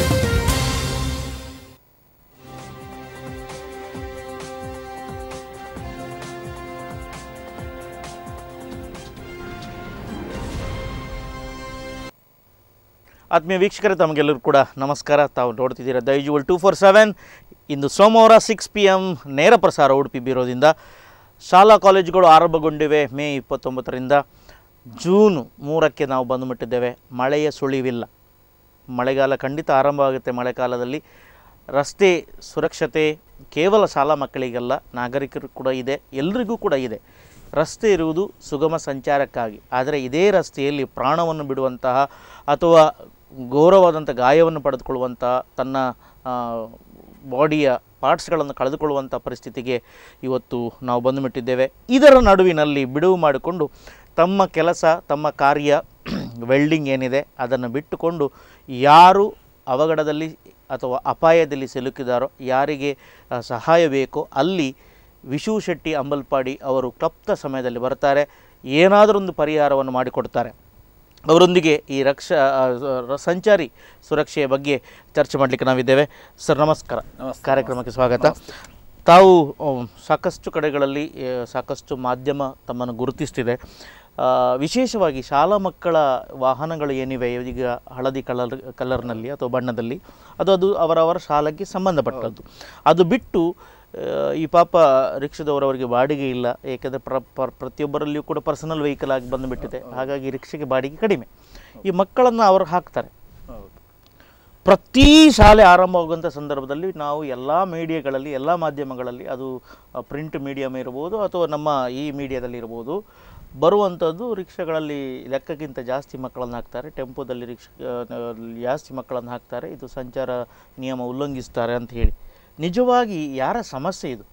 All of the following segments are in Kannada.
ಆತ್ಮೀಯ ವೀಕ್ಷಕರೇ ತಮಗೆಲ್ಲರೂ ಕೂಡ ನಮಸ್ಕಾರ ತಾವು ನೋಡ್ತಿದ್ದೀರಾ the usual two four seven ಇಂದು ಸೋಮವಾರ ಸಿಕ್ಸ್ ಪಿ ಎಮ್ ನೇರ ಪ್ರಸಾರ ಉಡುಪಿ ಬೀರೋದಿಂದ ಶಾಲಾ ಕಾಲೇಜುಗಳು ಆರಂಭಗೊಂಡಿವೆ ಮೇ ಇಪ್ಪತ್ತೊಂಬತ್ತರಿಂದ ಜೂನ್ ಮೂರಕ್ಕೆ ನಾವು ಬಂದು ಮುಟ್ಟಿದ್ದೇವೆ ಮಳೆಯ ಸುಳಿವಿಲ್ಲ ಮಳೆಗಾಲ ಖಂಡಿತ ಆರಂಭ ಆಗುತ್ತೆ ಮಳೆಗಾಲದಲ್ಲಿ ರಸ್ತೆ ಸುರಕ್ಷತೆ ಕೇವಲ ಶಾಲಾ ಮಕ್ಕಳಿಗೆಲ್ಲ ನಾಗರಿಕರು ಕೂಡ ಇದೆ ಎಲ್ರಿಗೂ ಕೂಡ ಇದೆ ರಸ್ತೆ ಇರುವುದು ಸುಗಮ ಸಂಚಾರಕ್ಕಾಗಿ ಆದರೆ ಇದೇ ರಸ್ತೆಯಲ್ಲಿ ಪ್ರಾಣವನ್ನು ಬಿಡುವಂತಹ ಅಥವಾ ಘೋರವಾದಂಥ ಗಾಯವನ್ನು ಪಡೆದುಕೊಳ್ಳುವಂತಹ ತನ್ನ ಆ, ಬಾಡಿಯ ಪಾರ್ಟ್ಸ್ಗಳನ್ನು ಕಳೆದುಕೊಳ್ಳುವಂಥ ಪರಿಸ್ಥಿತಿಗೆ ಇವತ್ತು ನಾವು ಬಂದು ಮುಟ್ಟಿದ್ದೇವೆ ಇದರ ನಡುವಿನಲ್ಲಿ ಬಿಡುವು ಮಾಡಿಕೊಂಡು ತಮ್ಮ ಕೆಲಸ ತಮ್ಮ ಕಾರ್ಯ ವೆಲ್ಡಿಂಗ್ ಏನಿದೆ ಅದನ್ನು ಬಿಟ್ಟುಕೊಂಡು ಯಾರು ಅವಘಡದಲ್ಲಿ ಅಥವಾ ಅಪಾಯದಲ್ಲಿ ಸಿಲುಕಿದಾರೋ ಯಾರಿಗೆ ಆ, ಸಹಾಯ ಬೇಕೋ ಅಲ್ಲಿ ವಿಶು ಶೆಟ್ಟಿ ಅಂಬಲ್ಪಾಡಿ ಅವರು ಕ್ಲಪ್ತ ಸಮಯದಲ್ಲಿ ಬರ್ತಾರೆ ಏನಾದರೂ ಒಂದು ಪರಿಹಾರವನ್ನು ಮಾಡಿಕೊಡ್ತಾರೆ ಅವರೊಂದಿಗೆ ಈ ರಕ್ಷಾ ಆ, ರ- ಸಂಚಾರಿ ಸುರಕ್ಷೆಯ ಬಗ್ಗೆ ಚರ್ಚೆ ಮಾಡಲಿಕ್ಕೆ ನಾವಿದ್ದೇವೆ ಸರ್ ನಮಸ್ಕಾರ ಕಾರ್ಯಕ್ರಮಕ್ಕೆ ಸ್ವಾಗತ ತಾವು ಅಮ್, ಸಾಕಷ್ಟು ಕಡೆಗಳಲ್ಲಿ ಆ, ಸಾಕಷ್ಟು ಮಾಧ್ಯಮ ತಮ್ಮನ್ನು ಗುರುತಿಸ್ತಿದೆ ಆ, ವಿಶೇಷವಾಗಿ ಶಾಲಾ ಮಕ್ಕಳ ವಾಹನಗಳು ಏನಿವೆ ಈಗ ಹಳದಿ ಕಲರ್ ಕಲರ್ನಲ್ಲಿ ಅಥವಾ ಬಣ್ಣದಲ್ಲಿ ಅದು ಅದು ಅವರವರ ಶಾಲೆಗೆ ಸಂಬಂಧಪಟ್ಟದ್ದು ಅದು ಬಿಟ್ಟು ಆ, ಈ ಪಾಪ ರಿಕ್ಷಾದವರವರಿಗೆ ಬಾಡಿಗೆ ಇಲ್ಲ ಏಕೆಂದರೆ ಪ್ರ ಪ್ರ- ಪ್ರತಿಯೊಬ್ಬರಲ್ಲಿಯೂ ಕೂಡ ಪರ್ಸನಲ್ ವೆಹಿಕಲ್ ಆಗಿ ಬಂದುಬಿಟ್ಟಿದೆ ಹಾಗಾಗಿ ರಿಕ್ಷೆಗೆ ಬಾಡಿಗೆ ಕಡಿಮೆ ಈ ಮಕ್ಕಳನ್ನು ಅವರು ಹಾಕ್ತಾರೆ ಪ್ರತಿ ಶಾಲೆ ಆರಂಭವಾಗುವಂಥ ಸಂದರ್ಭದಲ್ಲಿ ನಾವು ಎಲ್ಲ ಮೀಡಿಯಾಗಳಲ್ಲಿ ಎಲ್ಲ ಮಾಧ್ಯಮಗಳಲ್ಲಿ ಅದು ಪ್ರಿಂಟ್ ಮೀಡಿಯಮ್ ಇರ್ಬೋದು ಅಥವಾ ನಮ್ಮ ಈ ಮೀಡಿಯಾದಲ್ಲಿ ಇರ್ಬೋದು ಬರುವಂಥದ್ದು ರಿಕ್ಷಾಗಳಲ್ಲಿ ಲೆಕ್ಕಕ್ಕಿಂತ ಜಾಸ್ತಿ ಮಕ್ಕಳನ್ನು ಹಾಕ್ತಾರೆ ಟೆಂಪೋದಲ್ಲಿ ರಿಕ್ಷಾ ಆ, ಜಾಸ್ತಿ ಮಕ್ಕಳನ್ನು ಹಾಕ್ತಾರೆ ಇದು ಸಂಚಾರ ನಿಯಮ ಉಲ್ಲಂಘಿಸ್ತಾರೆ ಅಂತ ಹೇಳಿ ನಿಜವಾಗಿ ಯಾರ ಸಮಸ್ಯೆ ಇದು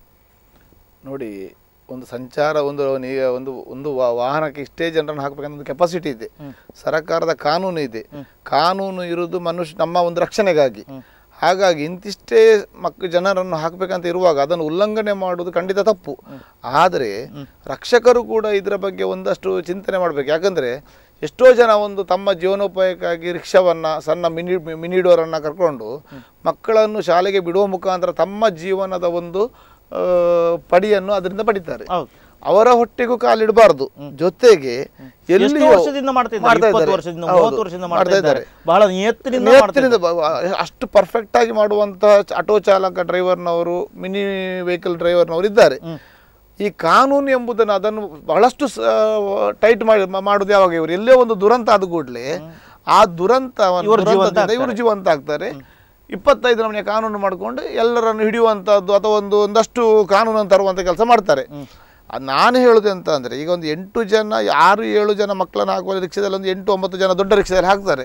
ನೋಡಿ ಒಂದು ಸಂಚಾರ ಒಂದು ನೀ- ಒಂದು ಒಂದು ವಾ- ವಾಹನಕ್ಕೆ ಇಷ್ಟೇ ಜನರನ್ನು ಹಾಕಬೇಕಂತ ಒಂದು ಕೆಪಾಸಿಟಿ ಇದೆ ಸರ್ಕಾರದ ಕಾನೂನು ಇದೆ ಕಾನೂನು ಇರುವುದು ಮನುಷ್ಯ ನಮ್ಮ ಒಂದು ರಕ್ಷಣೆಗಾಗಿ ಹಾಗಾಗಿ ಇಂತಿಷ್ಟೇ ಮಕ್ ಜನರನ್ನು ಹಾಕಬೇಕಂತ ಇರುವಾಗ ಅದನ್ನು ಉಲ್ಲಂಘನೆ ಮಾಡುವುದು ಖಂಡಿತ ತಪ್ಪು ಆದರೆ ರಕ್ಷಕರು ಕೂಡ ಇದರ ಬಗ್ಗೆ ಒಂದಷ್ಟು ಚಿಂತನೆ ಮಾಡಬೇಕು ಯಾಕಂದರೆ ಎಷ್ಟೋ ಜನ ಒಂದು ತಮ್ಮ ಜೀವನೋಪಾಯಕ್ಕಾಗಿ ರಿಕ್ಷಾವನ್ನು ಸಣ್ಣ ಮಿನಿ ಮಿನಿ ಡೋರನ್ನು ಕರ್ಕೊಂಡು ಮಕ್ಕಳನ್ನು ಶಾಲೆಗೆ ಬಿಡುವ ಮುಖಾಂತರ ತಮ್ಮ ಜೀವನದ ಒಂದು ಆ, ಪಡಿಯನ್ನು ಅದರಿಂದ ಪಡಿತಾರೆ ಹೌದು ಅವರ ಹೊಟ್ಟೆಗೂ ಕಾಲಿಡಬಾರ್ದು ಜೊತೆಗೆ ಎಷ್ಟು ಎಲ್ಲಿಯೋ ವರ್ಷದಿಂದ ಮಾಡ್ತಾ ಇದ್ದಾರೆ ಮಾಡ್ತಾ ಇಪ್ಪತ್ತು ಇದ್ದಾರೆ. ವರ್ಷದಿಂದ ಹೌದು, ಮೂವತ್ತು ವರ್ಷದಿಂದ ಮಾಡ್ತಾ ಇದ್ದಾರೆ ಬಹಳ ನಿಯತ್ತಿನಿಂದ ಮಾಡ್ತಾ ನಿಯತ್ತಿನಿಂದ ಬ- ಬ- ಅಷ್ಟು ಪರ್ಫೆಕ್ಟ್ ಆಗಿ ಮಾಡುವಂತ ಆಟೋ ಚಾಲಕ ಡ್ರೈವರ್ನವರು ಮಿನಿ ವೆಹಿಕಲ್ ಡ್ರೈವರ್ನವರು ಇದ್ದಾರೆ ಈ ಕಾನೂನು ಎಂಬುದನ್ನು ಅದನ್ನು ಬಹಳಷ್ಟು ಟೈಟ್ ಮಾಡಿ ಮ- ಮಾಡುದು ಯಾವಾಗ ಇವರು ಎಲ್ಲೇ ಒಂದು ದುರಂತ ಆದ ಕೂಡಲೇ ಆ ದುರಂತ ಇವರು ಜೀವಂತ ಇವರು ಜೀವಂತ ಆಗ್ತಾರೆ ಇಪ್ಪತ್ತೈದು ನಮೂನೆ ಕಾನೂನು ಮಾಡಿಕೊಂಡು ಎಲ್ಲರನ್ನು ಹಿಡಿಯುವಂಥದ್ದು ಅಥವಾ ಒಂದು ಒಂದಷ್ಟು ಕಾನೂನನ್ನು ತರುವಂಥ ಕೆಲಸ ಮಾಡ್ತಾರೆ ಅದ್ ನಾನು ಹೇಳುದು ಅಂತ ಅಂದರೆ ಈಗ ಒಂದು ಎಂಟು ಜನ ಆರು ಏಳು ಜನ ಮಕ್ಕಳನ್ನು ಹಾಕುವ ರಿಕ್ಷಾದಲ್ಲಿ ಒಂದು ಎಂಟು ಒಂಬತ್ತು ಜನ ದೊಡ್ಡ ರಿಕ್ಷಾದಲ್ಲಿ ಹಾಕ್ತಾರೆ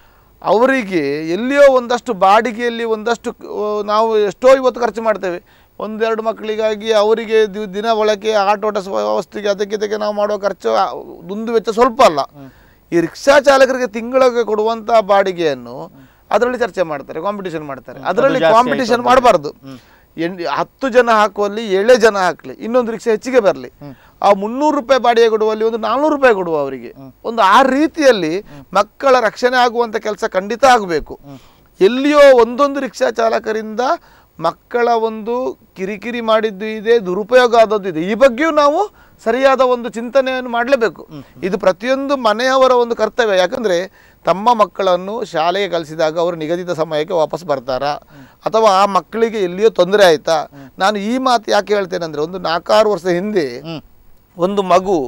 ಅವರಿಗೆ ಎಲ್ಲಿಯೋ ಒಂದಷ್ಟು ಬಾಡಿಗೆಯಲ್ಲಿ ಒಂದಷ್ಟು ಆ, ನಾವು ಎಷ್ಟೋ ಇವತ್ತು ಖರ್ಚು ಮಾಡ್ತೇವೆ ಒಂದೆರಡು ಮಕ್ಕಳಿಗಾಗಿ ಅವರಿಗೆ ದಿ- ದಿನ ಬಳಕೆ ಆಟೋಟ ವ್ಯವಸ್ಥೆಗೆ ಅದಕ್ಕೆ ಇದಕ್ಕೆ ನಾವು ಮಾಡುವ ಖರ್ಚು ಆ, ದುಂದು ವೆಚ್ಚ ಸ್ವಲ್ಪ ಅಲ್ಲ ಈ ರಿಕ್ಷಾ ಚಾಲಕರಿಗೆ ತಿಂಗಳಿಗೆ ಕೊಡುವಂಥ ಬಾಡಿಗೆಯನ್ನು ಅದರಲ್ಲಿ ಚರ್ಚೆ ಮಾಡ್ತಾರೆ ಕಾಂಪಿಟಿಷನ್ ಮಾಡ್ತಾರೆ ಅದರಲ್ಲಿ ಜಾಸ್ತಿ ಕಾಂಪಿಟಿಷನ್ ಮಾಡಬಾರ್ದು ಎನ್ ಹತ್ತು ಜನ ಹಾಕುವಲ್ಲಿ ಏಳೇ ಜನ ಹಾಕಲಿ ಇನ್ನೊಂದು ರಿಕ್ಷಾ ಹೆಚ್ಚಿಗೆ ಬರಲಿ ಆ ಮುನ್ನೂರು ರೂಪಾಯಿ ಬಾಡಿಗೆ ಕೊಡುವಲ್ಲಿ ಒಂದು ನಾನ್ನೂರು ರೂಪಾಯಿ ಕೊಡುವ ಅವರಿಗೆ ಒಂದು ಆ ರೀತಿಯಲ್ಲಿ ಮಕ್ಕಳ ರಕ್ಷಣೆ ಆಗುವಂಥ ಕೆಲಸ ಖಂಡಿತ ಆಗಬೇಕು ಎಲ್ಲಿಯೋ ಒಂದೊಂದು ರಿಕ್ಷಾ ಚಾಲಕರಿಂದ ಮಕ್ಕಳ ಒಂದು ಕಿರಿಕಿರಿ ಮಾಡಿದ್ದು ಇದೆ ದುರುಪಯೋಗ ಆದದ್ದು ಇದೆ ಈ ಬಗ್ಗೆಯೂ ನಾವು ಸರಿಯಾದ ಒಂದು ಚಿಂತನೆಯನ್ನು ಮಾಡಲೇಬೇಕು ಇದು ಪ್ರತಿಯೊಂದು ಮನೆಯವರ ಒಂದು ಕರ್ತವ್ಯ ಯಾಕಂದ್ರೆ ತಮ್ಮ ಮಕ್ಕಳನ್ನು ಶಾಲೆಗೆ ಕಲಿಸಿದಾಗ ಅವರು ನಿಗದಿತ ಸಮಯಕ್ಕೆ ವಾಪಸ್ ಬರ್ತಾರಾ ಅಥವಾ ಆ ಮಕ್ಕಳಿಗೆ ಎಲ್ಲಿಯೋ ತೊಂದರೆ ಆಯ್ತಾ ನಾನು ಈ ಮಾತು ಯಾಕೆ ಹೇಳ್ತೇನೆ ಅಂದ್ರೆ ಒಂದು ನಾಲ್ಕಾರು ವರ್ಷ ಹಿಂದೆ ಒಂದು ಮಗು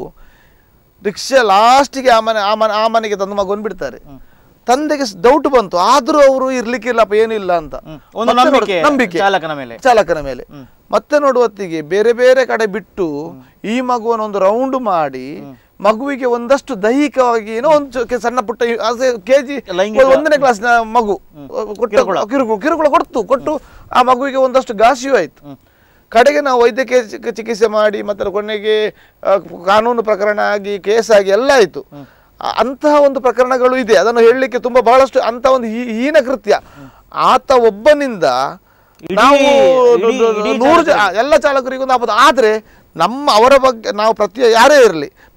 ರಿಕ್ಷಾ ಲಾಸ್ಟಿಗೆ ಆ ಮನೆ ಆ ಮನೆ ಆ ಮನೆಗೆ ತಂದು ಮಗುವನ್ನು ಬಿಡ್ತಾರೆ ತಂದೆಗೆ ಡೌಟ್ ಬಂತು ಆದ್ರೂ ಅವರು ಇರ್ಲಿಕ್ಕಿಲ್ಲಪ್ಪ ಏನಿಲ್ಲ ಅಂತ ಒಂದು ಮತ್ತೆ ನೋಡು- ನಂಬಿಕೆ ನಂಬಿಕೆ ಚಾಲಕನ ಮೇಲೆ ಚಾಲಕನ ಮೇಲೆ ಮತ್ತೆ ನೋಡುವತ್ತಿಗೆ ಬೇರೆ ಬೇರೆ ಕಡೆ ಬಿಟ್ಟು ಈ ಮಗುವನ್ನು ಒಂದು ರೌಂಡ್ ಮಾಡಿ ಮಗುವಿಗೆ ಒಂದಷ್ಟು ದೈಹಿಕವಾಗಿ ಏನೋ ಒಂದು ಚೊ- ಕೆ- ಸಣ್ಣ ಪುಟ್ಟ ಕೆಜಿ ಲೈಂಗಿಕ- ಒಂದನೇ ಕ್ಲಾಸ್ನ ಮಗು ಕೊಟ್ಟ ಕಿರುಕುಳ ಕಿರುಕುಳ ಕೊಡ್ತು ಕೊಟ್ಟು ಆ ಮಗುವಿಗೆ ಒಂದಷ್ಟು ಘಾಸಿಯೂ ಆಯ್ತು ಕಡೆಗೆ ನಾವು ವೈದ್ಯಕೀಯ ಚಿಕ- ಚಿಕಿತ್ಸೆ ಮಾಡಿ ಮತ್ತೆ ಕೊನೆಗೆ ಆ, ಕಾನೂನು ಪ್ರಕರಣ ಆಗಿ ಕೇಸ್ ಆಗಿ ಎಲ್ಲ ಆಯಿತು ಅಂತಹ ಒಂದು ಪ್ರಕರಣಗಳು ಇದೆ ಅದನ್ನು ಹೇಳಲಿಕ್ಕೆ ತುಂಬಾ ಬಹಳಷ್ಟು ಅಂತ ಒಂದು ಹೀ- ಹೀನ ಕೃತ್ಯ ಆತ ಒಬ್ಬನಿಂದ ಇಡೀ- ನಾವು ಇಡೀ- ಇಡೀ ನೂರು ಜ- ಎಲ್ಲ ಚಾಲಕರಿಗೂ ಒಂದು ಆಪತ್ತು ಆದರೆ ನಮ್ಮ ಅವರ ಬಗ್ಗೆ ನಾವು ಪ್ರತಿ ಯಾರೇ ಇರಲಿ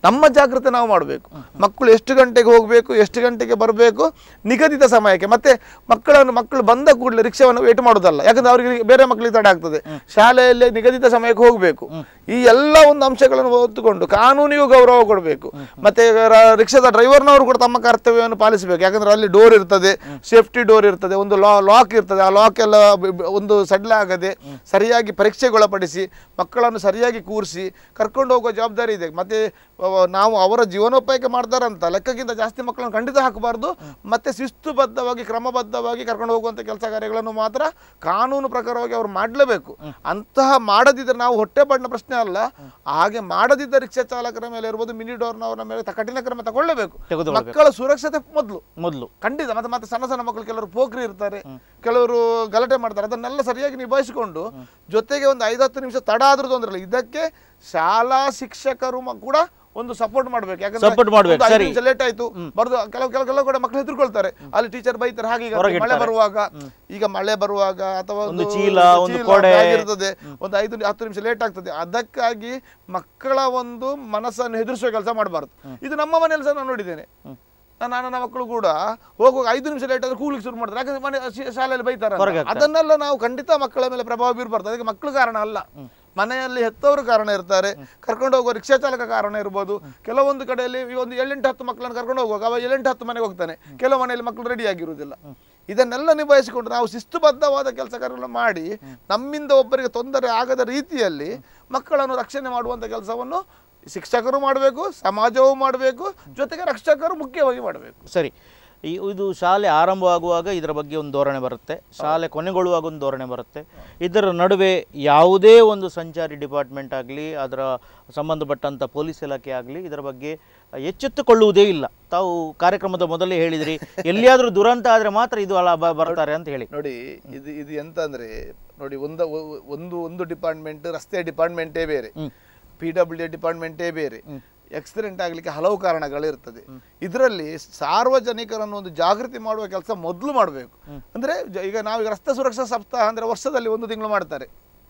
ನಮ್ಮ ಜಾಗ್ರತೆ ನಾವು ಮಾಡಬೇಕು ಮಕ್ಕಳು ಎಷ್ಟು ಗಂಟೆಗೆ ಹೋಗಬೇಕು ಎಷ್ಟು ಗಂಟೆಗೆ ಬರಬೇಕು ನಿಗದಿತ ಸಮಯಕ್ಕೆ ಮತ್ತೆ ಮಕ್ಕಳನ್ನು ಮಕ್ಕಳು ಬಂದ ಕೂಡಲೇ ರಿಕ್ಷಾವನ್ನು ವೇಟ್ ಮಾಡೋದಲ್ಲ ಯಾಕಂದ್ರೆ ಅವರಿಗೆ ಬೇರೆ ಮಕ್ಕಳಿಗೆ ತಡೆ ಆಗ್ತದೆ ಶಾಲೆಯಲ್ಲಿ ನಿಗದಿತ ಸಮಯಕ್ಕೆ ಹೋಗಬೇಕು ಈ ಎಲ್ಲ ಒಂದು ಅಂಶಗಳನ್ನು ಹೊತ್ತುಕೊಂಡು ಕಾನೂನಿಗೂ ಗೌರವ ಕೊಡಬೇಕು ಮತ್ತೆ ರ- ರಿಕ್ಷಾದ ಡ್ರೈವರ್ನವರು ಕೂಡ ತಮ್ಮ ಕರ್ತವ್ಯವನ್ನು ಪಾಲಿಸಬೇಕು ಯಾಕಂದ್ರೆ ಅಲ್ಲಿ ಡೋರ್ ಇರ್ತದೆ ಸೇಫ್ಟಿ ಡೋರ್ ಇರ್ತದೆ ಒಂದು ಲಾ ಲಾಕ್ ಇರ್ತದೆ ಆ ಲಾಕ್ ಎಲ್ಲ ಬ- ಬ- ಒಂದು ಸಡ್ಲ ಆಗದೆ ಸರಿಯಾಗಿ ಪರೀಕ್ಷೆಗೊಳಪಡಿಸಿ ಮಕ್ಕಳನ್ನು ಸರಿಯಾಗಿ ಕೂರಿಸಿ ಕರ್ಕೊಂಡು ಹೋಗುವ ಜವಾಬ್ದಾರಿ ಇದೆ ಮತ್ತೆ ಅವ- ನಾವು ಅವರ ಜೀವನೋಪಾಯಕ್ಕೆ ಮಾಡ್ತಾರಂತ ಲೆಕ್ಕಕ್ಕಿಂತ ಜಾಸ್ತಿ ಮಕ್ಕಳನ್ನು ಖಂಡಿತ ಹಾಕಬಾರ್ದು ಮತ್ತೆ ಶಿಸ್ತುಬದ್ಧವಾಗಿ ಕ್ರಮಬದ್ಧವಾಗಿ ಕರ್ಕೊಂಡು ಹೋಗುವಂಥ ಕೆಲಸ ಕಾರ್ಯಗಳನ್ನು ಮಾತ್ರ ಕಾನೂನು ಪ್ರಕಾರವಾಗಿ ಅವ್ರು ಮಾಡಲೇಬೇಕು ಅಂತಹ ಮಾಡದಿದ್ದರೆ ನಾವು ಹೊಟ್ಟೆಪಾಡಿನ ಪ್ರಶ್ನೆ ಅಲ್ಲ ಹಾಗೆ ಮಾಡದಿದ್ದ ರಿಕ್ಷಾ ಚಾಲಕರ ಮೇಲೆ ಇರ್ಬೋದು ಮಿನಿ ಡೋರ್ನವರ ಮೇಲೆ ತ- ಕಠಿಣ ಕ್ರಮ ತಗೊಳ್ಳೇಬೇಕು ತೆಗೆದುಕೊಳ್ಬೇಕು. ಮಕ್ಕಳ ಸುರಕ್ಷತೆ ಮೊದಲು ಮೊದಲು ಖಂಡಿತ ಮತ್ತೆ ಮತ್ತೆ ಸಣ್ಣ ಸಣ್ಣ ಮಕ್ಕಳು ಕೆಲವರು ಪೋಖ್ರಿ ಇರ್ತಾರೆ ಕೆಲವರು ಗಲಾಟೆ ಮಾಡ್ತಾರೆ ಅದನ್ನೆಲ್ಲ ಸರಿಯಾಗಿ ನಿಭಾಯಿಸಿಕೊಂಡು ಜೊತೆಗೆ ಒಂದು ಐದು ಹತ್ತು ನಿಮಿಷ ತಡ ಆದ್ರೂ ತೊಂದ್ರೆ ಇಲ್ಲ ಇದಕ್ಕೆ ಶಾಲಾ ಶಿಕ್ಷಕರು ಮ- ಕೂಡ ಒಂದು ಸಪೋರ್ಟ್ ಮಾಡ್ಬೇಕು Support ಮಾಡ್ಬೇಕು, ಸರಿ. ಲೇಟ್ ಆಯ್ತು ಬರ್ದು ಕೆಲವು ಕೆಲವು ಕೆಲವು ಕಡೆ ಮಕ್ಕಳು ಹೆದರ್ಕೊಳ್ತಾರೆ ಅಲ್ಲಿ ಟೀಚರ್ ಬೈತಾರೆ ಹಾಗೆ ಈಗ ಹೊರಗೆ ಮಳೆ ಇಡ್ತಾರೆ. ಬರುವಾಗ ಈಗ ಮಳೆ ಬರುವಾಗ ಅಥವಾ ಒಂದು ಚೀಲ, ಒಂದು ಚೀಲ, ಕೊಡೆ. bag ಇರ್ತದೆ ಒಂದು ಐದು ಹತ್ತು ನಿಮಿಷ ಲೇಟ್ ಆಗ್ತದೆ ಅದಕ್ಕಾಗಿ ಮಕ್ಕಳ ಒಂದು ಮನಸ್ಸನ್ನು ಹೆದರಿಸುವ ಕೆಲಸ ಮಾಡಬಾರ್ದು ಇದು ನಮ್ಮ ಮನೆಯಲ್ಲಿ ಸಹ ನಾನು ನೋಡಿದ್ದೇನೆ ನನ್ನ ನನ್ನ ಮಕ್ಕಳು ಕೂಡ ಹೋಗುವಾಗ ಐದು ನಿಮಿಷ ಲೇಟ್ ಆದ್ರೆ ಕೂಗ್ಲಿಕ್ಕೆ ಶುರು ಮಾಡ್ತಾರೆ ಯಾಕಂದ್ರೆ ಮನೆ ಶಿ- ಶಾಲೆಯಲ್ಲಿ ಬೈತಾರೆ ಅಂತ. ಹೊರಗೆ ಹಾಕ್ತಾರೆ. ಅದನ್ನೆಲ್ಲ ನಾವು ಖಂಡಿತ ಮಕ್ಕಳ ಮೇಲೆ ಪ್ರಭಾವ ಬೀರಬಾರ್ದು ಅದಕ್ಕೆ ಮಕ್ಕಳು ಕಾರಣ ಅಲ್ಲ ಮನೆಯಲ್ಲಿ ಹೆತ್ತವರು ಕಾರಣ ಇರ್ತಾರೆ ಕರ್ಕೊಂಡು ಹೋಗುವ ರಿಕ್ಷಾ ಚಾಲಕ ಕಾರಣ ಇರ್ಬೋದು ಕೆಲವೊಂದು ಕಡೆಯಲ್ಲಿ ಈ ಒಂದು ಏಳೆಂಟು ಹತ್ತು ಮಕ್ಕಳನ್ನು ಕರ್ಕೊಂಡು ಹೋಗುವಾಗ ಅವ ಏಳೆಂಟು ಹತ್ತು ಮನೆಗೆ ಹೋಗ್ತಾನೆ ಕೆಲವು ಮನೆಯಲ್ಲಿ ಮಕ್ಕಳು ರೆಡಿ ಆಗಿರುವುದಿಲ್ಲ ಇದನ್ನೆಲ್ಲ ನಿಭಾಯಿಸಿಕೊಂಡು ನಾವು ಶಿಸ್ತುಬದ್ಧವಾದ ಕೆಲಸ ಕಾರ್ಯಗಳನ್ನು ಮಾಡಿ ನಮ್ಮಿಂದ ಒಬ್ಬರಿಗೆ ತೊಂದರೆ ಆಗದ ರೀತಿಯಲ್ಲಿ ಮಕ್ಕಳನ್ನು ರಕ್ಷಣೆ ಮಾಡುವಂಥ ಕೆಲಸವನ್ನು ಶಿಕ್ಷಕರು ಮಾಡಬೇಕು ಸಮಾಜವೂ ಮಾಡಬೇಕು ಜೊತೆಗೆ ರಕ್ಷಕರು ಮುಖ್ಯವಾಗಿ ಮಾಡಬೇಕು ಸರಿ ಈ ಇದು ಶಾಲೆ ಆರಂಭವಾಗುವಾಗ ಇದರ ಬಗ್ಗೆ ಒಂದು ಧೋರಣೆ ಬರುತ್ತೆ ಶಾಲೆ ಕೊನೆಗೊಳ್ಳುವಾಗ ಒಂದು ಧೋರಣೆ ಬರುತ್ತೆ ಇದರ ನಡುವೆ ಯಾವುದೇ ಒಂದು ಸಂಚಾರಿ ಡಿಪಾರ್ಟ್ಮೆಂಟ್ ಆಗಲಿ ಅದರ ಸಂಬಂಧಪಟ್ಟಂಥ ಪೊಲೀಸ್ ಇಲಾಖೆ ಆಗಲಿ ಇದರ ಬಗ್ಗೆ ಎಚ್ಚೆತ್ತುಕೊಳ್ಳುವುದೇ ಇಲ್ಲ ತಾವು ಕಾರ್ಯಕ್ರಮದ ಮೊದಲೇ ಹೇಳಿದ್ರಿ ಎಲ್ಲಿಯಾದರೂ ದುರಂತ ಆದರೆ ಮಾತ್ರ ಇದು ಅಲ್ಲ ಬ- ಬರ್ತಾರೆ ಅಂತ ಹೇಳಿ ನೋಡಿ ಇದು ಇದು ಎಂತ ಅಂದ್ರೆ ನೋಡಿ ಒಂದು ಒಂದು ಒಂದು ಡಿಪಾರ್ಟ್ಮೆಂಟ್ ರಸ್ತೆ ಡಿಪಾರ್ಟ್ಮೆಂಟೇ ಬೇರೆ ಪಿ ಡಬ್ಲ್ಯೂ ಡಿಪಾರ್ಟ್ಮೆಂಟೇ ಬೇರೆ ಆಕ್ಸಿಡೆಂಟ್ ಆಗಲಿಕ್ಕೆ ಹಲವು ಕಾರಣಗಳಿರ್ತದೆ ಇದರಲ್ಲಿ ಸಾರ್ವಜನಿಕರನ್ನು ಒಂದು ಜಾಗೃತಿ ಮಾಡುವ ಕೆಲಸ ಮೊದಲು ಮಾಡಬೇಕು ಅಂದ್ರೆ ಜ- ಈಗ ನಾವು ಈಗ ರಸ್ತೆ ಸುರಕ್ಷಾ ಸಪ್ತಾಹ ಅಂದ್ರೆ ವರ್ಷದಲ್ಲಿ ಒಂದು ತಿಂಗಳು ಮಾಡ್ತಾರೆ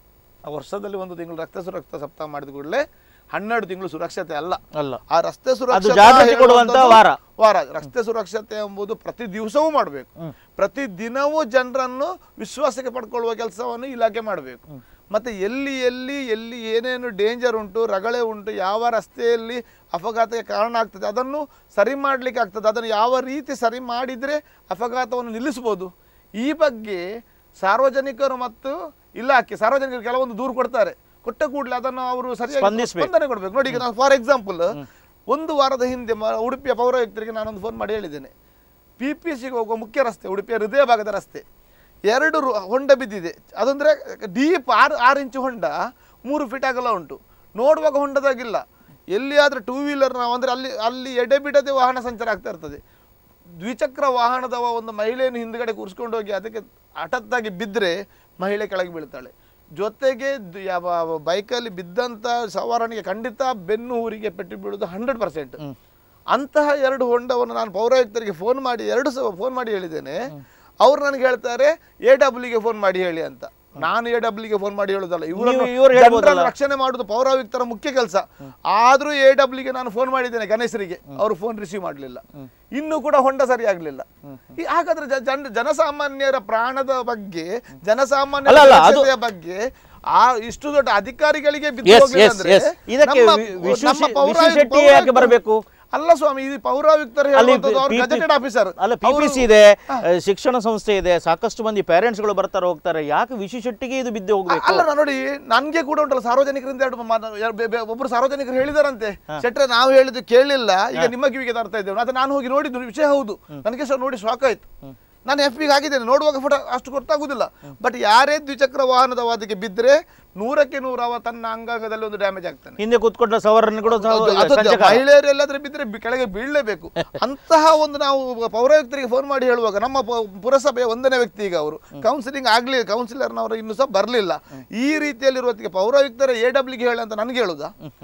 ಆ ವರ್ಷದಲ್ಲಿ ಒಂದು ತಿಂಗಳು ರಸ್ತೆ ಸುರಕ್ಷಾ ಸಪ್ತಾಹ ಮಾಡಿದ ಕೂಡಲೇ ಹನ್ನೆರಡು ತಿಂಗಳು ಸುರಕ್ಷತೆ ಅಲ್ಲ ಅಲ್ಲ ಆ ರಸ್ತೆ ಸುರಕ್ಷತೆ ಜಾಗೃತಿ ಕೊಡುವಂತ ವಾರ. ವಾರ ರಸ್ತೆ ಸುರಕ್ಷತೆ ಎಂಬುದು ಪ್ರತಿ ದಿವಸವೂ ಮಾಡಬೇಕು ಪ್ರತಿ ದಿನವೂ ಜನರನ್ನು ವಿಶ್ವಾಸಕ್ಕೆ ಪಡ್ಕೊಳ್ಳುವ ಕೆಲಸವನ್ನು ಇಲಾಖೆ ಮಾಡಬೇಕು ಮತ್ತೆ ಎಲ್ಲಿ ಎಲ್ಲಿ ಎಲ್ಲಿ ಏನೇನು ಡೇಂಜರ್ ಉಂಟು ರಗಳೆ ಉಂಟು ಯಾವ ರಸ್ತೆಯಲ್ಲಿ ಅಪಘಾತಕ್ಕೆ ಕಾರಣ ಆಗ್ತದೆ ಅದನ್ನು ಸರಿ ಮಾಡಲಿಕ್ಕೆ ಆಗ್ತದೆ ಅದನ್ನು ಯಾವ ರೀತಿ ಸರಿ ಮಾಡಿದರೆ ಅಪಘಾತವನ್ನು ನಿಲ್ಲಿಸ್ಬೋದು ಈ ಬಗ್ಗೆ ಸಾರ್ವಜನಿಕರು ಮತ್ತು ಇಲಾಖೆ ಸಾರ್ವಜನಿಕರು ಕೆಲವೊಂದು ದೂರು ಕೊಡ್ತಾರೆ ಕೊಟ್ಟ ಕೂಡಲೇ ಅದನ್ನು ಅವರು ಸರಿಯಾಗಿ ಸ್ಪಂದಿಸ್ಬೇಕು. ಸ್ಪಂದನೆ ಕೊಡ್ಬೇಕು ನೋಡಿ ಈಗ ನಾನು ಫಾರ್ ಎಕ್ಸಾಂಪಲ್ ಒಂದು ವಾರದ ಹಿಂದೆ ಮ- ಉಡುಪಿಯ ಪೌರಾಯುಕ್ತರಿಗೆ ನಾನೊಂದು ಫೋನ್ ಮಾಡಿ ಹೇಳಿದ್ದೇನೆ ಪಿ ಪಿ ಸಿಗೆ ಹೋಗುವ ಮುಖ್ಯ ರಸ್ತೆ ಉಡುಪಿಯ ಹೃದಯ ಭಾಗದ ರಸ್ತೆ ಎರಡು ರು- ಹೊಂಡ ಬಿದ್ದಿದೆ ಅದಂದ್ರೆ ಡೀಪ್ ಆರು ಆರು ಇಂಚು ಹೊಂಡ ಮೂರು ಫೀಟ್ ಅಗಲ ಉಂಟು ನೋಡುವಾಗ ಹೊಂಡದಾಗಿಲ್ಲ ಎಲ್ಲಿಯಾದ್ರೂ ಟೂ ವೀಲರ್ ನಾವು ಅಂದ್ರೆ ಅಲ್ಲಿ ಅಲ್ಲಿ ಎಡೆ ಬಿಡದೆ ವಾಹನ ಸಂಚಾರ ಆಗ್ತಾ ಇರ್ತದೆ ದ್ವಿಚಕ್ರ ವಾಹನದವ ಒಂದು ಮಹಿಳೆಯನ್ನು ಹಿಂದ್ಗಡೆ ಕೂರಿಸ್ಕೊಂಡು ಹೋಗಿ ಅದಕ್ಕೆ ಹಠತ್ತಾಗಿ ಬಿದ್ದರೆ ಮಹಿಳೆ ಕೆಳಗೆ ಬೀಳ್ತಾಳೆ ಜೊತೆಗೆ ದ್- ಯಾವ ಬೈಕಲ್ಲಿ ಬಿದ್ದಂಥ ಸವಾರನಿಗೆ ಖಂಡಿತ ಬೆನ್ನು ಊರಿಗೆ ಪೆಟ್ಟು ಬೀಳುವುದು ಹಂಡ್ರೆಡ್ ಪರ್ಸೆಂಟ್ ಅಂತಹ ಎರಡು ಹೊಂಡವನ್ನು ನಾನು ಪೌರಾಯುಕ್ತರಿಗೆ ಫೋನ್ ಮಾಡಿ ಎರಡು ಸಹ ಫೋನ್ ಮಾಡಿ ಹೇಳಿದ್ದೇನೆ ಅವ್ರು ನನಗೆ ಹೇಳ್ತಾರೆ ಎ ಡಬ್ಲ್ಯೂಗೆ ಫೋನ್ ಮಾಡಿ ಹೇಳಿ ಅಂತ ನಾನು ಎ ಡಬ್ಲ್ಯೂಗೆ ಫೋನ್ ಮಾಡಿ ಹೇಳೋದಲ್ಲ ಇವರನ್ನು ನೀವು- ಇವ್ರು ಹೇಳ್ಬೋದಲ್ಲ? ಜನರನ್ನು ರಕ್ಷಣೆ ಮಾಡುದು ಪೌರಾಯುಕ್ತರ ಮುಖ್ಯ ಕೆಲಸ ಆದ್ರೂ ಎ ಡಬ್ಲ್ಯೂಗೆ ನಾನು ಫೋನ್ ಮಾಡಿದ್ದೇನೆ ಗಣೇಶರಿಗೆ ಅವರು ಫೋನ್ ರಿಸೀವ್ ಮಾಡಲಿಲ್ಲ ಇನ್ನೂ ಕೂಡ ಹೊಂಡ ಸರಿ ಆಗ್ಲಿಲ್ಲ ಈ ಹಾಗಾದ್ರೆ ಜ- ಜನ ಜನಸಾಮಾನ್ಯರ ಪ್ರಾಣದ ಬಗ್ಗೆ ಜನಸಾಮಾನ್ಯರ ಅಲ್ಲ, ಅಲ್ಲ, ಅದು- ಸುರಕ್ಷತೆಯ ಬಗ್ಗೆ ಆ ಇಷ್ಟು ದೊಡ್ಡ ಅಧಿಕಾರಿಗಳಿಗೆ ಬಿದ್ದು Yes, ಹೋಗ್ಲಿಲ್ಲ yes, ಅಂದ್ರೆ yes. ಇದಕ್ಕೆ ನಮ್ಮ- ವಿ- ವಿಶ್ವ ನಮ್ಮ ಶೆ- ಪೌರಾಯುಕ್ತ- ವಿಶ್ವ ಶೆಟ್ಟಿ ಯಾಕೆ ಪೌರಾಯುಕ್ತರು- ಬರಬೇಕು? ಅಲ್ಲ ಸ್ವಾಮಿ ಇದು ಪೌರಾಯುಕ್ತರು ಅಲ್ಲಿ ಹೇಳುವಂಥದ್ದು ಅವ್ರು ಪಿ- ಪಿ- ಗಜೆಟೆಡ್ ಆಫೀಸರ್ ಅಲ್ಲ ಪಿ ಪಿ ಸಿ ಇದೆ ಅಹ್, ಶಿಕ್ಷಣ ಸಂಸ್ಥೆ ಇದೆ ಸಾಕಷ್ಟು ಮಂದಿ ಪೇರೆಂಟ್ಸ್ಗಳು ಬರ್ತಾರೆ ಹೋಗ್ತಾರೆ ಯಾಕೆ ವಿಶೇಷಟ್ಟಿಗೆ ಇದು ಬಿದ್ದು ಹೋಗ್ಬೇಕು ಅಲ್ಲ ನಾನು ನೋಡಿ ನನ್ಗೆ ಕೂಡ ಉಂಟಲ್ಲ ಸಾರ್ವಜನಿಕರಿಂದ ಎರಡು ಮಾತು- ಎರಡು ಬೆ- ಬೆ- ಒಬ್ರು ಸಾರ್ವಜನಿಕರು ಹೇಳಿದಾರಂತೆ ಶೆಟ್ರೆ ನಾವು ಹೇಳಿದ್ದು ಕೇಳಲಿಲ್ಲ ಈಗ ನಿಮ್ಮ ಕಿವಿಗೆ ತರ್ತಾ ಇದ್ದೇವೆ ಅದು ನಾನು ಹೋಗಿ ನೋಡಿದ್ದು ವಿಷಯ ಹೌದು ನನಗೆ ಸಹ ನೋಡಿ ಶಾಕ್ ಆಯ್ತು ನಾನು ಎಫ್ ಪಿಗೆ ಹಾಕಿದ್ದೇನೆ ನೋಡುವಾಗ ಫೋಟೋ ಅಷ್ಟು ಗೊತ್ತಾಗುದಿಲ್ಲ ಬಟ್ ಯಾರೇ ದ್ವಿಚಕ್ರ ವಾಹನದ ವಾದಕ್ಕೆ ಬಿದ್ದರೆ ನೂರಕ್ಕೆ ನೂರು ಅವ ತನ್ನ ಅಂಗಾಂಗದಲ್ಲಿ ಒಂದು ಡ್ಯಾಮೇಜ್ ಆಗ್ತಾನೆ ಹಿಂದೆ ಕೂತ್ಕೊಂಡ ಸವರನ್ನು ಕೂಡ ನಾವು ಅದು- ಅದು ಸಂಚಕಾರ. ಮಹಿಳೆಯರು ಎಲ್ಲಾದ್ರೂ ಬಿದ್ದರೆ ಬಿ- ಕೆಳಗೆ ಬೀಳಲೇಬೇಕು ಅಂತಹ ಒಂದು ನಾವು ಪೌರಾಯುಕ್ತರಿಗೆ ಫೋನ್ ಮಾಡಿ ಹೇಳುವಾಗ ನಮ್ಮ ಪ- ಪುರಸಭೆಯ ಒಂದನೇ ವ್ಯಕ್ತಿ ಈಗ ಅವರು ಕೌನ್ಸಿಲಿಂಗ್ ಆಗ್ಲಿ ಕೌನ್ಸಿಲರ್ನವರು ಇನ್ನೂ ಸಹ ಬರಲಿಲ್ಲ ಈ ರೀತಿಯಲ್ಲಿರುವ ಹೊತ್ತಿಗೆ ಪೌರಾಯುಕ್ತರ ಎ ಡಬ್ಲ್ಯೂಗೆ ಹೇಳಿ ಅಂತ ನನಗೆ ಹೇಳುದಾ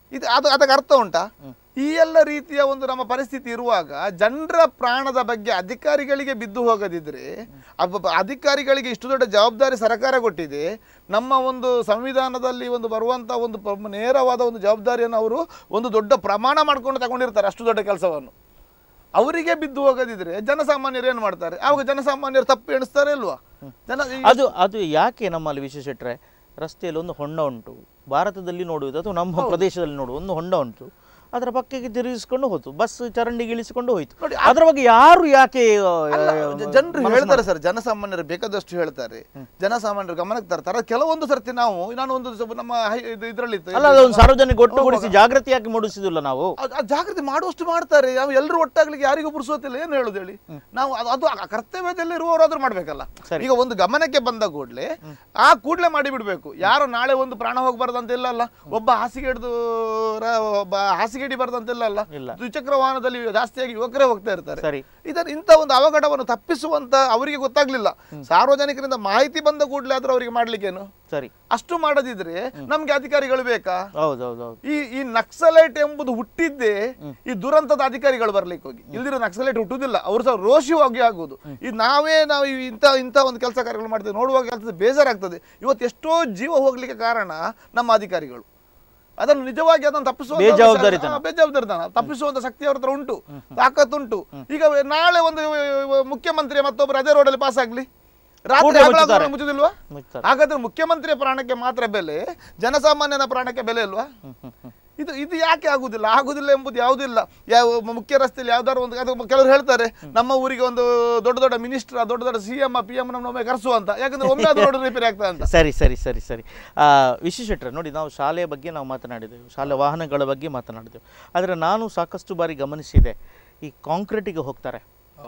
ಇದು ಅದು ಅದಕ್ಕೆ ಅರ್ಥ ಉಂಟಾ ಈ ಎಲ್ಲ ರೀತಿಯ ಒಂದು ನಮ್ಮ ಪರಿಸ್ಥಿತಿ ಇರುವಾಗ ಜನರ ಪ್ರಾಣದ ಬಗ್ಗೆ ಅಧಿಕಾರಿಗಳಿಗೆ ಬಿದ್ದು ಹೋಗದಿದ್ರೆ ಅಬ್ಬ ಅಧಿಕಾರಿಗಳಿಗೆ ಇಷ್ಟು ದೊಡ್ಡ ಜವಾಬ್ದಾರಿ ಸರ್ಕಾರ ಕೊಟ್ಟಿದೆ ನಮ್ಮ ಒಂದು ಸಂವಿಧಾನದಲ್ಲಿ ಒಂದು ಬರುವಂಥ ಒಂದು ಪ್ರ- ನೇರವಾದ ಒಂದು ಜವಾಬ್ದಾರಿಯನ್ನು ಅವರು ಒಂದು ದೊಡ್ಡ ಪ್ರಮಾಣ ಮಾಡ್ಕೊಂಡು ತಗೊಂಡಿರ್ತಾರೆ ಅಷ್ಟು ದೊಡ್ಡ ಕೆಲಸವನ್ನು ಅವರಿಗೆ ಬಿದ್ದು ಹೋಗದಿದ್ರೆ ಜನಸಾಮಾನ್ಯರು ಏನು ಮಾಡ್ತಾರೆ ಆವಾಗ ಜನಸಾಮಾನ್ಯರು ತಪ್ಪು ಎಣಿಸ್ತಾರೆ ಇಲ್ವಾ ಜನ ಈ- ಅದು ಅದು ಯಾಕೆ ನಮ್ಮಲ್ಲಿ ವಿಶೇಷ ಇಟ್ಟರೆ ರಸ್ತೆಯಲ್ಲಿ ಒಂದು ಹೊಂಡ ಉಂಟು ಭಾರತದಲ್ಲಿ ನೋಡುವುದು ಅಥವಾ ನಮ್ಮ ಪ್ರದೇಶದಲ್ಲಿ ನೋಡುವುದು ಒಂದು ಹೊಂಡ ಉಂಟು ಅದರ ಪಕ್ಕಕ್ಕೆ ತಿರುಗಿಸ್ಕೊಂಡು ಹೋಯ್ತು ಬಸ್ ಚರಂಡಿಗೆ ಇಳಿಸಿಕೊಂಡು ಹೋಯ್ತು ನೋಡಿ, ಅದರ ಬಗ್ಗೆ ಯಾರು ಯಾಕೆ ಆ, ಜನರು ಹೇಳ್ತಾರೆ ಸರ್ ಜನಸಾಮಾನ್ಯರು ಬೇಕಾದಷ್ಟು ಹೇಳ್ತಾರೆ ಜನಸಾಮಾನ್ಯರು ಗಮನಕ್ಕೆ ತರ್ತಾರೆ ಕೆಲವೊಂದು ಸರ್ತಿ ನಾವು ನಾನು ಒಂದು ಸ್ವಲ್ಪ ನಮ್ಮ ಹೈ- ಇದು ಇದ್ರಲ್ಲಿ ಇತ್ತು. ಅಲ್ಲ ಅದೊಂದು ಸಾರ್ವಜನಿಕ ಒಟ್ಟುಗೂಡಿಸಿ ಜಾಗೃತಿ ಯಾಕೆ ಮೂಡಿಸಿದಿಲ್ಲ ನಾವು ಅದ್- ಅದ್ ಜಾಗೃತಿ ಮಾಡುವಷ್ಟು ಮಾಡ್ತಾರೆ ನಾವು ಎಲ್ಲರೂ ಒಟ್ಟಾಗ್ಲಿಕ್ಕೆ ಯಾರಿಗೂ ಪುರ್ಸೋತಿಲ್ಲ ಏನು ಹೇಳುದು ಹೇಳಿ ನಾವು ಅದು ಅದು ಆ ಕರ್ತವ್ಯದಲ್ಲಿ ಇರುವವರಾದ್ರೂ ಮಾಡ್ಬೇಕಲ್ಲ ಸರಿ. ಈಗ ಒಂದು ಗಮನಕ್ಕೆ ಬಂದ ಕೂಡಲೇ ಆ ಕೂಡಲೇ ಮಾಡಿ ಬಿಡ್ಬೇಕು ಯಾರು ನಾಳೆ ಒಂದು ಪ್ರಾಣ ಹೋಗ್ಬಾರ್ದು ಅಂತ ಇಲ್ಲ ಅಲ್ಲ ಒಬ್ಬ ಹಾಸಿಗೆ ಹಿಡಿದು ಒಬ್ಬ ಹಾಸಿಗೆ ಹಿಡಿಬಾರ್ದು ಅಂತ ಇಲ್ಲ ಅಲ್ಲ ಇಲ್ಲ. ದ್ವಿಚಕ್ರ ವಾಹನದಲ್ಲಿ ಜಾಸ್ತಿಯಾಗಿ ಯುವಕರೇ ಹೋಗ್ತಾ ಇರ್ತಾರೆ ಸರಿ ಇದರ ಇಂಥ ಒಂದು ಅವಘಡವನ್ನು ತಪ್ಪಿಸುವಂತ ಅವರಿಗೆ ಗೊತ್ತಾಗ್ಲಿಲ್ಲ ಸಾರ್ವಜನಿಕರಿಂದ ಮಾಹಿತಿ ಬಂದ ಕೂಡಲೇ ಆದ್ರೂ ಅವರಿಗೆ ಮಾಡ್ಲಿಕ್ಕೇನು ಸರಿ ಅಷ್ಟು ಮಾಡದಿದ್ರೆ ನಮ್ಗೆ ಅಧಿಕಾರಿಗಳು ಬೇಕಾ ಹೌದು ಹೌದು ಹೌದು ಈ ಈ ನಕ್ಸಲೈಟ್ ಎಂಬುದು ಹುಟ್ಟಿದ್ದೇ ಈ ದುರಂತದ ಅಧಿಕಾರಿಗಳು ಬರ್ಲಿಕ್ಕೆ ಹೋಗಿ ಇಲ್ದಿರೋ ನಕ್ಸಲೈಟ್ ಹುಟ್ಟುದಿಲ್ಲ ಅವ್ರು ಸಹ ರೋಷಿಯಾಗಿ ಆಗುವುದು ಇದು ನಾವೇ ನಾವು ಈ ಇಂಥ ಇಂಥ ಒಂದು ಕೆಲಸ ಕಾರ್ಯಗಳು ಮಾಡ್ತೇವೆ ನೋಡುವಾಗ ಆಗ್ತದೆ ಬೇಜಾರಾಗ್ತದೆ ಇವತ್ತು ಎಷ್ಟೋ ಜೀವ ಹೋಗ್ಲಿಕ್ಕೆ ಕಾರಣ ನಮ್ಮ ಅಧಿಕಾರಿಗಳು ಅದನ್ನು ನಿಜವಾಗಿ ಅದನ್ನು ತಪ್ಪಿಸುವ ಬೇಜವಾಬ್ದಾರಿತನ. ಬೇಜವಾಬ್ದಾರಿತನ ತಪ್ಪಿಸುವಂತ ಶಕ್ತಿ ಅವ್ರ ಹತ್ರ ಉಂಟು ತಾಕತ್ತುಂಟು ಈಗ ನಾಳೆ ಒಂದು ಮುಖ್ಯಮಂತ್ರಿ ಮತ್ತೊಬ್ಬರು ಅದೇ ರೋಡಲ್ಲಿ ಪಾಸ್ ಆಗ್ಲಿ ರಾತ್ರಿ ಕೂಡಲೇ ಹಗಲಾಗುವಾಗ ಮುಚ್ಚುತ್ತಾರೆ. ಮುಚ್ಚುದಿಲ್ವಾ ಮುಚ್ತಾರೆ. ಹಾಗಾದ್ರೆ ಮುಖ್ಯಮಂತ್ರಿಯ ಪ್ರಾಣಕ್ಕೆ ಮಾತ್ರ ಬೆಲೆ ಜನಸಾಮಾನ್ಯನ ಪ್ರಾಣಕ್ಕೆ ಬೆಲೆ ಇಲ್ವಾ ಇದು ಇದು ಯಾಕೆ ಆಗುದಿಲ್ಲ ಆಗುದಿಲ್ಲ ಎಂಬುದು ಯಾವುದಿಲ್ಲ ಯಾವ ಮುಖ್ಯ ರಸ್ತೆಯಲ್ಲಿ ಯಾವ್ದಾದ್ರು ಒಂದು ಅದು ಕೆಲವರು ಹೇಳ್ತಾರೆ ನಮ್ಮ ಊರಿಗೆ ಒಂದು ದೊಡ್ಡ ದೊಡ್ಡ ಮಿನಿಸ್ಟರ್ ದೊಡ್ಡ ದೊಡ್ಡ ಸಿ ಎಂ ಪಿ ಎಂ ನಮ್ಮೊಮ್ಮೆ ಕರೆಸುವ ಅಂತ ಯಾಕಂದ್ರೆ ಒಮ್ಮೆ ಅದು ರೋಡ್ ರಿಪೇರಿ ಆಗ್ತದೆ ಅಂತ ಸರಿ ಸರಿ ಸರಿ ಸರಿ ಆ, ವಿಶೇಷ ಇಟ್ರೆ ನೋಡಿ ನಾವು ಶಾಲೆಯ ಬಗ್ಗೆ ನಾವು ಮಾತನಾಡಿದೆವು ಶಾಲೆ ವಾಹನಗಳ ಬಗ್ಗೆ ಮಾತನಾಡಿದೆವು ಆದರೆ ನಾನು ಸಾಕಷ್ಟು ಬಾರಿ ಗಮನಿಸಿದೆ ಈ ಕಾಂಕ್ರೀಟಿಗೆ ಹೋಗ್ತಾರೆ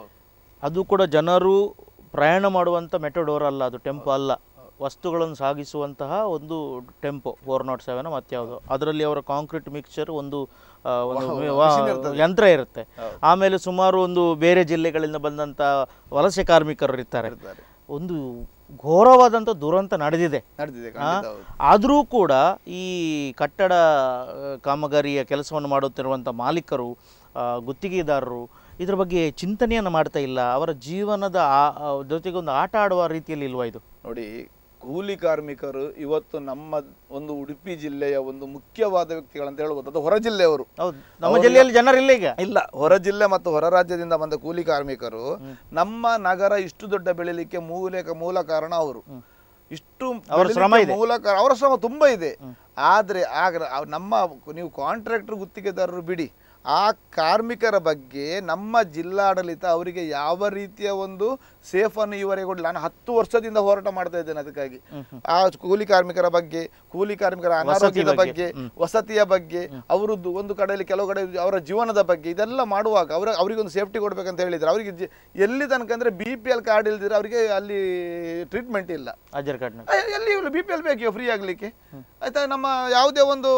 ಅದು ಕೂಡ ಜನರು ಪ್ರಯಾಣ ಮಾಡುವಂಥ ಮೆಟೋಡೋರ್ ಅಲ್ಲ ಅದು ಟೆಂಪೋ ಅಲ್ಲ ವಸ್ತುಗಳನ್ನು ಸಾಗಿಸುವಂತಹ ಒಂದು ಟೆಂಪೋ ಫೋರ್ ನಾಟ್ ಸೆವೆನ್ ಮತ್ಯಾವುದು ಅದರಲ್ಲಿ ಅವರ ಕಾಂಕ್ರೀಟ್ ಮಿಕ್ಸ್ಚರ್ ಒಂದು ಆ, ಒಂದು ವಾ- ಯಂತ್ರ ಇರುತ್ತೆ ಆಮೇಲೆ ಸುಮಾರು ಒಂದು ಬೇರೆ ಜಿಲ್ಲೆಗಳಿಂದ ಬಂದಂಥ ವಲಸೆ ಕಾರ್ಮಿಕರು ಇರ್ತಾರೆ ಒಂದು ಘೋರವಾದಂಥ ದುರಂತ ನಡೆದಿದೆ ನಡೆದಿದೆ ಆ, ಖಂಡಿತ ಹೌದು. ಆದರೂ ಕೂಡ ಈ ಕಟ್ಟಡ ಆ, ಕಾಮಗಾರಿಯ ಕೆಲಸವನ್ನು ಮಾಡುತ್ತಿರುವಂಥ ಮಾಲೀಕರು ಆ, ಗುತ್ತಿಗೆದಾರರು ಇದರ ಬಗ್ಗೆ ಚಿಂತನೆಯನ್ನು ಮಾಡ್ತಾ ಇಲ್ಲ ಅವರ ಜೀವನದ ಆ- ಆ ಜೊತೆಗೆ ಒಂದು ಆಟ ಆಡುವ ರೀತಿಯಲ್ಲಿ ಇಲ್ವಾ ಇದು ನೋಡಿ ಕೂಲಿ ಕಾರ್ಮಿಕರು ಇವತ್ತು ನಮ್ಮ ಒಂದು ಉಡುಪಿ ಜಿಲ್ಲೆಯ ಒಂದು ಮುಖ್ಯವಾದ ವ್ಯಕ್ತಿಗಳಂತ ಹೇಳ್ಬೋದು ಅದು ಹೊರ ಜಿಲ್ಲೆಯವರು ಹೌದು ನಮ್ಮ ಜಿಲ್ಲೆಯಲ್ಲಿ ಜನರಿಲ್ಲ ಈಗ ಇಲ್ಲ ಹೊರ ಜಿಲ್ಲೆ ಮತ್ತು ಹೊರ ರಾಜ್ಯದಿಂದ ಬಂದ ಕೂಲಿ ಕಾರ್ಮಿಕರು ನಮ್ಮ ನಗರ ಇಷ್ಟು ದೊಡ್ಡ ಬೆಳಿಲಿಕ್ಕೆ ಮೂಲ ಮೂಲ ಕಾರಣ ಅವರು ಇಷ್ಟು ಅವರ ಶ್ರಮ ಬೆಳಿಲಿಕ್ಕೆ ಇದೆ. ಮೂಲ ಕಾರಣ ಅವರ ಶ್ರಮ ತುಂಬಾ ಇದೆ ಆದ್ರೆ ಆಗ ಅವ್- ನಮ್ಮ ನೀವು ಕಾಂಟ್ರಾಕ್ಟರ್ ಗುತ್ತಿಗೆದಾರರು ಬಿಡಿ ಆ ಕಾರ್ಮಿಕರ ಬಗ್ಗೆ ನಮ್ಮ ಜಿಲ್ಲಾಡಳಿತ ಅವರಿಗೆ ಯಾವ ರೀತಿಯ ಒಂದು ಸೇಫ್ ಅನ್ನು ಈವರೆಗೆ ಕೊಡಲಿಲ್ಲ ನಾನು ಹತ್ತು ವರ್ಷದಿಂದ ಹೋರಾಟ ಮಾಡ್ತಾ ಇದ್ದೇನೆ ಅದಕ್ಕಾಗಿ ಆ ಕೂಲಿ ಕಾರ್ಮಿಕರ ಬಗ್ಗೆ ಕೂಲಿ ಕಾರ್ಮಿಕರ ಅನಾರೋಗ್ಯದ ಬಗ್ಗೆ. ಬಗ್ಗೆ ವಸತಿಯ ಬಗ್ಗೆ ಅವರದ್ದು ಒಂದು ಕಡೆಯಲ್ಲಿ ಕೆಲವು ಕಡೆ ಅವರ ಜೀವನದ ಬಗ್ಗೆ ಇದೆಲ್ಲ ಮಾಡುವಾಗ ಅವರ ಅವರಿಗೊಂದು ಸೇಫ್ಟಿ ಕೊಡ್ಬೇಕಂತ ಹೇಳಿದ್ರು ಅವರಿಗೆ ಜಿ- ಎಲ್ಲಿ ತನಕ ಅಂದ್ರೆ ಬಿ ಪಿ ಎಲ್ ಕಾರ್ಡ್ ಇಲ್ದಿದ್ರೆ ಅವರಿಗೆ ಅಲ್ಲಿ ಟ್ರೀಟ್ಮೆಂಟ್ ಇಲ್ಲ ಅಜರ್ ಕಾರ್ಡ್ನ ಅಯ್ಯ, ಎಲ್ಲಿ ಬಿ ಪಿ ಎಲ್ ಬೇಕೋ ಫ್ರೀ ಆಗ್ಲಿಕ್ಕೆ ಆಯ್ತಾ ನಮ್ಮ ಯಾವುದೇ ಒಂದು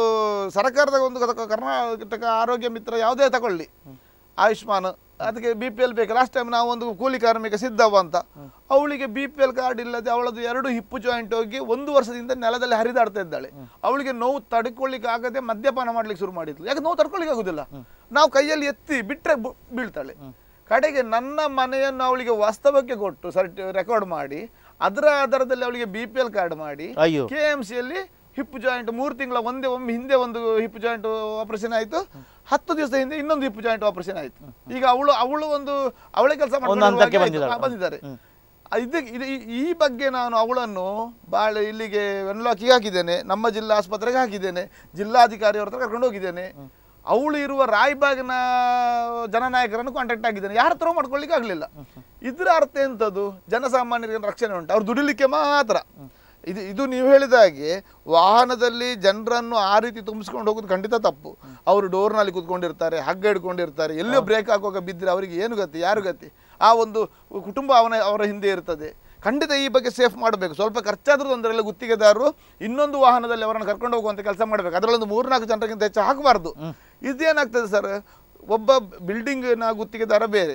ಸರ್ಕಾರದ ಒಂದು ಕರ್ಕ- ಕರ್ನಾಟಕ ಆರೋಗ್ಯ ಮಿತ್ರ ಯಾವುದೇ ತಗೊಳ್ಳಿ ಆಯುಷ್ಮಾನ್ ಅದಕ್ಕೆ ಬಿ ಪಿ ಎಲ್ ಬೇಕು ಲಾಸ್ಟ್ ಟೈಮ್ ನಾವು ಒಂದು ಕೂಲಿ ಕಾರ್ಮಿಕ ಸಿದ್ದವ್ವ ಅಂತ ಅವಳಿಗೆ ಬಿ ಪಿ ಎಲ್ ಕಾರ್ಡ್ ಇಲ್ಲದೆ ಅವಳದು ಎರಡು ಹಿಪ್ಪು ಜಾಯಿಂಟ್ ಹೋಗಿ ಒಂದು ವರ್ಷದಿಂದ ನೆಲದಲ್ಲಿ ಹರಿದಾಡ್ತಾ ಇದ್ದಾಳೆ ಅವಳಿಗೆ ನೋವು ತಡ್ಕೊಳ್ಳಿಕ್ಕೆ ಆಗದೆ ಮದ್ಯಪಾನ ಮಾಡ್ಲಿಕ್ಕೆ ಶುರು ಮಾಡಿದ್ಲು ಯಾಕೆ ನೋವು ತಡ್ಕೊಳ್ಳಿಕ್ಕೆ ಆಗುದಿಲ್ಲ ನಾವು ಕೈಯಲ್ಲಿ ಎತ್ತಿ ಬಿಟ್ರೆ ಬು- ಬೀಳ್ತಾಳೆ ಕಡೆಗೆ ನನ್ನ ಮನೆಯನ್ನು ಅವಳಿಗೆ ವಾಸ್ತವಕ್ಕೆ ಕೊಟ್ಟು ಸರ್ಟಿ ರೆಕಾರ್ಡ್ ಮಾಡಿ ಅದರ ಆಧಾರದಲ್ಲಿ ಅವಳಿಗೆ ಬಿ ಪಿ ಎಲ್ ಕಾರ್ಡ್ ಮಾಡಿ ಅಯ್ಯೋ ಕೆ ಎಂ ಸಿಯಲ್ಲಿ ಹಿಪ್ ಜಾಯಿಂಟ್ ಮೂರು ತಿಂಗಳ ಒಂದೇ ಒಮ್ಮೆ ಹಿಂದೆ ಒಂದು ಹಿಪ್ ಜಾಯಿಂಟ್ ಆಪರೇಷನ್ ಆಯಿತು ಹತ್ತು ದಿವಸ ಹಿಂದೆ ಇನ್ನೊಂದು ಹಿಪ್ ಜಾಯಿಂಟ್ ಆಪರೇಷನ್ ಆಯಿತು ಈಗ ಅವಳು ಅವಳು ಒಂದು ಅವಳೇ ಕೆಲಸ ಹಂತಕ್ಕೆ ಬಂದಿದ್ದಾಳೆ. ಬಂದಿದ್ದಾರೆ ಇದು ಇದು ಈ- ಈ ಬಗ್ಗೆ ನಾನು ಅವಳನ್ನು ಭಾಳ ಇಲ್ಲಿಗೆ ವೆನ್ಲಾಕಿಗೆ ಹಾಕಿದ್ದೇನೆ ನಮ್ಮ ಜಿಲ್ಲಾ ಆಸ್ಪತ್ರೆಗೆ ಹಾಕಿದ್ದೇನೆ ಜಿಲ್ಲಾಧಿಕಾರಿ ಅವ್ರ ಹತ್ರ ಕರ್ಕೊಂಡು ಹೋಗಿದ್ದೇನೆ ಅವಳು ಇರುವ ರಾಯಬಾಗಿನ ಜನನಾಯಕರನ್ನು ಕಾಂಟ್ಯಾಕ್ಟ್ ಆಗಿದ್ದೇನೆ ಯಾರ ಹತ್ರ ಮಾಡ್ಕೊಳ್ಳಿಕ್ಕೆ ಆಗಲಿಲ್ಲ ಇದರ ಅರ್ಥ ಎಂಥದ್ದು ಜನಸಾಮಾನ್ಯರಿಗೆ ರಕ್ಷಣೆ ಉಂಟು ಅವ್ರು ದುಡಿಲಿಕ್ಕೆ ಮಾತ್ರ ಇದು ಇದು ನೀವು ಹೇಳಿದ ಹಾಗೆ ವಾಹನದಲ್ಲಿ ಜನರನ್ನು ಆ ರೀತಿ ತುಂಬಿಸ್ಕೊಂಡು ಹೋಗೋದು ಖಂಡಿತ ತಪ್ಪು ಅವರು ಡೋರ್ನಲ್ಲಿ ಕೂತ್ಕೊಂಡಿರ್ತಾರೆ ಹಗ್ಗ ಹಿಡ್ಕೊಂಡಿರ್ತಾರೆ ಎಲ್ಲೋ ಬ್ರೇಕ್ ಹಾಕುವಾಗ ಬಿದ್ದರೆ ಅವರಿಗೆ ಏನು ಗತಿ ಯಾರು ಗತಿ ಆ ಒಂದು ಕುಟುಂಬ ಅವನ ಅವರ ಹಿಂದೆ ಇರ್ತದೆ ಖಂಡಿತ ಈ ಬಗ್ಗೆ ಸೇಫ್ ಮಾಡಬೇಕು ಸ್ವಲ್ಪ ಖರ್ಚಾದ್ರೂ ತೊಂದರೆ ಗುತ್ತಿಗೆದಾರರು ಇನ್ನೊಂದು ವಾಹನದಲ್ಲಿ ಅವರನ್ನು ಕರ್ಕೊಂಡು ಹೋಗುವಂತ ಕೆಲಸ ಮಾಡಬೇಕು ಅದರಲ್ಲೊಂದು ಮೂರ್ನಾಲ್ಕು ಜನರಿಗಿಂತ ಹೆಚ್ಚು ಹಾಕಬಾರ್ದು ಇದೇನಾಗ್ತದೆ ಸರ್ ಒಬ್ಬ ಬಿಲ್ಡಿಂಗ್ನ ಗುತ್ತಿಗೆದಾರ ಬೇರೆ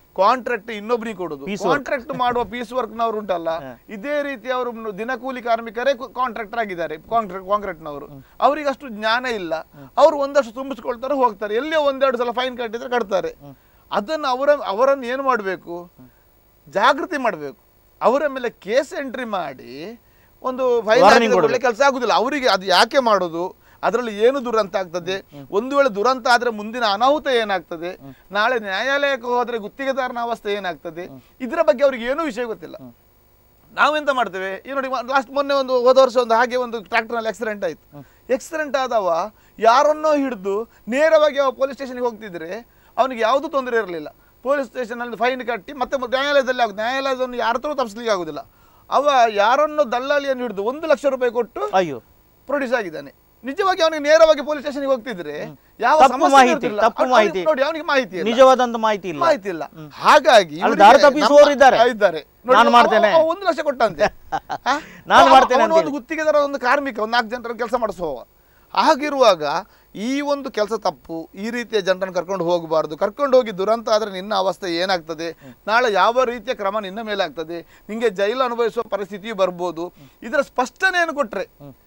ಕಾಂಟ್ರಾಕ್ಟ್ ಇನ್ನೊಬ್ರಿಗೆ ಕೊಡುದು Piece work. ಕಾಂಟ್ರಾಕ್ಟ್ ಮಾಡುವ ಪೀಸ್ ವರ್ಕ್ ನವರು ಉಂಟಲ್ಲ ಇದೇ ರೀತಿ ಅವರು ದಿನಕೂಲಿ ಕಾರ್ಮಿಕರೇ ಕಾಂಟ್ರಾಕ್ಟರ್ ಆಗಿದ್ದಾರೆ ಕಾಂಟ್ರಾಕ್ಟ್ ಕಾಂಕ್ರೀಟ್ನವರು ಅವರಿಗೆ ಅಷ್ಟು ಜ್ಞಾನ ಇಲ್ಲ ಅವರು ಒಂದಷ್ಟು ತುಂಬಿಸ್ಕೊಳ್ತಾರೆ ಹೋಗ್ತಾರೆ ಎಲ್ಲಿಯೋ ಒಂದೆರಡು ಸಲ ಫೈನ್ ಕಟ್ಟಿದ್ರೆ ಕಟ್ತಾರೆ ಅದನ್ನು ಅವರ ಅವರನ್ನು ಏನು ಮಾಡಬೇಕು ಜಾಗೃತಿ ಮಾಡಬೇಕು ಅವರ ಮೇಲೆ ಕೇಸ್ ಎಂಟ್ರಿ ಮಾಡಿ ಒಂದು ಫೈನ್ Warning ಒಳ್ಳೆ ಕೆಲಸ ಆಗುದಿಲ್ಲ ಅವರಿಗೆ ಅದು ಯಾಕೆ ಮಾಡೋದು ಅದರಲ್ಲಿ ಏನು ದುರಂತ ಆಗ್ತದೆ ಒಂದು ವೇಳೆ ದುರಂತ ಆದ್ರೆ ಮುಂದಿನ ಅನಾಹುತ ಏನಾಗ್ತದೆ ನಾಳೆ ನ್ಯಾಯಾಲಯಕ್ಕೆ ಹೋದ್ರೆ ಗುತ್ತಿಗೆದಾರನ ಅವಸ್ಥೆ ಏನಾಗ್ತದೆ ಇದರ ಬಗ್ಗೆ ಅವ್ರಿಗೆ ಏನೂ ವಿಷಯ ಗೊತ್ತಿಲ್ಲ ನಾವೆಂತ ಮಾಡ್ತೇವೆ ಈ ನೋಡಿ ಲಾಸ್ಟ್ ಮೊನ್ನೆ ಒಂದು ಹೋದ ವರ್ಷ ಒಂದು ಹಾಗೆ ಒಂದು ಟ್ರ್ಯಾಕ್ಟರ್ನಲ್ಲಿ ಆಕ್ಸಿಡೆಂಟ್ ಆಯ್ತು ಆಕ್ಸಿಡೆಂಟ್ ಆದವ ಯಾರನ್ನೋ ಹಿಡಿದು ನೇರವಾಗಿ ಅವ ಪೊಲೀಸ್ ಸ್ಟೇಷನ್ಗೆ ಹೋಗ್ತಿದ್ರೆ ಅವನಿಗೆ ಯಾವುದೂ ತೊಂದರೆ ಇರಲಿಲ್ಲ ಪೊಲೀಸ್ ಸ್ಟೇಷನಲ್ಲಿ ಫೈನ್ ಕಟ್ಟಿ ಮತ್ತೆ ಮ- ನ್ಯಾಯಾಲಯದಲ್ಲಿ ಆಗುತ್ತೆ ನ್ಯಾಯಾಲಯದನ್ನು ಯಾರ ಹತ್ರ ತಪ್ಪಿಸ್ಲಿಕ್ಕೆ ಆಗುದಿಲ್ಲ ಅವ ಯಾರನ್ನೋ ದಲ್ಲಾಳಿಯನ್ನು ಹಿಡಿದು ಒಂದು ಲಕ್ಷ ರೂಪಾಯಿ ಕೊಟ್ಟು ಅಯ್ಯೋ ಪ್ರೊಡ್ಯೂಸ್ ಆಗಿದ್ದಾನೆ ನಿಜವಾಗಿ ಅವನಿಗೆ ನೇರವಾಗಿ ಪೊಲೀಸ್ ಸ್ಟೇಷನ್ಗೆ ಹೋಗ್ತಿದ್ರೆ ಯಾವ ತಪ್ಪು ಸಮಸ್ಯೆ ಮಾಹಿತಿ, ಇರ್ತಿಲ್ಲ. ತಪ್ಪು ಅವ್ನಿಗೆ ಮಾಹಿತಿ. ನೋಡಿ ಅವನಿಗೆ ಮಾಹಿತಿ ಇಲ್ಲ ನಿಜವಾದಂತ ಮಾಹಿತಿ ಇಲ್ಲ ಮಾಹಿತಿ ಇಲ್ಲ ಹಾಗಾಗಿ ಅಲ್ಲಿ ಇವ್ರಿಗೆ ದಾರಿ ತಪ್ಪಿಸುವವರು ನಮ್ಮ- ಇದ್ದಾರೆ. ಆ, ಇದ್ದಾರೆ ನೋಡಿ, ನಾನು ಅವ- ಮಾಡ್ತೇನೆ. ಅವ ಒಂದು ಲಕ್ಷ ಕೊಟ್ಟಂತೆ ಆ? ನಾನು ಅವ- ಮಾಡ್ತೇನೆ ಅವನು ಅಂತ ಒಂದು ಗುತ್ತಿಗೆದಾರ ಒಂದು ಕಾರ್ಮಿಕ ಒಂದು ನಾಲ್ಕು ಜನರ ಕೆಲಸ ಮಾಡಿಸುವವ ಹಾಗಿರುವಾಗ ಈ ಒಂದು ಕೆಲಸ ತಪ್ಪು ಈ ರೀತಿಯ ಜನರನ್ನು ಕರ್ಕೊಂಡು ಹೋಗಬಾರ್ದು ಕರ್ಕೊಂಡು ಹೋಗಿ ದುರಂತ ಆದರೆ ನಿನ್ನ ಅವಸ್ಥೆ ಏನಾಗ್ತದೆ ನಾಳೆ ಯಾವ ರೀತಿಯ ಕ್ರಮ ನಿನ್ನ ಮೇಲೆ ಆಗ್ತದೆ ನಿಂಗೆ ಜೈಲು ಅನುಭವಿಸುವ ಪರಿಸ್ಥಿತಿಯು ಬರ್ಬೋದು ಇದರ ಸ್ಪಷ್ಟನೆಯನ್ನು ಕೊಟ್ರೆ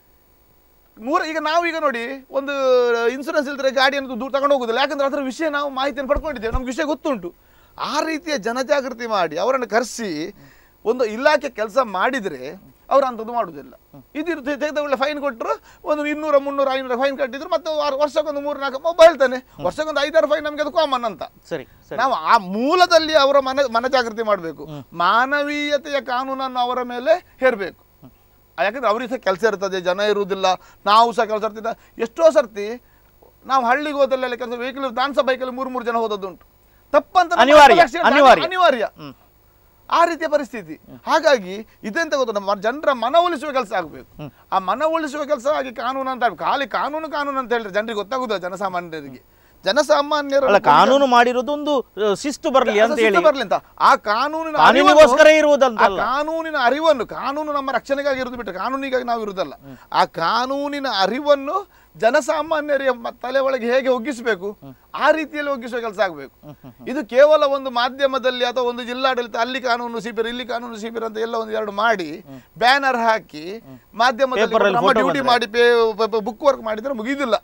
ನೂರ ಈಗ ನಾವು ಈಗ ನೋಡಿ ಒಂದು ಇನ್ಸೂರೆನ್ಸ್ ಇಲ್ದ್ರೆ ಗಾಡಿಯನ್ನು ದೂರ ತಗೊಂಡು ಹೋಗುದಿಲ್ಲ ಯಾಕಂದ್ರೆ ಅದರ ವಿಷಯ ನಾವು ಮಾಹಿತಿಯನ್ನು ಪಡ್ಕೊಂಡಿದ್ದೇವೆ ನಮ್ಗೆ ವಿಷಯ ಗೊತ್ತುಂಟು ಆ ರೀತಿಯ ಜನಜಾಗೃತಿ ಮಾಡಿ ಅವರನ್ನು ಕರೆಸಿ ಒಂದು ಇಲಾಖೆ ಕೆಲಸ ಮಾಡಿದರೆ ಅವ್ರು ಅಂಥದ್ದು ಮಾಡುವುದಿಲ್ಲ ಇದು ತೆಗೆದ ಒಳ್ಳೆ ಫೈನ್ ಕೊಟ್ಟರು ಒಂದು ಇನ್ನೂರ ಮುನ್ನೂರ ಐನೂರ ಫೈನ್ ಕಟ್ಟಿದ್ರು ಮತ್ತೆ ವಾರ- ವರ್ಷಕ್ಕೊಂದು ಮೂರು ನಾಲ್ಕು ಒಬ್ಬ ಹೇಳ್ತಾನೆ ವರ್ಷಕ್ಕೊಂದು ಐದಾರು ಫೈನ್ ನಮಗೆ ಅದು ಕಾಮನ್ ಅಂತ ಸರಿ ಸರಿ ನಾವು ಆ ಮೂಲದಲ್ಲಿ ಅವರ ಮನ ಮನಜಾಗೃತಿ ಮಾಡಬೇಕು ಮಾನವೀಯತೆಯ ಕಾನೂನನ್ನು ಅವರ ಮೇಲೆ ಹೇರಬೇಕು ಯಾಕಂದ್ರೆ ಅವ್ರಿಗೆ ಸಹ ಕೆಲಸ ಇರ್ತದೆ ಜನ ಇರುವುದಿಲ್ಲ ನಾವು ಸಹ ಕೆಲಸ ಇರ್ತಿದ್ದ ಎಷ್ಟೋ ಸರ್ತಿ ನಾವು ಹಳ್ಳಿಗೆ ಹೋದಲ್ಲೆಲ್ಲ ಕೆಲಸ ವೆಹಿಕಲ್ ನಾನು ಸಹ ಬೈಕಲ್ಲಿ ಮೂರು ಮೂರು ಜನ ಹೋದದ್ದುಂಟು ತಪ್ಪಂತ ನಮ್ಮ ಅನಿವಾರ್ಯ, accident ಅನಿವಾರ್ಯ. ಅನಿವಾರ್ಯ ಹ್ಮ್. ಆ ರೀತಿಯ ಪರಿಸ್ಥಿತಿ ಹಾಗಾಗಿ ಇದೆಂತ ಗೊತ್ತು ನಮ್ಮ ಜನರ ಮನವೊಲಿಸುವ ಕೆಲಸ ಆಗಬೇಕು ಆ ಮನವೊಲಿಸುವ ಕೆಲಸ ಆಗಿ ಕಾನೂನು ಅಂತ ಖಾಲಿ ಕಾನೂನು ಕಾನೂನು ಅಂತ ಹೇಳಿದ್ರೆ ಜನರಿಗೆ ಗೊತ್ತಾಗುದಿಲ್ಲ ಜನಸಾಮಾನ್ಯರಿಗೆ ಜನಸಾಮಾನ್ಯರ ಅಲ್ಲ ಕಾನೂನು ಮಾಡಿರೋದು ಒಂದು ಅಹ್, ಶಿಸ್ತು ಬರಲಿ ಅಂತ ಹೇಳಿ ಬರ್ಲಿ ಅಂತ ಆ ಕಾನೂನಿನ ಕಾನೂನಿಗೋಸ್ಕರ ಅರಿವನ್ನು- ಇರುವುದಂತಲ್ಲ. ಆ ಕಾನೂನಿನ ಅರಿವನ್ನು ಕಾನೂನು ನಮ್ಮ ರಕ್ಷಣೆಗಾಗಿ ಇರುವುದು ಬಿಟ್ಟು ಕಾನೂನಿಗಾಗಿ ನಾವು ಇರುವುದಲ್ಲ ಆ ಕಾನೂನಿನ ಅರಿವನ್ನು ಜನಸಾಮಾನ್ಯರ ಮ- ತಲೆ ಒಳಗೆ ಹೇಗೆ ಒಗ್ಗಿಸಬೇಕು ಆ ರೀತಿಯಲ್ಲಿ ಒಗ್ಗಿಸುವ ಕೆಲಸ ಆಗಬೇಕು ಇದು ಕೇವಲ ಒಂದು ಮಾಧ್ಯಮದಲ್ಲಿ ಅಥವಾ ಒಂದು ಜಿಲ್ಲಾಡಳಿತ ಅಲ್ಲಿ ಕಾನೂನು ಶಿಬಿರ ಇಲ್ಲಿ ಕಾನೂನು ಶಿಬಿರ ಅಂತ ಎಲ್ಲ ಒಂದು ಎರಡು ಮಾಡಿ ಬ್ಯಾನರ್ ಹಾಕಿ ಮಾಧ್ಯಮದಲ್ಲಿ Paper ಅಲ್ಲಿ ನಮ್ಮ photo ಡ್ಯೂಟಿ ಬಂದ್ರೆ. ಮಾಡಿ ಬುಕ್ ವರ್ಕ್ ಮಾಡಿದ್ರೆ ಮುಗಿಯುದಿಲ್ಲ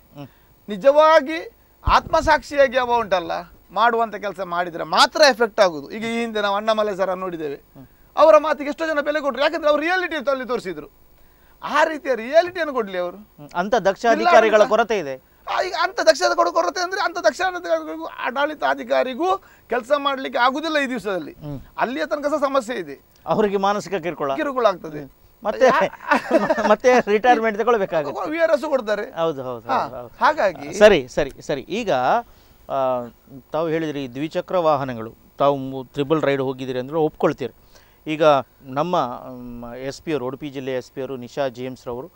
ನಿಜವಾಗಿ ಆತ್ಮಸಾಕ್ಷಿಯಾಗಿ ಅವ ಉಂಟಲ್ಲ ಮಾಡುವಂತ ಕೆಲಸ ಮಾಡಿದ್ರೆ ಮಾತ್ರ ಎಫೆಕ್ಟ್ ಆಗುದು ಈಗ ಈ ಹಿಂದೆ ನಾವು ಅಣ್ಣಮಲೈ ಸರ ನೋಡಿದ್ದೇವೆ ಅವರ ಮಾತಿಗೆ ಎಷ್ಟೋ ಜನ ಬೆಲೆ ಕೊಟ್ಟರು ಯಾಕಂದ್ರೆ ಅವ್ರು ರಿಯಾಲಿಟಿ ಅಲ್ಲಿ ತೋರಿಸಿದ್ರು ಆ ರೀತಿಯ ರಿಯಾಲಿಟಿಯನ್ನು ಕೊಡ್ಲಿ ಅವರು ಹ್ಮ್. ಅಂತ ದಕ್ಷ ಅಧಿಕಾರಿಗಳ ಕೊರತೆ ಇದೆ ಆ, ಈಗ ಅಂತ ದಕ್ಷತೆ ಕೊಡೋ ಕೊರತೆ ಅಂದ್ರೆ ಅಂತ ದಕ್ಷ ಆಡಳಿತಾಧಿಕಾರಿಗೂ ಕೆಲಸ ಮಾಡ್ಲಿಕ್ಕೆ ಆಗುದಿಲ್ಲ ಈ ದಿವಸದಲ್ಲಿ ಅಲ್ಲಿಯ ತನಕ ಸಹ ಸಮಸ್ಯೆ ಇದೆ ಅವರಿಗೆ ಮಾನಸಿಕ ಕಿರುಕುಳ ಕಿರುಕುಳ ಆಗ್ತದೆ ಮತ್ತೆ ಮತ್ತೆ ರಿಟೈರ್ಮೆಂಟ್ ತಗೊಳ್ಬೇಕಾಗುತ್ತೆ ವಿ ಆರ್ ಎಸ್ ಕೊಡ್ತಾರೆ ಹೌದು ಹೌದು ಹಾ, ಹೌದು, ಹೌದು ಹಾಗಾಗಿ ಸರಿ ಸರಿ ಸರಿ ಈಗ ಆ, ತಾವು ಹೇಳಿದ್ರಿ ದ್ವಿಚಕ್ರ ವಾಹನಗಳು ತಾವು ತ್ರಿಬಲ್ ರೈಡ್ ಹೋಗಿದ್ದೀರಿ ಅಂದರೆ ಒಪ್ಕೊಳ್ತೀರಿ ಈಗ ನಮ್ಮ ಎಸ್ ಪಿ ಅವರು ಉಡುಪಿ ಜಿಲ್ಲೆಯ ಎಸ್ ಪಿ ಅವರು ನಿಶಾ ಜೇಮ್ಸ್ ರವರು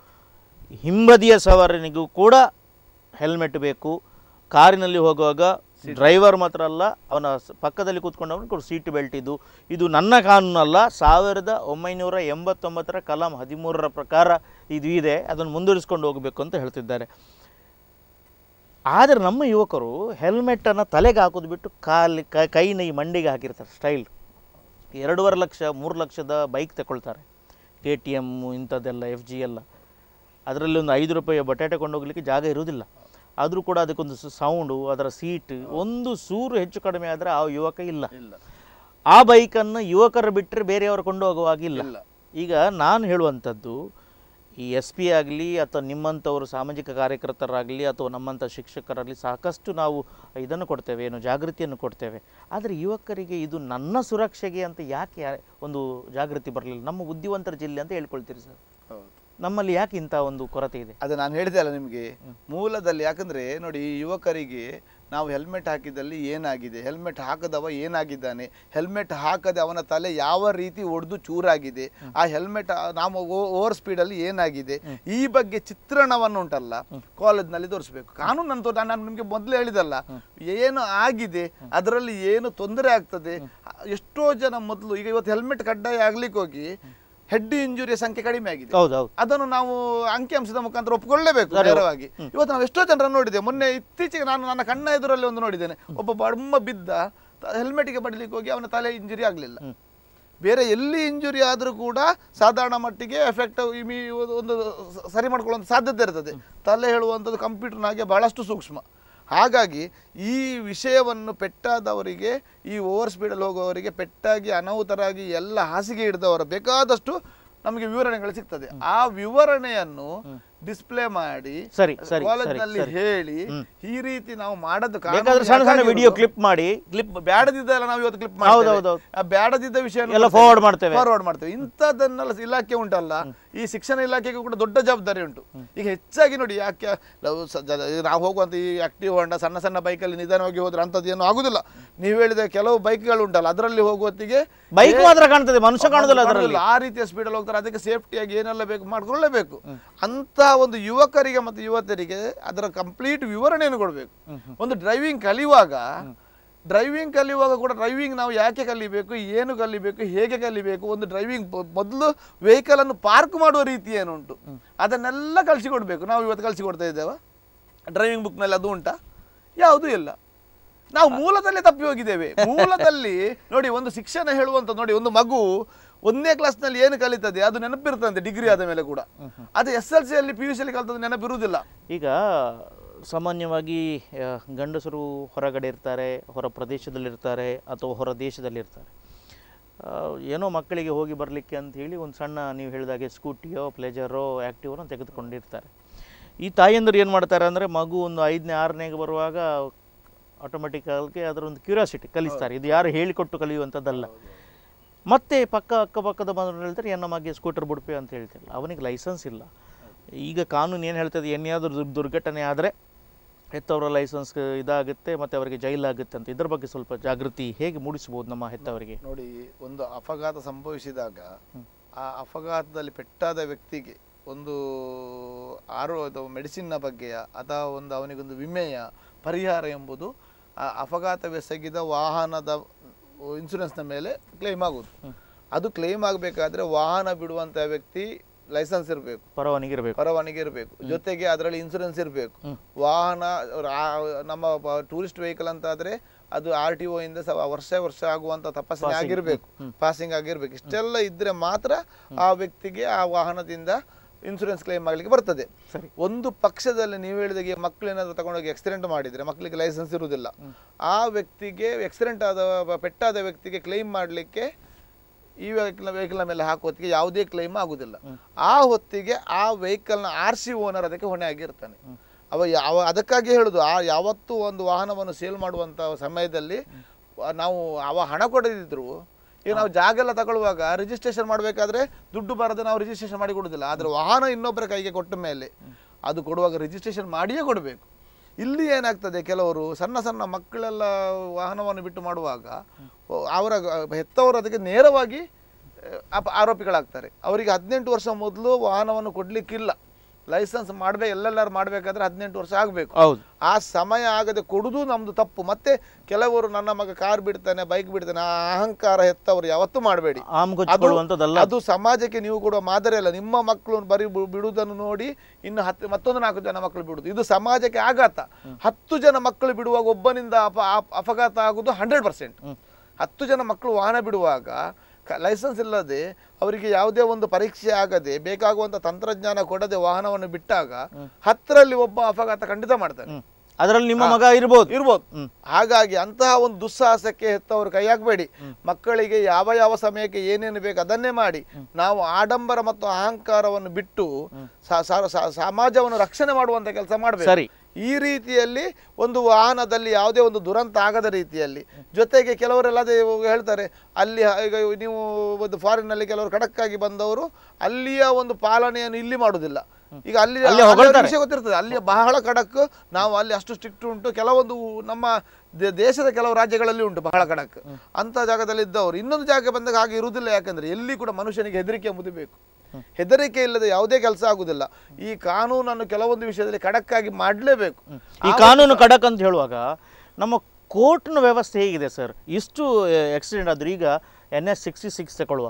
ಹಿಂಬದಿಯ ಸವಾರನಿಗೂ ಕೂಡ ಹೆಲ್ಮೆಟ್ ಬೇಕು ಕಾರಿನಲ್ಲಿ ಹೋಗುವಾಗ ಡ್ರೈವರ್ ಮಾತ್ರ ಅಲ್ಲ ಅವನ ಸ- ಪಕ್ಕದಲ್ಲಿ ಕೂತ್ಕೊಂಡವನು ಕೂಡ ಸೀಟ್ ಬೆಲ್ಟ್ ಇದು ಇದು ನನ್ನ ಕಾನೂನು ಅಲ್ಲ ಸಾವಿರದ ಒಂಬೈನೂರ ಎಂಬತ್ತೊಂಬತ್ತರ ಕಲಾಂ ಹದಿಮೂರರ ಪ್ರಕಾರ ಇದು ಇದೆ ಅದನ್ನು ಮುಂದುವರಿಸ್ಕೊಂಡು ಹೋಗಬೇಕು ಅಂತ ಹೇಳ್ತಿದ್ದಾರೆ ಆದರೆ ನಮ್ಮ ಯುವಕರು ಹೆಲ್ಮೆಟ್ಟನ್ನು ತಲೆಗೆ ಹಾಕೋದು ಬಿಟ್ಟು ಕಾಲಿ ಕ- ಕೈನ ಈ ಮಂಡಿಗೆ ಹಾಕಿರ್ತಾರೆ ಸ್ಟೈಲ್ ಎರಡೂವರೆ ಲಕ್ಷ ಮೂರು ಲಕ್ಷದ ಬೈಕ್ ತಗೊಳ್ತಾರೆ ಕೆ ಟಿ ಎಮ್ಮು ಇಂಥದ್ದೆಲ್ಲ ಎಫ್ ಜಿ ಎಲ್ಲ ಅದರಲ್ಲಿ ಒಂದು ಐದು ರೂಪಾಯಿ ಬಟಾಟೆ ಕೊಂಡೋಗ್ಲಿಕ್ಕೆ ಜಾಗ ಇರುವುದಿಲ್ಲ ಆದರೂ ಕೂಡ ಅದಕ್ಕೊಂದು ಸೌಂಡು ಅದರ ಸೀಟ್ ಒಂದು ಸೂರು ಹೆಚ್ಚು ಕಡಿಮೆ ಆದರೆ ಆ ಯುವಕ ಇಲ್ಲ ಇಲ್ಲ ಆ ಬೈಕನ್ನು ಯುವಕರು ಬಿಟ್ಟರೆ ಬೇರೆಯವರು ಕೊಂಡು ಹೋಗುವಾಗಿಲ್ಲ ಇಲ್ಲ. ಈಗ ನಾನು ಹೇಳುವಂಥದ್ದು ಈ ಎಸ್ ಪಿ ಆಗಲಿ ಅಥವಾ ನಿಮ್ಮಂಥವರು ಸಾಮಾಜಿಕ ಕಾರ್ಯಕರ್ತರಾಗಲಿ ಅಥವಾ ನಮ್ಮಂಥ ಶಿಕ್ಷಕರಾಗಲಿ ಸಾಕಷ್ಟು ನಾವು ಇದನ್ನು ಕೊಡ್ತೇವೆ ಏನು ಜಾಗೃತಿಯನ್ನು ಕೊಡ್ತೇವೆ ಆದರೆ ಯುವಕರಿಗೆ ಇದು ನನ್ನ ಸುರಕ್ಷೆಗೆ ಅಂತ ಯಾಕೆ ಯಾ- ಒಂದು ಜಾಗೃತಿ ಬರಲಿಲ್ಲ ನಮ್ಮ ಬುದ್ಧಿವಂತರ ಜಿಲ್ಲೆ ಅಂತ ಹೇಳ್ಕೊಳ್ತೀರಿ ಸರ್ ಹೌದು ನಮ್ಮಲ್ಲಿ ಯಾಕೆ ಇಂಥ ಒಂದು ಕೊರತೆ ಇದೆ ಅದು ನಾನು ಹೇಳಿದೆ ಅಲ್ಲ ನಿಮಗೆ ಮೂಲದಲ್ಲಿ ಯಾಕಂದ್ರೆ ನೋಡಿ ಈ ಯುವಕರಿಗೆ ನಾವು ಹೆಲ್ಮೆಟ್ ಹಾಕಿದಲ್ಲಿ ಏನಾಗಿದೆ ಹೆಲ್ಮೆಟ್ ಹಾಕದವ ಏನಾಗಿದ್ದಾನೆ ಹೆಲ್ಮೆಟ್ ಹಾಕದೆ ಅವನ ತಲೆ ಯಾವ ರೀತಿ ಒಡೆದು ಚೂರಾಗಿದೆ ಆ ಹೆಲ್ಮೆಟ್ ನಾವು ಓವರ್ ಸ್ಪೀಡಲ್ಲಿ ಏನಾಗಿದೆ ಈ ಬಗ್ಗೆ ಚಿತ್ರಣವನ್ನು ಉಂಟಲ್ಲ ಕಾಲೇಜ್ನಲ್ಲಿ ತೋರಿಸ್ಬೇಕು ಕಾನೂನು ಅಂತ ನಾನು ನಿಮಗೆ ಮೊದಲು ಹೇಳಿದಲ್ಲ ಏನು ಆಗಿದೆ ಅದರಲ್ಲಿ ಏನು ತೊಂದರೆ ಆಗ್ತದೆ ಎಷ್ಟೋ ಜನ ಮೊದಲು ಈಗ ಇವತ್ತು ಹೆಲ್ಮೆಟ್ ಕಡ್ಡಾಯ ಆಗ್ಲಿಕ್ಕೆ ಹೋಗಿ ಹೆಡ್ ಇಂಜುರಿಯ ಸಂಖ್ಯೆ ಕಡಿಮೆ ಆಗಿದೆ ಹೌದು ಹೌದು ಅದನ್ನು ನಾವು ಅಂಕಿಅಂಶದ ಮುಖಾಂತರ ಒಪ್ಪಿಕೊಳ್ಳಲೇಬೇಕು ನೇರವಾಗಿ ಇವತ್ತು ನಾವು ಎಷ್ಟೋ ಜನರನ್ನು ನೋಡಿದೆ ಮೊನ್ನೆ ಇತ್ತೀಚೆಗೆ ನಾನು ನನ್ನ ಕಣ್ಣ ಎದುರಲ್ಲಿ ಒಂದು ನೋಡಿದ್ದೇನೆ ಒಬ್ಬ ಬಡಮ್ಮ ಬಿದ್ದ ಹೆಲ್ಮೆಟ್ಗೆ ಬಡಲಿಕ್ಕೆ ಹೋಗಿ ಅವನ ತಲೆ ಇಂಜುರಿ ಆಗಲಿಲ್ಲ ಬೇರೆ ಎಲ್ಲಿ ಇಂಜುರಿ ಆದರೂ ಕೂಡ ಸಾಧಾರಣ ಮಟ್ಟಿಗೆ ಎಫೆಕ್ಟ್ ಇಮಿ ಒಂದು ಸ- ಸರಿ ಮಾಡ್ಕೊಳ್ಳುವಂಥ ಸಾಧ್ಯತೆ ಇರ್ತದೆ ತಲೆ ಹೇಳುವಂಥದ್ದು ಕಂಪ್ಯೂಟರ್ನಾಗೆ ಬಹಳಷ್ಟು ಸೂಕ್ಷ್ಮ ಹಾಗಾಗಿ ಈ ವಿಷಯವನ್ನು ಪೆಟ್ಟಾದವರಿಗೆ ಈ ಓವರ್ ಸ್ಪೀಡಲ್ಲಿ ಹೋಗುವವರಿಗೆ ಪೆಟ್ಟಾಗಿ ಅನಾಹುತರಾಗಿ ಎಲ್ಲ ಹಾಸಿಗೆ ಹಿಡಿದವರ ಬೇಕಾದಷ್ಟು ನಮಗೆ ವಿವರಣೆಗಳು ಸಿಗ್ತದೆ ಆ ವಿವರಣೆಯನ್ನು ಡಿಸ್ಪ್ಲೇ ಮಾಡಿ ಸರಿ ಸರಿ ಸರಿ ಕಾಲೇಜ್ನಲ್ಲಿ ಸರಿ ಹೇಳಿ ಈ ರೀತಿ ನಾವು ಮಾಡದ್ದು ಬೇಕಾದ್ರೆ ಸಣ್ಣ ಸಣ್ಣ ವಿಡಿಯೋ ಕ್ಲಿಪ್ ಮಾಡಿ ಕ್ಲಿಪ್ ಬ್ಯಾಡದಿದ್ದೆಲ್ಲ ನಾವು ಇವತ್ತು ಕ್ಲಿಪ್ ಹೌದು, ಹೌದು, ಹೌದು. ಆ ಬ್ಯಾಡದಿದ್ದ ವಿಷಯ ಎಲ್ಲ forward ಮಾಡ್ತೇವೆ. ಫಾರ್ವರ್ಡ್ ಮಾಡ್ತೇವೆ ಇಂಥದ್ದನ್ನೆಲ್ಲ ಇಲಾಖೆ ಉಂಟಲ್ಲ ಈ ಶಿಕ್ಷಣ ಇಲಾಖೆಗೂ ಕೂಡ ದೊಡ್ಡ ಜವಾಬ್ದಾರಿ ಉಂಟು ಈಗ ಹೆಚ್ಚಾಗಿ ನೋಡಿ ಯಾಕೆ ನಾವು ಸ- ಜ- ನಾವು ಹೋಗುವಂತ ಈ ಆಕ್ಟಿವ್ ಹೊಂಡ ಸಣ್ಣ ಸಣ್ಣ ಬೈಕಲ್ಲಿ ನಿಧಾನವಾಗಿ ಹೋದ್ರೆ ಅಂಥದ್ದು ಏನು ಆಗುದಿಲ್ಲ ನೀವು ಹೇಳಿದ ಕೆಲವು ಬೈಕ್ಗಳು ಉಂಟಲ್ಲ ಅದರಲ್ಲಿ ಹೋಗುವತ್ತಿಗೆ ಬೈಕ್ ಮಾತ್ರ ಕಾಣ್ತದೆ ಮನುಷ್ಯ ಕಾಣುದಿಲ್ಲ ಅದರಲ್ಲಿ ಕಾಣುದಿಲ್ಲ. ಆ ರೀತಿಯ ಸ್ಪೀಡಲ್ಲಿ ಹೋಗ್ತಾರೆ ಅದಕ್ಕೆ ಸೇಫ್ಟಿಯಾಗಿ ಏನೆಲ್ಲ ಬೇಕು ಮಾಡ್ಕೊಳ್ಳೇಬೇಕು ಅಂತ ಒಂದು ಯುವಕರಿಗೆ ಮತ್ತು ಯುವತಿಯರಿಗೆ ಅದರ ಕಂಪ್ಲೀಟ್ ವಿವರಣೆಯನ್ನು ಕೊಡಬೇಕು ಒಂದು ಡ್ರೈವಿಂಗ್ ಕಲಿಯುವಾಗ ಡ್ರೈವಿಂಗ್ ಕಲಿಯುವಾಗ ಕೂಡ ಡ್ರೈವಿಂಗ್ ನಾವು ಯಾಕೆ ಕಲಿಬೇಕು ಏನು ಕಲಿಬೇಕು ಹೇಗೆ ಕಲಿಬೇಕು ಒಂದು ಡ್ರೈವಿಂಗ್ ಮೊದಲು ವೆಹಿಕಲ್ ಅನ್ನು ಪಾರ್ಕ್ ಮಾಡುವ ರೀತಿ ಏನುಂಟು ಅದನ್ನೆಲ್ಲ ಕಲಿಸಿಕೊಡ್ಬೇಕು ನಾವು ಇವತ್ತು ಕಲಿಸಿಕೊಡ್ತಾ ಇದ್ದೇವೆ ಡ್ರೈವಿಂಗ್ ಬುಕ್ನಲ್ಲಿ ಅದು ಉಂಟಾ ಯಾವುದೂ ಇಲ್ಲ ನಾವು ಮೂಲದಲ್ಲೇ ತಪ್ಪಿ ಹೋಗಿದ್ದೇವೆ ಮೂಲದಲ್ಲಿ ನೋಡಿ ಒಂದು ಶಿಕ್ಷಣ ಹೇಳುವಂತ ನೋಡಿ ಒಂದು ಮಗು ಒಂದನೇ ಕ್ಲಾಸ್ನಲ್ಲಿ ಏನು ಕಲಿತದೆ ಅದು ನೆನಪಿರ್ತದೆ ಡಿಗ್ರಿ ಆದ ಮೇಲೆ ಕೂಡ ಅದು ಎಸ್ ಎಲ್ ಸಿ ಅಲ್ಲಿ ಪಿ ಯು ಸಿ ಅಲ್ಲಿ ಕಲಿತದ್ದು ನೆನಪಿರುವುದಿಲ್ಲ ಈಗ ಸಾಮಾನ್ಯವಾಗಿ ಆ, ಗಂಡಸರು ಹೊರಗಡೆ ಇರ್ತಾರೆ ಹೊರ ಪ್ರದೇಶದಲ್ಲಿರ್ತಾರೆ ಅಥವಾ ಹೊರ ದೇಶದಲ್ಲಿರ್ತಾರೆ ಆ, ಏನೋ ಮಕ್ಕಳಿಗೆ ಹೋಗಿ ಬರಲಿಕ್ಕೆ ಅಂತ ಹೇಳಿ ಒಂದು ಸಣ್ಣ ನೀವು ಹೇಳಿದಾಗೆ ಸ್ಕೂಟಿಯೋ ಪ್ಲೇಜರೋ ಆ್ಯಕ್ಟಿವೋ ತೆಗೆದುಕೊಂಡಿರ್ತಾರೆ ಈ ತಾಯಂದರು ಏನು ಮಾಡ್ತಾರೆ ಅಂದರೆ ಮಗು ಒಂದು ಐದನೇ ಆರನೇಗೆ ಬರುವಾಗ ಆಟೋಮೆಟಿಕ್ಕಾಗಿ ಅದರ ಒಂದು ಕ್ಯೂರಿಯಾಸಿಟಿ ಕಲಿಸ್ತಾರೆ ಇದು ಯಾರು ಹೇಳಿಕೊಟ್ಟು ಕಲಿಯುವಂಥದ್ದಲ್ಲ ಮತ್ತೆ ಪಕ್ಕ ಅಕ್ಕಪಕ್ಕದ ಬಂದರು ಹೇಳ್ತಾರೆ ಎನ್ನ ಮಗೆ ಸ್ಕೂಟರ್ ಬಿಡ್ಪೆ ಅಂತ ಹೇಳ್ತಿಲ್ಲ ಅವನಿಗೆ ಲೈಸೆನ್ಸ್ ಇಲ್ಲ ಈಗ ಕಾನೂನು ಏನು ಹೇಳ್ತದೆ ಏನಾದರೂ ದುರ್- ದುರ್ಘಟನೆ ಆದರೆ ಹೆತ್ತವರ ಲೈಸೆನ್ಸ್ ಇದಾಗುತ್ತೆ ಮತ್ತು ಅವರಿಗೆ ಜೈಲಾಗುತ್ತೆ ಅಂತ ಇದ್ರ ಬಗ್ಗೆ ಸ್ವಲ್ಪ ಜಾಗೃತಿ ಹೇಗೆ ಮೂಡಿಸ್ಬೋದು ನಮ್ಮ ಹೆತ್ತವರಿಗೆ ನೋಡಿ ಒಂದು ಅಪಘಾತ ಸಂಭವಿಸಿದಾಗ ಆ ಅಪಘಾತದಲ್ಲಿ ಪೆಟ್ಟಾದ ವ್ಯಕ್ತಿಗೆ ಒಂದು ಆರೋ ಅಥವಾ ಮೆಡಿಸಿನ್ನ ಬಗ್ಗೆಯ ಅಥವಾ ಒಂದು ಅವನಿಗೊಂದು ವಿಮೆಯ ಪರಿಹಾರ ಎಂಬುದು ಆ ಅಪಘಾತವೆಸಗಿದ ವಾಹನದ ಇನ್ಸೂರೆನ್ಸ್ನ ಮೇಲೆ ಕ್ಲೈಮ್ ಆಗುವುದು ಅದು ಕ್ಲೈಮ್ ಆಗಬೇಕಾದ್ರೆ ವಾಹನ ಬಿಡುವಂಥ ವ್ಯಕ್ತಿ ಲೈಸೆನ್ಸ್ ಇರಬೇಕು ಪರವಾನಿಗೆ ಇರಬೇಕು ಪರವಾನಗಿ ಇರಬೇಕು ಜೊತೆಗೆ ಅದರಲ್ಲಿ ಇನ್ಸೂರೆನ್ಸ್ ಇರಬೇಕು ವಾಹನ ರಾ- ನಮ್ಮ ಟೂರಿಸ್ಟ್ ವೆಹಿಕಲ್ ಅಂತ ಆದ್ರೆ ಅದು ಆರ್ ಟಿ ಒ ಇಂದ ಸ ವರ್ಷ ವರ್ಷ ಆಗುವಂತ ತಪಾಸಣೆ ಆಗಿರ್ಬೇಕು ಪಾಸಿಂಗ್ ಆಗಿರ್ಬೇಕು ಇಷ್ಟೆಲ್ಲ ಇದ್ರೆ ಮಾತ್ರ ಆ ವ್ಯಕ್ತಿಗೆ ಆ ವಾಹನದಿಂದ ಇನ್ಸೂರೆನ್ಸ್ ಕ್ಲೈಮ್ ಮಾಡ್ಲಿಕ್ಕೆ ಬರ್ತದೆ ಸರಿ. ಒಂದು ಪಕ್ಷದಲ್ಲಿ ನೀವು ಹೇಳಿದಾಗೆ ಮಕ್ಕಳು ಏನಾದ್ರು ತಗೊಂಡೋಗಿ ಆಕ್ಸಿಡೆಂಟ್ ಮಾಡಿದ್ರೆ ಮಕ್ಕಳಿಗೆ ಲೈಸೆನ್ಸ್ ಇರುವುದಿಲ್ಲ ಆ ವ್ಯಕ್ತಿಗೆ ಆಕ್ಸಿಡೆಂಟ್ ಆದ ಪೆಟ್ಟಾದ ವ್ಯಕ್ತಿಗೆ ಕ್ಲೈಮ್ ಮಾಡಲಿಕ್ಕೆ ಈ ವೆಹಿಕಲ್ ವೆಹಿಕಲ್ನ ಮೇಲೆ ಹಾಕುವತ್ತಿಗೆ ಯಾವುದೇ ಕ್ಲೈಮ್ ಆಗುದಿಲ್ಲ ಆ ಹೊತ್ತಿಗೆ ಆ ವೆಹಿಕಲ್ನ ಆರ್ ಸಿ ಓನರ್ ಅದಕ್ಕೆ ಹೊಣೆ ಆಗಿರ್ತಾನೆ ಅವ ಯಾವ ಅದಕ್ಕಾಗಿ ಹೇಳುದು ಆ ಯಾವತ್ತು ಒಂದು ವಾಹನವನ್ನು ಸೇಲ್ ಮಾಡುವಂತ ಸಮಯದಲ್ಲಿ ಆ ನಾವು ಅವ ಹಣ ಕೊಡದಿದ್ರು ಈಗ ನಾವು ಜಾಗ ಎಲ್ಲ ತಗೊಳ್ಳುವಾಗ ರಿಜಿಸ್ಟ್ರೇಷನ್ ಮಾಡಬೇಕಾದ್ರೆ ದುಡ್ಡು ಬರದೆ ನಾವು ರಿಜಿಸ್ಟ್ರೇಷನ್ ಮಾಡಿ ಕೊಡುದಿಲ್ಲ ಆದ್ರೆ ವಾಹನ ಇನ್ನೊಬ್ಬರ ಕೈಗೆ ಕೊಟ್ಟ ಮೇಲೆ ಅದು ಕೊಡುವಾಗ ರಿಜಿಸ್ಟ್ರೇಷನ್ ಮಾಡಿಯೇ ಕೊಡಬೇಕು ಇಲ್ಲಿ ಏನಾಗ್ತದೆ ಕೆಲವರು ಸಣ್ಣ ಸಣ್ಣ ಮಕ್ಕಳೆಲ್ಲ ವಾಹನವನ್ನು ಬಿಟ್ಟು ಮಾಡುವಾಗ ಓ, ಅವರ ಹೆತ್ತವರು ಅದಕ್ಕೆ ನೇರವಾಗಿ ಆ, ಅಪ- ಆರೋಪಿಗಳಾಗ್ತಾರೆ ಅವರಿಗೆ ಹದಿನೆಂಟು ವರ್ಷ ಮೊದಲು ವಾಹನವನ್ನು ಕೊಡ್ಲಿಕ್ಕಿಲ್ಲ ಲೈಸೆನ್ಸ್ ಮಾಡ್ಬೇಕು ಎಲ್ಲೆಲ್ಲರೂ ಮಾಡಬೇಕಾದ್ರೆ ಹದಿನೆಂಟು ವರ್ಷ ಆಗಬೇಕು ಹೌದು ಆ ಸಮಯ ಆಗದೆ ಕೊಡುದು ನಮ್ದು ತಪ್ಪು ಮತ್ತೆ ಕೆಲವರು ನನ್ನ ಮಗ ಕಾರ್ ಬಿಡ್ತಾನೆ ಬೈಕ್ ಬಿಡ್ತಾನೆ ಆ ಅಹಂಕಾರ ಹೆತ್ತವರು ಯಾವತ್ತೂ ಮಾಡಬೇಡಿ ಆಮ್ ಕೊಚ್ಕೊಳ್ಳುವಂಥದ್ದಲ್ಲ ಅದು ಸಮಾಜಕ್ಕೆ ನೀವು ಕೊಡುವ ಮಾದರಿ ಅಲ್ಲ ನಿಮ್ಮ ಮಕ್ಕಳು ಬರೀ ಬಿ- ಬಿಡುವುದನ್ನು ನೋಡಿ ಇನ್ನು ಹತ್ತು ಮತ್ತೊಂದು ನಾಲ್ಕು ಜನ ಮಕ್ಕಳು ಬಿಡುದು ಇದು ಸಮಾಜಕ್ಕೆ ಆಘಾತ ಹತ್ತು ಜನ ಮಕ್ಕಳು ಬಿಡುವಾಗ ಒಬ್ಬನಿಂದ ಅಪ ಅಪ- ಅಪಘಾತ ಆಗುದು ಹಂಡ್ರೆಡ್ ಪರ್ಸೆಂಟ್ ಹತ್ತು ಜನ ಮಕ್ಕಳು ವಾಹನ ಬಿಡುವಾಗ ಲೈಸೆನ್ಸ್ ಇಲ್ಲದೆ ಅವರಿಗೆ ಯಾವುದೇ ಒಂದು ಪರೀಕ್ಷೆ ಆಗದೆ ಬೇಕಾಗುವಂತ ತಂತ್ರಜ್ಞಾನ ಕೊಡದೆ ವಾಹನವನ್ನು ಬಿಟ್ಟಾಗ ಹತ್ತರಲ್ಲಿ ಒಬ್ಬ ಅಪಘಾತ ಖಂಡಿತ ಮಾಡ್ತಾನೆ ಅದರಲ್ಲಿ ನಿಮ್ಮ ಮಗ ಇರ್ಬೋದು ಇರ್ಬೋದು ಹ್ಮ್. ಹಾಗಾಗಿ ಅಂತಹ ಒಂದು ದುಸ್ಸಾಹಸಕ್ಕೆ ಹೆತ್ತವರು ಕೈ ಹಾಕಬೇಡಿ ಮಕ್ಕಳಿಗೆ ಯಾವ ಯಾವ ಸಮಯಕ್ಕೆ ಏನೇನು ಬೇಕು ಅದನ್ನೇ ಮಾಡಿ ನಾವು ಆಡಂಬರ ಮತ್ತು ಅಹಂಕಾರವನ್ನು ಬಿಟ್ಟು ಸ- ಸ- ಸ- ಸಮಾಜವನ್ನು ರಕ್ಷಣೆ ಮಾಡುವಂತ ಕೆಲಸ ಮಾಡಬೇಕು ಸರಿ ಈ ರೀತಿಯಲ್ಲಿ ಒಂದು ವಾಹನದಲ್ಲಿ ಯಾವುದೇ ಒಂದು ದುರಂತ ಆಗದ ರೀತಿಯಲ್ಲಿ ಜೊತೆಗೆ ಕೆಲವರೆಲ್ಲ ಅದೇ ಹೇಳ್ತಾರೆ ಅಲ್ಲಿ ಹ- ಈಗ ನೀವು ಒಂದು ಫಾರಿನ್ನಲ್ಲಿ ಕೆಲವರು ಖಡಕ್ಕಾಗಿ ಬಂದವರು ಅಲ್ಲಿಯ ಒಂದು ಪಾಲನೆಯನ್ನು ಇಲ್ಲಿ ಮಾಡುವುದಿಲ್ಲ ಈಗ ಅಲ್ಲಿ ಅಲ್ಲಿ ಅಲ್ಲಿ ಹೊಗಳ್ತಾರೆ. ವಿಷಯ ಗೊತ್ತಿರ್ತದೆ ಅಲ್ಲಿ ಬಹಳ ಖಡಕ್ ನಾವು ಅಲ್ಲಿ ಅಷ್ಟು ಸ್ಟ್ರಿಕ್ಟ್ ಉಂಟು ಕೆಲವೊಂದು ನಮ್ಮ ದೇ- ದೇಶದ ಕೆಲವು ರಾಜ್ಯಗಳಲ್ಲಿ ಉಂಟು ಬಹಳ ಖಡಕ್ ಅಂತ ಜಾಗದಲ್ಲಿ ಇದ್ದವರು ಇನ್ನೊಂದು ಜಾಗ ಬಂದಾಗ ಹಾಗೆ ಇರುವುದಿಲ್ಲ ಯಾಕಂದ್ರೆ ಎಲ್ಲಿ ಕೂಡ ಮನುಷ್ಯನಿಗೆ ಹೆದರಿಕೆ ಎಂಬುದು ಬೇಕು ಹೆದರಿಕೆ ಇಲ್ಲದೆ ಯಾವುದೇ ಕೆಲಸ ಆಗುದಿಲ್ಲ ಈ ಕಾನೂನನ್ನು ಕೆಲವೊಂದು ವಿಷಯದಲ್ಲಿ ಖಡಕ್ಕಾಗಿ ಮಾಡಲೇಬೇಕು ಈ ಕಾನೂನು ಖಡಕ್ ಅಂತ ಹೇಳುವಾಗ ನಮ್ಮ ಕೋರ್ಟ್ನ ವ್ಯವಸ್ಥೆ ಹೇಗಿದೆ ಸರ್ ಇಷ್ಟು ಆಕ್ಸಿಡೆಂಟ್ ಆದ್ರೆ ಈಗ ಎನ್ ಎಸ್ ಸಿಕ್ಸ್ಟಿ ಸಿಕ್ಸ್ ತಗೊಳ್ಳುವ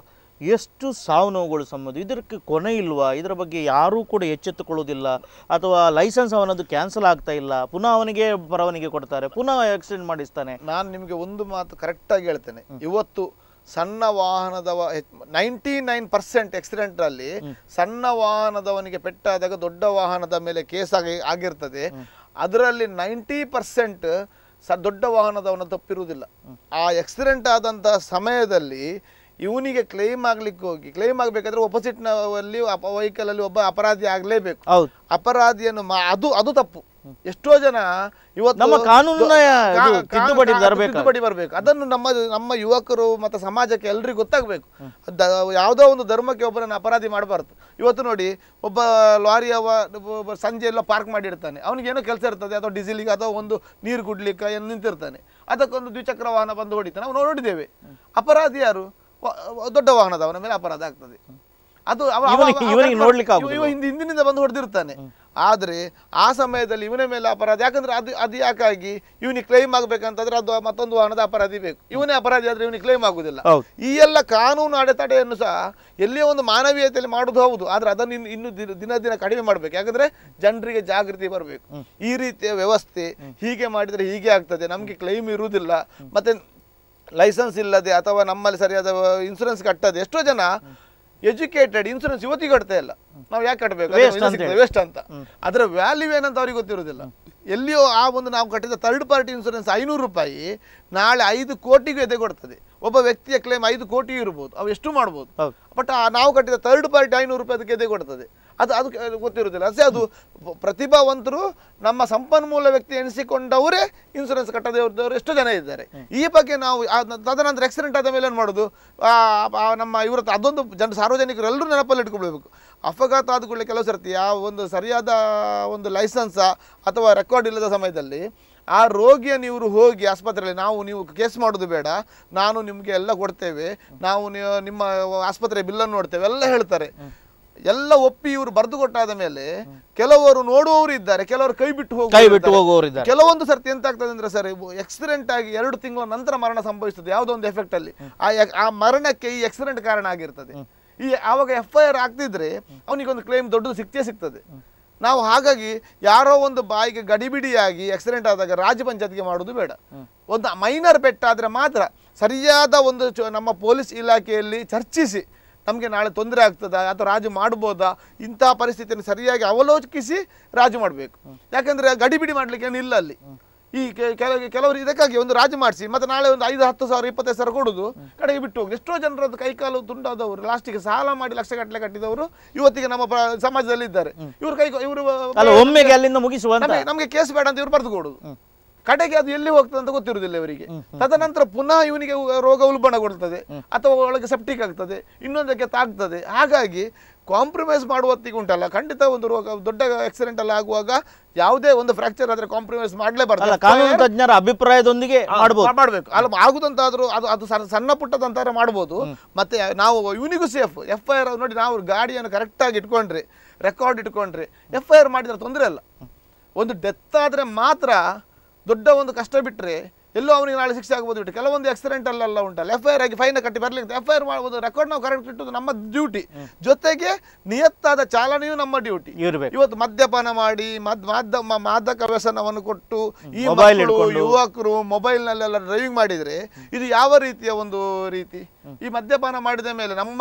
ಎಷ್ಟು ಸಾವು ನೋವುಗಳು ಸಂಬಂಧ ಇದಕ್ಕೆ ಕೊನೆ ಇಲ್ವಾ ಇದರ ಬಗ್ಗೆ ಯಾರೂ ಕೂಡ ಎಚ್ಚೆತ್ತುಕೊಳ್ಳೋದಿಲ್ಲ ಅಥವಾ ಲೈಸೆನ್ಸ್ ಅವನದು ಕ್ಯಾನ್ಸಲ್ ಆಗ್ತಾ ಇಲ್ಲ ಪುನಃ ಅವನಿಗೆ ಪರವಾನಿಗೆ ಕೊಡ್ತಾರೆ ಪುನಃ ಆಕ್ಸಿಡೆಂಟ್ ಮಾಡಿಸ್ತಾನೆ ನಾನು ನಿಮಗೆ ಒಂದು ಮಾತು ಕರೆಕ್ಟಾಗಿ ಹೇಳ್ತೇನೆ ಇವತ್ತು ಸಣ್ಣ ವಾಹನದವ ನೈಂಟಿ ನೈನ್ ಪರ್ಸೆಂಟ್ ಅಲ್ಲಿ ಸಣ್ಣ ವಾಹನದವನಿಗೆ ಪೆಟ್ಟಾದಾಗ ದೊಡ್ಡ ವಾಹನದ ಮೇಲೆ ಕೇಸ್ ಆಗಿ ಆಗಿರ್ತದೆ ಅದರಲ್ಲಿ ನೈಂಟಿ ಪರ್ಸೆಂಟ್ ಸ ದೊಡ್ಡ ವಾಹನದವನ ತಪ್ಪಿರುವುದಿಲ್ಲ ಆ ಆಕ್ಸಿಡೆಂಟ್ ಆದಂಥ ಸಮಯದಲ್ಲಿ ಇವನಿಗೆ ಕ್ಲೈಮ್ ಆಗ್ಲಿಕ್ಕೆ ಹೋಗಿ ಕ್ಲೈಮ್ ಆಗಬೇಕಾದ್ರೆ ಒಪೋಸಿಟ್ನಲ್ಲಿ ವೆಹಿಕಲಲ್ಲಿ ಒಬ್ಬ ಅಪರಾಧಿ ಆಗಲೇಬೇಕು ಹೌದು ಅಪರಾಧಿಯನ್ನು ಮಾ- ಅದು ಅದು ತಪ್ಪು ಎಷ್ಟೋ ಜನ ಇವತ್ತು ನಮ್ಮ ಕಾನೂನಿನ ಕಾ- ಇದು ಕಾ- ತಿದ್ದುಪಡಿ ಕಾ- ಬರ್ಬೇಕು. ತಿದ್ದುಪಡಿ ಬರಬೇಕು ಅದನ್ನು ನಮ್ಮ ನಮ್ಮ ಯುವಕರು ಮತ್ತು ಸಮಾಜಕ್ಕೆ ಎಲ್ರಿಗೂ ಗೊತ್ತಾಗಬೇಕು ಯಾವುದೋ ಒಂದು ಧರ್ಮಕ್ಕೆ ಒಬ್ಬರನ್ನು ಅಪರಾಧಿ ಮಾಡಬಾರ್ದು ಇವತ್ತು ನೋಡಿ ಒಬ್ಬ ಲಾರಿಯವ ಒಬ್ಬ ಸಂಜೆ ಎಲ್ಲ ಪಾರ್ಕ್ ಮಾಡಿರ್ತಾನೆ ಅವನಿಗೆ ಏನೋ ಕೆಲಸ ಇರ್ತದೆ ಅಥವಾ ಡೀಸೆಲಿಗೆ ಅಥವಾ ಒಂದು ನೀರು ಕುಡ್ಲಿಕ್ಕೆ ಏನು ನಿಂತಿರ್ತಾನೆ ಅದಕ್ಕೊಂದು ದ್ವಿಚಕ್ರ ವಾಹನ ಬಂದು ಹೊಡಿತಾನೆ ನಾವು ನೋಡಿದ್ದೇವೆ ಅಪರಾಧಿ ಯಾರು ವ- ದೊಡ್ಡ ವಾಹನದವನ ಮೇಲೆ ಅಪರಾಧ ಆಗ್ತದೆ ಅದು ಅವ- ಅವ- ಇವನಿಗೆ- ಅವ- ಇವನಿಗೆ ಅವ- ನೋಡ್ಲಿಕ್ಕೆ ಇವ- ಆಗುದಿಲ್ಲ. ಇವ ಹಿಂದೆ ಹಿಂದಿನಿಂದ ಬಂದು ಹೊಡೆದಿರ್ತಾನೆ ಆದ್ರೆ ಆ ಸಮಯದಲ್ಲಿ ಇವನ ಮೇಲೆ ಅಪರಾಧ ಯಾಕಂದ್ರೆ ಅದು ಅದು ಯಾಕಾಗಿ ಇವನಿಗೆ ಕ್ಲೈಮ್ ಆಗ್ಬೇಕಂತಂದ್ರೆ ಅದು ಮತ್ತೊಂದು ವಾಹನದ ಅಪರಾಧಿ ಬೇಕು ಇವನೇ ಅಪರಾಧಿ ಆದ್ರೆ ಇವನಿಗೆ ಕ್ಲೈಮ್ ಆಗುದಿಲ್ಲ ಹೌದು ಈ ಎಲ್ಲ ಕಾನೂನು ಅಡೆತಡೆಯನ್ನು ಸಹ ಎಲ್ಲಿಯೋ ಒಂದು ಮಾನವೀಯತೆಯಲ್ಲಿ ಮಾಡುದು ಹೌದು ಆದ್ರೆ ಅದನ್ನು ಇನ್ನು ಇನ್ನು ದಿನ ದಿನ ದಿನ ಕಡಿಮೆ ಮಾಡ್ಬೇಕು ಯಾಕಂದ್ರೆ ಜನರಿಗೆ ಜಾಗೃತಿ ಬರಬೇಕು ಈ ರೀತಿಯ ವ್ಯವಸ್ಥೆ ಹೀಗೆ ಮಾಡಿದ್ರೆ ಹೀಗೆ ಆಗ್ತದೆ ನಮಗೆ ಕ್ಲೈಮ್ ಇರುವುದಿಲ್ಲ ಮತ್ತೆ ಲೈಸೆನ್ಸ್ ಇಲ್ಲದೆ ಅಥವಾ ನಮ್ಮಲ್ಲಿ ಸರಿಯಾದ ಇನ್ಸೂರೆನ್ಸ್ ಕಟ್ಟದೆ ಎಷ್ಟೋ ಜನ ಎಜುಕೇಟೆಡ್ ಇನ್ಸೂರೆನ್ಸ್ ಇವತ್ತಿಗೆ ಕಟ್ತಾ ಇಲ್ಲ ನಾವು ಯಾಕೆ ಕಟ್ಟಬೇಕು Waste ಅಂತ ಹೇಳಿ. ವೇಸ್ಟ್ ಅಂತ ಅದರ ವ್ಯಾಲ್ಯೂ ಏನಂತ ಅವ್ರಿಗೆ ಗೊತ್ತಿರೋದಿಲ್ಲ ಎಲ್ಲಿಯೋ ಆ ಒಂದು ನಾವು ಕಟ್ಟಿದ ಥರ್ಡ್ ಪಾರ್ಟಿ ಇನ್ಸೂರೆನ್ಸ್ ಐನೂರು ರೂಪಾಯಿ ನಾಳೆ ಐದು ಕೋಟಿಗೂ ಎದೆ ಕೊಡ್ತದೆ ಒಬ್ಬ ವ್ಯಕ್ತಿಯ ಕ್ಲೇಮ್ ಐದು ಕೋಟಿ ಇರ್ಬೋದು ಅವು ಎಷ್ಟು ಮಾಡ್ಬೋದು ಹೌದು ಬಟ್ ನಾವು ಕಟ್ಟಿದ ಥರ್ಡ್ ಪಾರ್ಟಿ ಐನೂರು ರೂಪಾಯಿ ಅದಕ್ಕೆ ಎದೆ ಕೊಡ್ತದೆ ಅದು ಅದು ಅದು ಗೊತ್ತಿರುವುದಿಲ್ಲ ಅಷ್ಟೇ ಅದು ಪ- ಪ್ರತಿಭಾವಂತರು ನಮ್ಮ ಸಂಪನ್ಮೂಲ ವ್ಯಕ್ತಿ ಎಣಿಸಿಕೊಂಡವರೇ ಇನ್ಸೂರೆನ್ಸ್ ಕಟ್ಟದೇ ಇದ್ದವರು ಎಷ್ಟೋ ಜನ ಇದ್ದಾರೆ ಈ ಬಗ್ಗೆ ನಾವು ಆ ನ- ತದನಂತರ ಆಕ್ಸಿಡೆಂಟ್ ಆದ ಮೇಲೆ ಏನು ಮಾಡೋದು ಆ, ಆ ನಮ್ಮ ಇವ್ರ ಹತ್ರ ಅದೊಂದು ಜನ ಸಾರ್ವಜನಿಕರು ಎಲ್ಲರೂ ನೆನಪಲ್ಲಿ ಇಟ್ಕೊಳ್ಬೇಕು ಅಪಘಾತ ಆದ ಕೂಡಲೇ ಕೆಲವು ಸರ್ತಿ ಆ ಒಂದು ಸರಿಯಾದ ಒಂದು ಲೈಸೆನ್ಸ ಅಥವಾ ರೆಕಾರ್ಡ್ ಇಲ್ಲದ ಸಮಯದಲ್ಲಿ ಆ ರೋಗಿಯನ್ನು ಇವರು ಹೋಗಿ ಆಸ್ಪತ್ರೆಯಲ್ಲಿ ನಾವು ನೀವು ಕೇಸ್ ಮಾಡೋದು ಬೇಡ ನಾನು ನಿಮಗೆ ಎಲ್ಲ ಕೊಡ್ತೇವೆ ನಾವು ನೀವು- ನಿಮ್ಮ ಆಸ್ಪತ್ರೆ ಬಿಲ್ಲನ್ನು ನೋಡ್ತೇವೆ ಎಲ್ಲ ಹೇಳ್ತಾರೆ ಎಲ್ಲ ಒಪ್ಪಿ ಇವರು ಬರೆದು ಕೊಟ್ಟಾದ ಮೇಲೆ ಕೆಲವರು ನೋಡುವವರು ಇದ್ದಾರೆ ಕೆಲವರು ಕೈ ಬಿಟ್ಟು ಹೋಗುವವರು ಕೈ ಬಿಟ್ಟು ಇದ್ದಾರೆ. ಹೋಗುವವರಿದ್ದಾರೆ ಕೆಲವೊಂದು ಸರ್ತಿ ಎಂತ ಆಗ್ತದೆ ಅಂದ್ರೆ ಸರ್ ಆಕ್ಸಿಡೆಂಟ್ ಆಗಿ ಎರಡು ತಿಂಗಳ ನಂತರ ಮರಣ ಸಂಭವಿಸ್ತದೆ ಯಾವುದೋ ಒಂದು ಎಫೆಕ್ಟ್ ಅಲ್ಲಿ ಆ ಯ- ಆ ಮರಣಕ್ಕೆ ಈ ಆಕ್ಸಿಡೆಂಟ್ ಕಾರಣ ಆಗಿರ್ತದೆ ಈ ಆವಾಗ ಎಫ್ ಐ ಆರ್ ಆಗ್ತಿದ್ರೆ ಅವನಿಗೊಂದು ಕ್ಲೈಮ್ ದೊಡ್ಡದು ಸಿಕ್ತೇ ಸಿಗ್ತದೆ ನಾವು ಹಾಗಾಗಿ ಯಾರೋ ಒಂದು ಬಾಯಿಗೆ ಗಡಿಬಿಡಿಯಾಗಿ ಆಕ್ಸಿಡೆಂಟ್ ಆದಾಗ ರಾಜ್ಯ ಪಂಚಾಯತ್ಗೆ ಮಾಡುವುದು ಬೇಡ ಒಂದು ಮೈನರ್ ಪೆಟ್ಟಾದ್ರೆ ಮಾತ್ರ ಸರಿಯಾದ ಒಂದು ಚು- ನಮ್ಮ ಪೊಲೀಸ್ ಇಲಾಖೆಯಲ್ಲಿ ಚರ್ಚಿಸಿ ನಮಗೆ ನಾಳೆ ತೊಂದರೆ ಆಗ್ತದಾ ಅಥವಾ ರಾಜು ಮಾಡ್ಬೋದಾ ಇಂತಹ ಪರಿಸ್ಥಿತಿಯನ್ನು ಸರಿಯಾಗಿ ಅವಲೋಕಿಸಿ ರಾಜು ಮಾಡಬೇಕು ಯಾಕಂದ್ರೆ ಗಡಿಬಿಡಿ ಮಾಡ್ಲಿಕ್ಕೆ ಏನು ಇಲ್ಲ ಅಲ್ಲಿ ಈ ಕೆ- ಕೆಲವು ಕೆಲವರು ಇದಕ್ಕಾಗಿ ಒಂದು ರಾಜು ಮಾಡಿಸಿ ಮತ್ತೆ ನಾಳೆ ಒಂದು ಐದು ಹತ್ತು ಸಾವಿರ ಇಪ್ಪತ್ತೈದು ಸಾವಿರ ಕೊಡುದು ಕಡೆಗೆ ಬಿಟ್ಟು ಹೋಗಿ ಎಷ್ಟೋ ಜನರದ್ದು ಕೈಕಾಲು ತುಂಡಾದವರು ಲಾಸ್ಟಿಗೆ ಸಾಲ ಮಾಡಿ ಲಕ್ಷ ಗಟ್ಟಲೆ ಕಟ್ಟಿದವರು ಇವತ್ತಿಗೆ ನಮ್ಮ ಪ್ರ- ಸಮಾಜದಲ್ಲಿ ಇದ್ದಾರೆ ಇವರು ಕೈ ಇವರು ಅಲ್ಲ ಒಮ್ಮೆಗೆ ಅಲ್ಲಿಂದ ಮುಗಿಸುವಂತ ನಮಗೆ ನಮಗೆ ಕೇಸ್ ಬೇಡ ಅಂತ ಇವ್ರು ಬರೆದು ಕೊಡುದು ಕಡೆಗೆ ಅದು ಎಲ್ಲಿ ಹೋಗ್ತದೆ ಅಂತ ಗೊತ್ತಿರುವುದಿಲ್ಲ ಇವರಿಗೆ ತದನಂತರ ಪುನಃ ಇವನಿಗೆ ಉ- ರೋಗ ಉಲ್ಬಣಗೊಳ್ತದೆ ಅಥವಾ ಒಳಗೆ ಸೆಪ್ಟಿಕ್ ಆಗ್ತದೆ ಇನ್ನೊಂದಕ್ಕೆ ತಾಗ್ತದೆ ಹಾಗಾಗಿ ಕಾಂಪ್ರಮೈಸ್ ಮಾಡುವತ್ತಿಗೆ ಉಂಟಲ್ಲ ಖಂಡಿತ ಒಂದು ರೋಗ ದೊಡ್ಡ ಆಕ್ಸಿಡೆಂಟ್ ಎಲ್ಲ ಆಗುವಾಗ ಯಾವುದೇ ಒಂದು ಫ್ರಾಕ್ಚರ್ ಆದ್ರೆ ಕಾಂಪ್ರಮೈಸ್ ಮಾಡಲೇಬಾರ್ದು ಅಲ್ಲ ಕಾನೂನು ತಜ್ಞರ ಅಭಿಪ್ರಾಯದೊಂದಿಗೆ ಮಾಡ್ಬೋದು ಮಾಡಬೇಕು ಅಲ್ಲ ಆಗುದಂತಾದ್ರೂ ಅದು ಅದು ಸಣ್ಣ- ಸಣ್ಣ ಪುಟ್ಟದಂತಾರೆ ಮಾಡ್ಬೋದು ಮತ್ತೆ ನಾವು ಇವನಿಗೂ ಸೇಫ್ ಎಫ್ ಐ ಆರ್ ನೋಡಿ ನಾವು ಗಾಡಿಯನ್ನು ಕರೆಕ್ಟಾಗಿ ಇಟ್ಕೊಂಡ್ರೆ ರೆಕಾರ್ಡ್ ಇಟ್ಕೊಂಡ್ರೆ ಎಫ್ ಐ ಆರ್ ಮಾಡಿದ್ರೆ ತೊಂದರೆ ಇಲ್ಲ ಒಂದು ಡೆತ್ ಆದರೆ ಮಾತ್ರ ದೊಡ್ಡ ಒಂದು ಕಷ್ಟ ಬಿಟ್ಟರೆ ಎಲ್ಲೋ ಅವನಿಗೆ ನಾಳೆ ಶಿಕ್ಷೆ ಆಗ್ಬೋದು ಬಿಟ್ಟು ಕೆಲವೊಂದು ಆಕ್ಸಿಡೆಂಟ್ ಅಲ್ಲೆಲ್ಲ ಉಂಟಲ್ಲ ಎಫ್ ಐ ಆರ್ ಆಗಿ ಫೈನ್ ಕಟ್ಟಿ ಬರ್ಲಿಕ್ಕೆ ಎಫ್ ಐ ಆರ್ ಮಾಡ್ಬೋದು ರೆಕಾರ್ಡ್ ನಾವು ಕರೆಕ್ಟ್ ಇಟ್ಟುದು ನಮ್ಮ ಡ್ಯೂಟಿ ಜೊತೆಗೆ ನಿಯತ್ತಾದ ಚಾಲನೆಯೂ ನಮ್ಮ ಡ್ಯೂಟಿ ಇರ್ಬೇಕು ಇವತ್ತು ಮದ್ಯಪಾನ ಮಾಡಿ ಮದ್ ಮಾದ ಮ- ಮಾದಕ ವ್ಯಸನವನ್ನು ಕೊಟ್ಟು ಈ Mobile ಮಕ್ಕಳು ಹಿಡ್ಕೊಂಡು. ಯುವಕರು ಮೊಬೈಲ್ನಲ್ಲೆಲ್ಲ ಡ್ರೈವಿಂಗ್ ಮಾಡಿದ್ರೆ ಇದು ಯಾವ ರೀತಿಯ ಒಂದು ರೀತಿ ಈ ಮದ್ಯಪಾನ ಮಾಡಿದ ಮೇಲೆ ನಮ್ಮ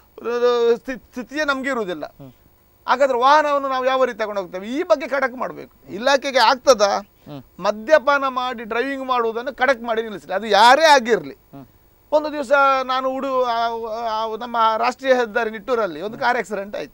ಅಹ್, ಸ್ಥಿ- ಸ್ಥಿತಿಯೇ ನಮ್ಗೆ ಇರುವುದಿಲ್ಲ ಹಾಗಾದ್ರೆ ವಾಹನವನ್ನು ನಾವು ಯಾವ ರೀತಿ ತಗೊಂಡು ಹೋಗ್ತೇವೆ ಈ ಬಗ್ಗೆ ಖಡಕ್ ಮಾಡಬೇಕು ಇಲಾಖೆಗೆ ಆಗ್ತದ ಮದ್ಯಪಾನ ಮಾಡಿ ಡ್ರೈವಿಂಗ್ ಮಾಡುವುದನ್ನು ಖಡಕ್ ಮಾಡಿ ನಿಲ್ಲಿಸಲಿ ಅದು ಯಾರೇ ಆಗಿರಲಿ ಒಂದು ದಿವಸ ನಾನು ಉಡು ಆ- ಆ- ನಮ್ಮ ರಾಷ್ಟ್ರೀಯ ಹೆದ್ದಾರಿ ನಿಟ್ಟೂರಲ್ಲಿ ಒಂದು ಕಾರ್ ಆಕ್ಸಿಡೆಂಟ್ ಆಯ್ತು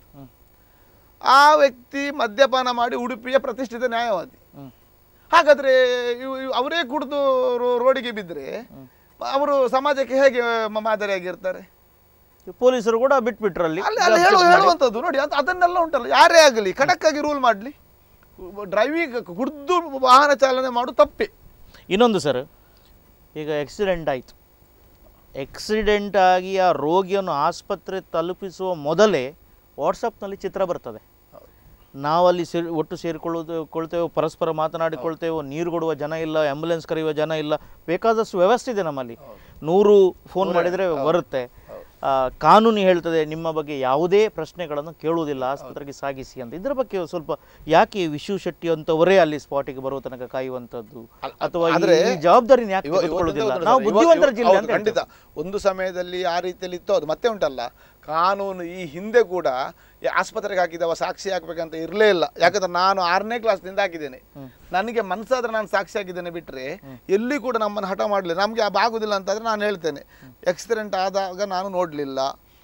ಆ ವ್ಯಕ್ತಿ ಮದ್ಯಪಾನ ಮಾಡಿ ಉಡುಪಿಯ ಪ್ರತಿಷ್ಠಿತ ನ್ಯಾಯವಾದಿ ಹ್ಮ್. ಹಾಗಾದ್ರೆ ಇವ್- ಇವ್ ಅವರೇ ಕುಡಿದು ರೋ- ರೋಡಿಗೆ ಬಿದ್ದರೆ ಅವರು ಸಮಾಜಕ್ಕೆ ಹೇಗೆ ಮ- ಮಾದರಿಯಾಗಿರ್ತಾರೆ ಪೊಲೀಸರು ಕೂಡ ಬಿಟ್ಬಿಟ್ರಲ್ಲಿ ಅಲ್ಲಿ ಅಲ್ಲಿ ಹೇಳು ಹೇಳುವಂಥದ್ದು ನೋಡಿ ಅದು ಅದನ್ನೆಲ್ಲ ಉಂಟಲ್ಲ ಯಾರೇ ಆಗಲಿ ಖಡಕ್ಕಾಗಿ ರೂಲ್ ಮಾಡಲಿ ಡ್ರೈವಿಂಗ್ ಕುಡಿದು ವಾಹನ ಚಾಲನೆ ಮಾಡು ತಪ್ಪೆ ಇನ್ನೊಂದು ಸರ್ ಈಗ ಆಕ್ಸಿಡೆಂಟ್ ಆಯಿತು ಆಕ್ಸಿಡೆಂಟ್ ಆಗಿ ಆ ರೋಗಿಯನ್ನು ಆಸ್ಪತ್ರೆ ತಲುಪಿಸುವ ಮೊದಲೇ ವಾಟ್ಸಪ್ನಲ್ಲಿ ಚಿತ್ರ ಬರ್ತದೆ ನಾವಲ್ಲಿ ಸೇರಿ ಒಟ್ಟು ಸೇರಿಕೊಳ್ಳೋದು ಕೊಳ್ತೇವೆ ಪರಸ್ಪರ ಮಾತನಾಡಿಕೊಳ್ತೇವೆ ನೀರು ಕೊಡುವ ಜನ ಇಲ್ಲ ಆ್ಯಂಬುಲೆನ್ಸ್ ಕರೆಯುವ ಜನ ಇಲ್ಲ ಬೇಕಾದಷ್ಟು ವ್ಯವಸ್ಥೆ ಇದೆ ನಮ್ಮಲ್ಲಿ ನೂರು ಫೋನ್ ಮಾಡಿದರೆ ಬರುತ್ತೆ ಆ, ಕಾನೂನು ಹೇಳ್ತದೆ ನಿಮ್ಮ ಬಗ್ಗೆ ಯಾವುದೇ ಪ್ರಶ್ನೆಗಳನ್ನು ಕೇಳುವುದಿಲ್ಲ ಆಸ್ಪತ್ರೆಗೆ ಸಾಗಿಸಿ ಅಂತ ಇದರ ಬಗ್ಗೆ ಸ್ವಲ್ಪ ಯಾಕೆ ವಿಶು ಶೆಟ್ಟಿ ಅಂತವರೇ ಅಲ್ಲಿ ಸ್ಪಾಟಿಗೆ ಬರುವ ತನಕ ಕಾಯುವಂಥದ್ದು ಅಲ್- ಅಥವಾ ಈ- ಆದ್ರೆ ಈ ಜವಾಬ್ದಾರಿನ ಯಾಕೆ ಇವ- ತೆಗೆದುಕೊಳ್ಳುವುದಿಲ್ಲ ಇವತ್ತೊಂದು ನಾವು ನೋಡಿ, ಇವ- ಬುದ್ಧಿವಂತರ ಇವ- ಜಿಲ್ಲೆ ಹೌದು, ಅಂತ ಖಂಡಿತ ಒಂದು ಸಮಯದಲ್ಲಿ ಆ ರೀತಿಯಲ್ಲಿ ಇತ್ತು ಅದು ಮತ್ತೆ ಉಂಟಲ್ಲ ಕಾನೂನು ಈ ಹಿಂದೆ ಕೂಡ ಈ ಆಸ್ಪತ್ರೆಗೆ ಹಾಕಿದವ ಸಾಕ್ಷಿ ಹಾಕ್ಬೇಕಂತ ಇರಲೇ ಇಲ್ಲ ಯಾಕಂದ್ರೆ ನಾನು ಆರನೇ ಕ್ಲಾಸ್ನಿಂದ ಹಾಕಿದ್ದೇನೆ ನನಗೆ ಮನಸ್ಸಾದ್ರೆ ನಾನು ಸಾಕ್ಷಿ ಹಾಕಿದ್ದೇನೆ ಬಿಟ್ರೆ ಎಲ್ಲಿ ಕೂಡ ನಮ್ಮನ್ನು ಹಠ ಮಾಡಲಿಲ್ಲ ನಮಗೆ ಆಗುದಿಲ್ಲ ಅಂತಂದ್ರೆ ನಾನು ಹೇಳ್ತೇನೆ ಆಕ್ಸಿಡೆಂಟ್ ಆದಾಗ ನಾನು ನೋಡಲಿಲ್ಲ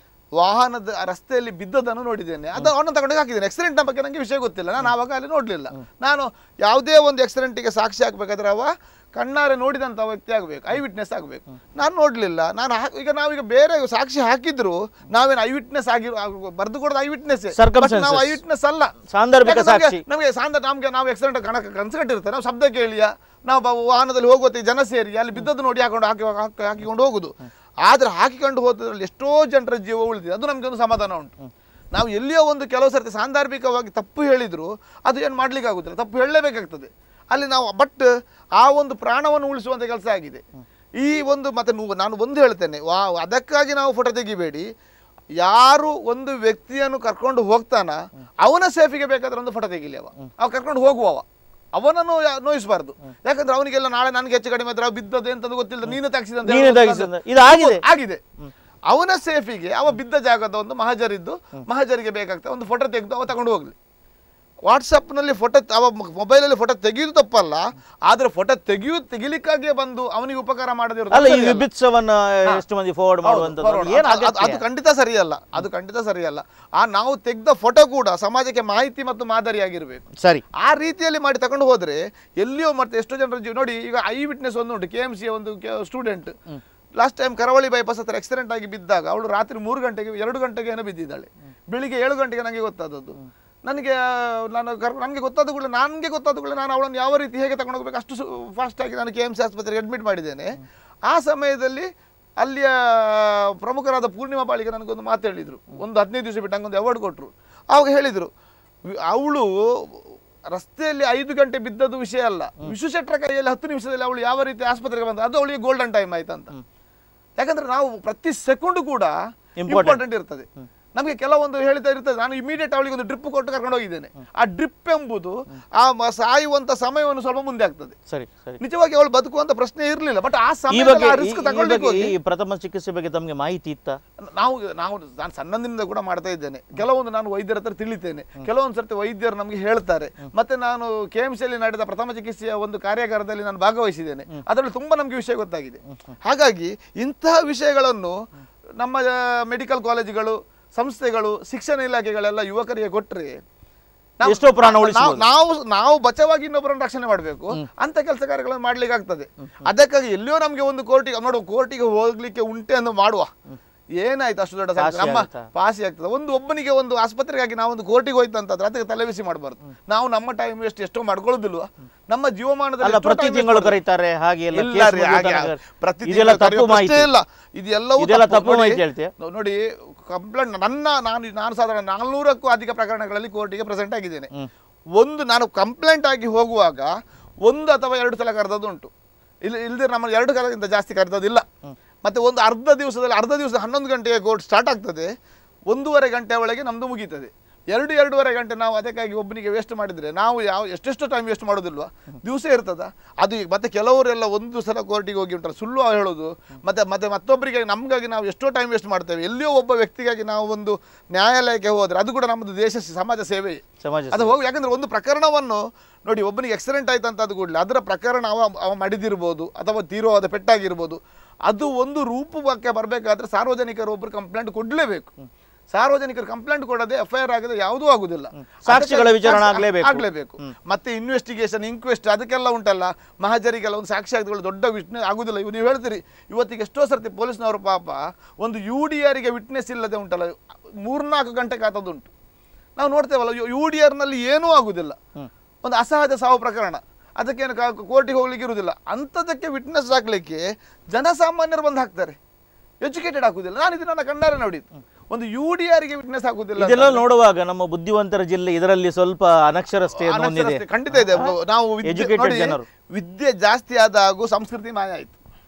ವಾಹನದ ರಸ್ತೆಯಲ್ಲಿ ಬಿದ್ದದನ್ನು ನೋಡಿದ್ದೇನೆ ಅದು ಅವನನ್ನು ತಗೊಂಡು ಹಾಕಿದ್ದೇನೆ ಆಕ್ಸಿಡೆಂಟ್ ಬಗ್ಗೆ ನನಗೆ ವಿಷಯ ಗೊತ್ತಿಲ್ಲ ನಾನು ಆವಾಗ ಅಲ್ಲಿ ನೋಡಲಿಲ್ಲ ನಾನು ಯಾವುದೇ ಒಂದು ಆಕ್ಸಿಡೆಂಟ್ಗೆ ಸಾಕ್ಷಿ ಹಾಕ್ಬೇಕಾದ್ರೆ ಅವ ಕಣ್ಣಾರೆ ನೋಡಿದಂಥ ವ್ಯಕ್ತಿ ಆಗಬೇಕು ಐ ವಿಟ್ನೆಸ್ ಆಗಬೇಕು ನಾನು ನೋಡಲಿಲ್ಲ ನಾನು ಹಾ- ಈಗ ನಾವೀಗ ಬೇರೆ ಸಾಕ್ಷಿ ಹಾಕಿದ್ರು ನಾವೇನು ಐ ವಿಟ್ನೆಸ್ ಆಗಿ ಬರೆದು ಕೊಡೋದು ಐ ವಿಟ್ನೆಸ್ Circumstances. ನಾವು ಐ ವಿಟ್ನೆಸ್ ಅಲ್ಲ ಸಾಂದರ್ಭಿಕ ಯಾಕಂದ್ರೆ ನಮ್ಗೆ- ಸಾಕ್ಷಿ. ನಮಗೆ ಸಾಂದ್ರ ನಮಗೆ ನಾವು ಆಕ್ಸಿಡೆಂಟ್ ಕಣಕ ಕನ್ಸ್ಕಟ್ಟಿರ್ತೇವೆ ನಾವು ಶಬ್ದ ಕೇಳಿಯ ನಾವು ಬ- ವಾಹನದಲ್ಲಿ ಹೋಗುವತ್ತೆ ಜನ ಸೇರಿ ಅಲ್ಲಿ ಬಿದ್ದದ್ದು ನೋಡಿ ಹಾಕೊಂಡು ಹಾಕಿ ಹಾಕಿ- ಹಾಕಿಕೊಂಡು ಹೋಗುದು ಆದ್ರೆ ಹಾಕಿಕೊಂಡು ಹೋದ್ರಲ್ಲಿ ಎಷ್ಟೋ ಜನರ ಜೀವ ಉಳಿದಿದೆ ಅದು ನಮ್ಗೆ ಒಂದು ಸಮಾಧಾನ ಉಂಟು ನಾವು ಎಲ್ಲಿಯೋ ಒಂದು ಕೆಲವು ಸರ್ತಿ ಸಾಂದರ್ಭಿಕವಾಗಿ ತಪ್ಪು ಹೇಳಿದ್ರು ಅದು ಏನು ಮಾಡ್ಲಿಕ್ಕೆ ಆಗುದಿಲ್ಲ ತಪ್ಪು ಹೇಳಲೇಬೇಕಾಗ್ತದೆ ಅಲ್ಲಿ ನಾವು ಬಟ್ ಆ ಒಂದು ಪ್ರಾಣವನ್ನು ಉಳಿಸುವಂತ ಕೆಲಸ ಆಗಿದೆ ಈ ಒಂದು ಮತ್ತೆ ನೀವು- ನಾನು ಒಂದು ಹೇಳ್ತೇನೆ ವಾ ಅದಕ್ಕಾಗಿ ನಾವು ಫೋಟೋ ತೆಗಿಬೇಡಿ ಯಾರು ಒಂದು ವ್ಯಕ್ತಿಯನ್ನು ಕರ್ಕೊಂಡು ಹೋಗ್ತಾನ ಅವನ ಸೇಫಿಗೆ ಬೇಕಾದ್ರೆ ಒಂದು ಫೋಟೋ ತೆಗಿಲಿ ಅವ ಅವ ಕರ್ಕೊಂಡು ಹೋಗುವವ ಅವನನ್ನು ಯಾ- ನೋಯಿಸಬಾರ್ದು ಯಾಕಂದ್ರೆ ಅವನಿಗೆಲ್ಲ ನಾಳೆ ನನಗೆ ಹೆಚ್ಚು ಕಡಿಮೆ ಆದ್ರೆ ಅವ ಬಿದ್ದದ್ದು ಎಂತದ್ದು ಗೊತ್ತಿಲ್ಲ ನೀನು ತಾಗಿಸಿದ ಅಂತ ನೀನು ಹೇಳ್ಬೋದು ತಾಗಿಸಿದ ಅಂತ. ಇದು ಆಗಿದೆ. ಆಗಿದೆ ಅವನ ಸೇಫಿಗೆ ಅವ ಬಿದ್ದ ಜಾಗದ ಒಂದು ಮಹಜರಿದ್ದು ಮಹಜರಿಗೆ ಬೇಕಾಗ್ತದೆ ಒಂದು ಫೋಟೋ ತೆಗೆದು ಅವ ತಗೊಂಡು ಹೋಗ್ಲಿ ವಾಟ್ಸಪ್ನಲ್ಲಿ ಫೋಟೋ ಅವ ಮೊಬೈಲಲ್ಲಿ ಫೋಟೋ ತೆಗೆಯುವುದು ತಪ್ಪಲ್ಲ ಆದ್ರೆ ಫೋಟೋ ತೆಗೆಯು ತೆಗಿಲಿಕ್ಕಾಗಿಯೇ ಬಂದು ಅವನಿಗೆ ಉಪಕಾರ ಮಾಡದಿರೋದು ಅಲ್ಲ ಈ ಸರಿಯಲ್ಲ. ವಿಭಿತ್ಸವನ್ನ ಎಷ್ಟು ಮಂದಿ ಫಾರ್ವರ್ಡ್ ಹೌದು, ಮಾಡುವಂಥದ್ದು ಬರೋಣ. ಏನು ಅದು- ಅದು- ಅದು ಖಂಡಿತ ಸರಿಯಲ್ಲ ಅದು ಖಂಡಿತ ಸರಿಯಲ್ಲ ಆ ನಾವು ತೆಗೆದ ಫೋಟೋ ಕೂಡ ಸಮಾಜಕ್ಕೆ ಮಾಹಿತಿ ಮತ್ತು ಮಾದರಿಯಾಗಿರ್ಬೇಕು ಸರಿ ಆ ರೀತಿಯಲ್ಲಿ ಮಾಡಿ ತಗೊಂಡು ಹೋದ್ರೆ ಎಲ್ಲಿಯೋ ಮತ್ತೆ ಎಷ್ಟೋ ಜನರ ಜೀವ ನೋಡಿ ಈಗ ಐ ವಿಟ್ನೆಸ್ ಒಂದು ಉಂಟು ಕೆ ಎಂ ಸಿ ಒಂದು ಸ್ಟೂಡೆಂಟ್ ಲಾಸ್ಟ್ ಟೈಮ್ ಕರಾವಳಿ ಬೈಪಾಸ್ ಹತ್ರ ಆಕ್ಸಿಡೆಂಟ್ ಆಗಿ ಬಿದ್ದಾಗ ಅವಳು ರಾತ್ರಿ ಮೂರು ಗಂಟೆಗೆ ಎರಡು ಗಂಟೆಗೆ ಏನೋ ಬಿದ್ದಿದ್ದಾಳೆ ಬೆಳಿಗ್ಗೆ ಏಳು ಗಂಟೆಗೆ ನನಗೆ ಗೊತ್ತಾದದ್ದು ನನಗೆ ಆ, ನಾನು ಕರ್ ನನಗೆ ಗೊತ್ತಾದ ಕೂಡ ನನಗೆ ಗೊತ್ತಾದ ಕೂಡ ನಾನು ಅವಳನ್ನು ಯಾವ ರೀತಿ ಹೇಗೆ ತಗೊಂಡು ಹೋಗ್ಬೇಕು ಅಷ್ಟು ಫಾಸ್ಟಾಗಿ ನಾನು ಕೆ ಎಮ್ ಸಿ ಆಸ್ಪತ್ರೆಗೆ ಅಡ್ಮಿಟ್ ಮಾಡಿದ್ದೇನೆ ಆ ಸಮಯದಲ್ಲಿ ಅಲ್ಲಿಯ ಪ್ರಮುಖರಾದ ಪೂರ್ಣಿಮಾ ಬಾಳಿಗೆ ನನಗೊಂದು ಮಾತು ಹೇಳಿದರು ಒಂದು ಹದಿನೈದು ದಿವಸ ಬಿಟ್ಟು ನಂಗೊಂದು ಅವಾರ್ಡ್ ಕೊಟ್ಟರು ಆವಾಗ ಹೇಳಿದರು ಅವಳು ರಸ್ತೆಯಲ್ಲಿ ಐದು ಗಂಟೆ ಬಿದ್ದದ್ದು ವಿಷಯ ಅಲ್ಲ ವಿಶ್ವ ಶೆಟ್ಟರ ಕೈಯಲ್ಲಿ ಹತ್ತು ನಿಮಿಷದಲ್ಲಿ ಅವಳು ಯಾವ ರೀತಿ ಆಸ್ಪತ್ರೆಗೆ ಬಂದ ಅದು ಅವಳಿಗೆ ಗೋಲ್ಡನ್ ಟೈಮ್ ಆಯ್ತಂತ ಯಾಕಂದ್ರೆ ನಾವು ಪ್ರತಿ ಸೆಕೆಂಡ್ ಕೂಡ Important. ಇಂಪಾರ್ಟೆಂಟ್ ಇರ್ತದೆ ನಮಗೆ ಕೆಲವೊಂದು ಹೇಳ್ತಾ ಇರ್ತದೆ ನಾನು ಇಮಿಡಿಯೇಟ್ ಅವಳಿಗೆ ಒಂದು ಡ್ರಿಪ್ ಕೊಟ್ಟು ಕರ್ಕೊಂಡು ಹೋಗಿದ್ದೇನೆ ಆ ಡ್ರಿಪ್ ಎಂಬುದು ಆ ಮ- ಸಾಯುವಂತ ಸಮಯವನ್ನು ಸ್ವಲ್ಪ ಮುಂದೆ ಆಗ್ತದೆ ಸರಿ ಸರಿ ನಿಜವಾಗಿ ಅವಳು ಬದುಕುವಂತ ಪ್ರಶ್ನೆ ಇರಲಿಲ್ಲ ಬಟ್ ಆ ಈ ಸಮಯದಲ್ಲಿ ಬಗ್ಗೆ ಆ ಈ- ರಿಸ್ಕ್ ಈ ತಗೊಳ್ಳಿಕ್ಕೆ ಬಗ್ಗೆ ಹೋಗಿ ಈ ಪ್ರಥಮ ಚಿಕಿತ್ಸೆ ಬಗ್ಗೆ ತಮಗೆ ಮಾಹಿತಿ ಇತ್ತ ನಾವು ನಾವು ನಾನು ಸಣ್ಣದಿಂದ ಕೂಡ ಮಾಡ್ತಾ ಇದ್ದೇನೆ ಕೆಲವೊಂದು ನಾನು ವೈದ್ಯರ ಹತ್ರ ತಿಳಿತೇನೆ ಕೆಲವೊಂದು ಸರ್ತಿ ವೈದ್ಯರು ನಮಗೆ ಹೇಳ್ತಾರೆ ಮತ್ತೆ ನಾನು ಕೆ ಎಂ ಸಿಯಲ್ಲಿ ನಡೆದ ಪ್ರಥಮ ಚಿಕಿತ್ಸೆಯ ಒಂದು ಕಾರ್ಯಾಗಾರದಲ್ಲಿ ನಾನು ಭಾಗವಹಿಸಿದ್ದೇನೆ ಅದರಲ್ಲಿ ತುಂಬಾ ನಮಗೆ ವಿಷಯ ಗೊತ್ತಾಗಿದೆ ಹಾಗಾಗಿ ಇಂತಹ ವಿಷಯಗಳನ್ನು ನಮ್ಮ ಮೆಡಿಕಲ್ ಕಾಲೇಜುಗಳು ಸಂಸ್ಥೆಗಳು ಶಿಕ್ಷಣ ಇಲಾಖೆಗಳೆಲ್ಲ ಯುವಕರಿಗೆ ಕೊಟ್ಟರೆ ಎಷ್ಟೋ ಪ್ರಾಣ ಉಳಿಸಬಹುದು. ನಾವು ನಾವು ಬಚಾವಾಗಿ ಇನ್ನೊಬ್ಬರನ್ನು ರಕ್ಷಣೆ ಮಾಡಬೇಕು ಅಂತ ಕೆಲಸ ಕಾರ್ಯಗಳನ್ನು ಮಾಡ್ಲಿಕ್ಕೆ ಆಗ್ತದೆ ಅದಕ್ಕಾಗಿ ಎಲ್ಲಿಯೋ ನಮಗೆ ಒಂದು ಕೋರ್ಟಿಗೆ ನೋಡು ಕೋರ್ಟಿಗೆ ಹೋಗ್ಲಿಕ್ಕೆ ಉಂಟೆ ಅಂತ ಮಾಡುವ ಏನಾಯ್ತು ಅಷ್ಟು ದೊಡ್ಡ ಸಂಖ್ಯೆ? ಪಾಸಿ ನಮ್ಮ ಆಗುತ್ತಾ? ಪಾಸಿ ಆಗ್ತದೆ ಒಂದು ಒಬ್ಬನಿಗೆ ಒಂದು ಆಸ್ಪತ್ರೆಗಾಗಿ ನಾವು ಒಂದು ಕೋರ್ಟಿಗೆ ಹೋಯ್ತು ಅಂತಂದ್ರೆ ಅದಕ್ಕೆ ತಲೆಬಿಸಿ ಮಾಡಬಾರ್ದು ನಾವು ನಮ್ಮ ಟೈಮ್ ವೇಸ್ಟ್ ಎಷ್ಟೋ ಮಾಡ್ಕೊಳ್ಳೋದಿಲ್ವಾ ನಮ್ಮ ಜೀವಮಾನದಲ್ಲಿ ಅಲ್ಲ ಎಷ್ಟೋ ಪ್ರತಿ time waste ತಿಂಗಳು ಮಾಡೋದು. ಕರೀತಾರೆ ಹಾಗೆ ಎಲ್ಲ ಇಲ್ಲ ಕೇಸ್ ರೀ, ಮುಗಿಯೋ ಹಾಗೆ ತನಕ. ಪ್ರತಿ ಇದೆಲ್ಲ ತಿಂಗಳು ಕರೆಯೋ ತಪ್ಪು ಮಾಹಿತಿ ಪ್ರಶ್ನೆ ಇಲ್ಲ ಇದೆಲ್ಲವೂ ಇದೆಲ್ಲ ತಪ್ಪು. ತಪ್ಪು ನೋಡಿ, ಮಾಹಿತಿ ಹೇಳ್ತೀಯ? ನೋ- ನೋಡಿ ಕಂಪ್ಲೇಂಟ್ ನನ್ನ ನಾನು ನಾನು ಸಾಧಾರಣ ನಾಲ್ನೂರಕ್ಕೂ ಅಧಿಕ ಪ್ರಕರಣಗಳಲ್ಲಿ ಕೋರ್ಟಿಗೆ ಪ್ರೆಸೆಂಟ್ ಆಗಿದ್ದೇನೆ ಒಂದು ನಾನು ಕಂಪ್ಲೇಂಟ್ ಆಗಿ ಹೋಗುವಾಗ ಒಂದು ಅಥವಾ ಎರಡು ಸಲ ಕರೆದದ್ದು ಉಂಟು ಇಲ್ಲಿ ಇಲ್ಲದೆ ನಮ್ಮ ಎರಡು ಕಾಲದಿಂದ ಜಾಸ್ತಿ ಕರೆದದಿಲ್ಲ ಮತ್ತೆ ಒಂದು ಅರ್ಧ ದಿವಸದಲ್ಲಿ ಅರ್ಧ ದಿವಸ ಹನ್ನೊಂದು ಗಂಟೆಗೆ ಕೋರ್ಟ್ ಸ್ಟಾರ್ಟ್ ಆಗ್ತದೆ ಒಂದೂವರೆ ಗಂಟೆ ಒಳಗೆ ನಮ್ಮದು ಮುಗೀತದೆ ಎರಡು ಎರಡೂವರೆ ಗಂಟೆ ನಾವು ಅದಕ್ಕಾಗಿ ಒಬ್ಬನಿಗೆ ವೇಸ್ಟ್ ಮಾಡಿದರೆ ನಾವು ಯಾವ ಎಷ್ಟೆಷ್ಟು ಟೈಮ್ ವೇಸ್ಟ್ ಮಾಡೋದಿಲ್ವಾ ದಿವಸ ಇರ್ತದ ಅದು ಈಗ ಮತ್ತೆ ಕೆಲವರೆಲ್ಲ ಒಂದು ಸಲ ಕೋರ್ಟಿಗೆ ಹೋಗಿ ಉಂಟಲ್ಲ ಸುಳ್ಳು ಹೇಳೋದು ಮತ್ತೆ ಮತ್ತೆ ಮತ್ತೊಬ್ಬರಿಗೆ ನಮಗಾಗಿ ನಾವು ಎಷ್ಟೋ ಟೈಮ್ ವೇಸ್ಟ್ ಮಾಡ್ತೇವೆ ಎಲ್ಲಿಯೋ ಒಬ್ಬ ವ್ಯಕ್ತಿಗಾಗಿ ನಾವು ಒಂದು ನ್ಯಾಯಾಲಯಕ್ಕೆ ಹೋದರೆ ಅದು ಕೂಡ ನಮ್ಮದು ದೇಶ ಸಮಾಜ ಸೇವೆ ಸಮಾಜ ಅದು ಹೋಗಿ ಯಾಕಂದ್ರೆ ಒಂದು ಪ್ರಕರಣವನ್ನು ನೋಡಿ ಒಬ್ಬನಿಗೆ ಆಕ್ಸಿಡೆಂಟ್ ಆಯ್ತು ಅಂತ ಅದು ಕೂಡಲೇ ಅದರ ಪ್ರಕರಣ ಅವ ಅವ ಮಡಿದಿರ್ಬೋದು ಅಥವಾ ತೀರೋವಾದ ಪೆಟ್ಟಾಗಿರ್ಬೋದು ಅದು ಒಂದು ರೂಪಕ್ಕೆ ಬರಬೇಕಾದ್ರೆ ಸಾರ್ವಜನಿಕರು ಒಬ್ಬರು ಕಂಪ್ಲೇಂಟ್ ಕೊಡಲೇಬೇಕು ಸಾರ್ವಜನಿಕರು ಕಂಪ್ಲೇಂಟ್ ಕೊಡದೆ ಎಫ್ ಐ ಆರ್ ಆಗದೆ ಯಾವುದೂ ಆಗುದಿಲ್ಲ ಸಾಕ್ಷಿಗಳ ಅದಕ್ಕೆ ವಿಚಾರಣೆ ಸಾಕ್ಷಿ- ಆಗ್ಲೇಬೇಕು. ಆಗ್ಲೇಬೇಕು ಮತ್ತೆ ಇನ್ವೆಸ್ಟಿಗೇಷನ್ ಇಂಕ್ವೆಸ್ಟ್ ಅದಕ್ಕೆಲ್ಲ ಉಂಟಲ್ಲ ಮಹಜರಿಗೆಲ್ಲ ಒಂದು ಸಾಕ್ಷಿ ಆಗುಗಳು ದೊಡ್ಡ ವಿಟ್ನೆಸ್ ಆಗುದಿಲ್ಲ ಇವು ನೀವು ಹೇಳ್ತೀರಿ ಇವತ್ತಿಗೆ ಎಷ್ಟೋ ಸರ್ತಿ ಪೊಲೀಸ್ನವರು ಪಾಪ ಒಂದು ಯು ಡಿ ಆರಿಗೆ ವಿಟ್ನೆಸ್ ಇಲ್ಲದೆ ಉಂಟಲ್ಲ ಮೂರ್ನಾಲ್ಕು ಗಂಟೆ ಕಾತದುಂಟು ನಾವು ನೋಡ್ತೇವಲ್ಲ ಯು ಡಿ ಆರ್ನಲ್ಲಿ ಏನೂ ಆಗುದಿಲ್ಲ ಒಂದು ಅಸಹಜ ಸಾವು ಪ್ರಕರಣ ಅದಕ್ಕೇನು ಕೋರ್ಟಿಗೆ ಹೋಗ್ಲಿಕ್ಕೆ ಇರುವುದಿಲ್ಲ ಅಂಥದಕ್ಕೆ ವಿಟ್ನೆಸ್ ಹಾಕ್ಲಿಕ್ಕೆ ಜನಸಾಮಾನ್ಯರು ಬಂದು ಹಾಕ್ತಾರೆ ಎಜುಕೇಟೆಡ್ ಹಾಕುದಿಲ್ಲ ನಾನು ಇದು ನನ್ನ ಕಣ್ಣಾರೆ ನೋಡಿದ್ದು ಒಂದು ಯು ಡಿ ಆರಿಗೆ ವಿಟ್ನೆಸ್ ಹಾಕುದಿಲ್ಲ ಇದೆಲ್ಲ ನೋಡುವಾಗ ನಮ್ಮ ಬುದ್ಧಿವಂತರ ಜಿಲ್ಲೆ ಇದರಲ್ಲಿ ಸ್ವಲ್ಪ ಅನಕ್ಷರಸ್ಥೆ ಹೊಂದಿದೆ ಅನಕ್ಷರತೆ ಖಂಡಿತ ಇದೆ ನಾವು ವಿದ್ಯೆ- Educated ನೋಡಿ, ಜನರು. ವಿದ್ಯೆ ಜಾಸ್ತಿ ಆದ ಹಾಗೂ ಸಂಸ್ಕೃತಿ ಮಾಯ ಆಯ್ತು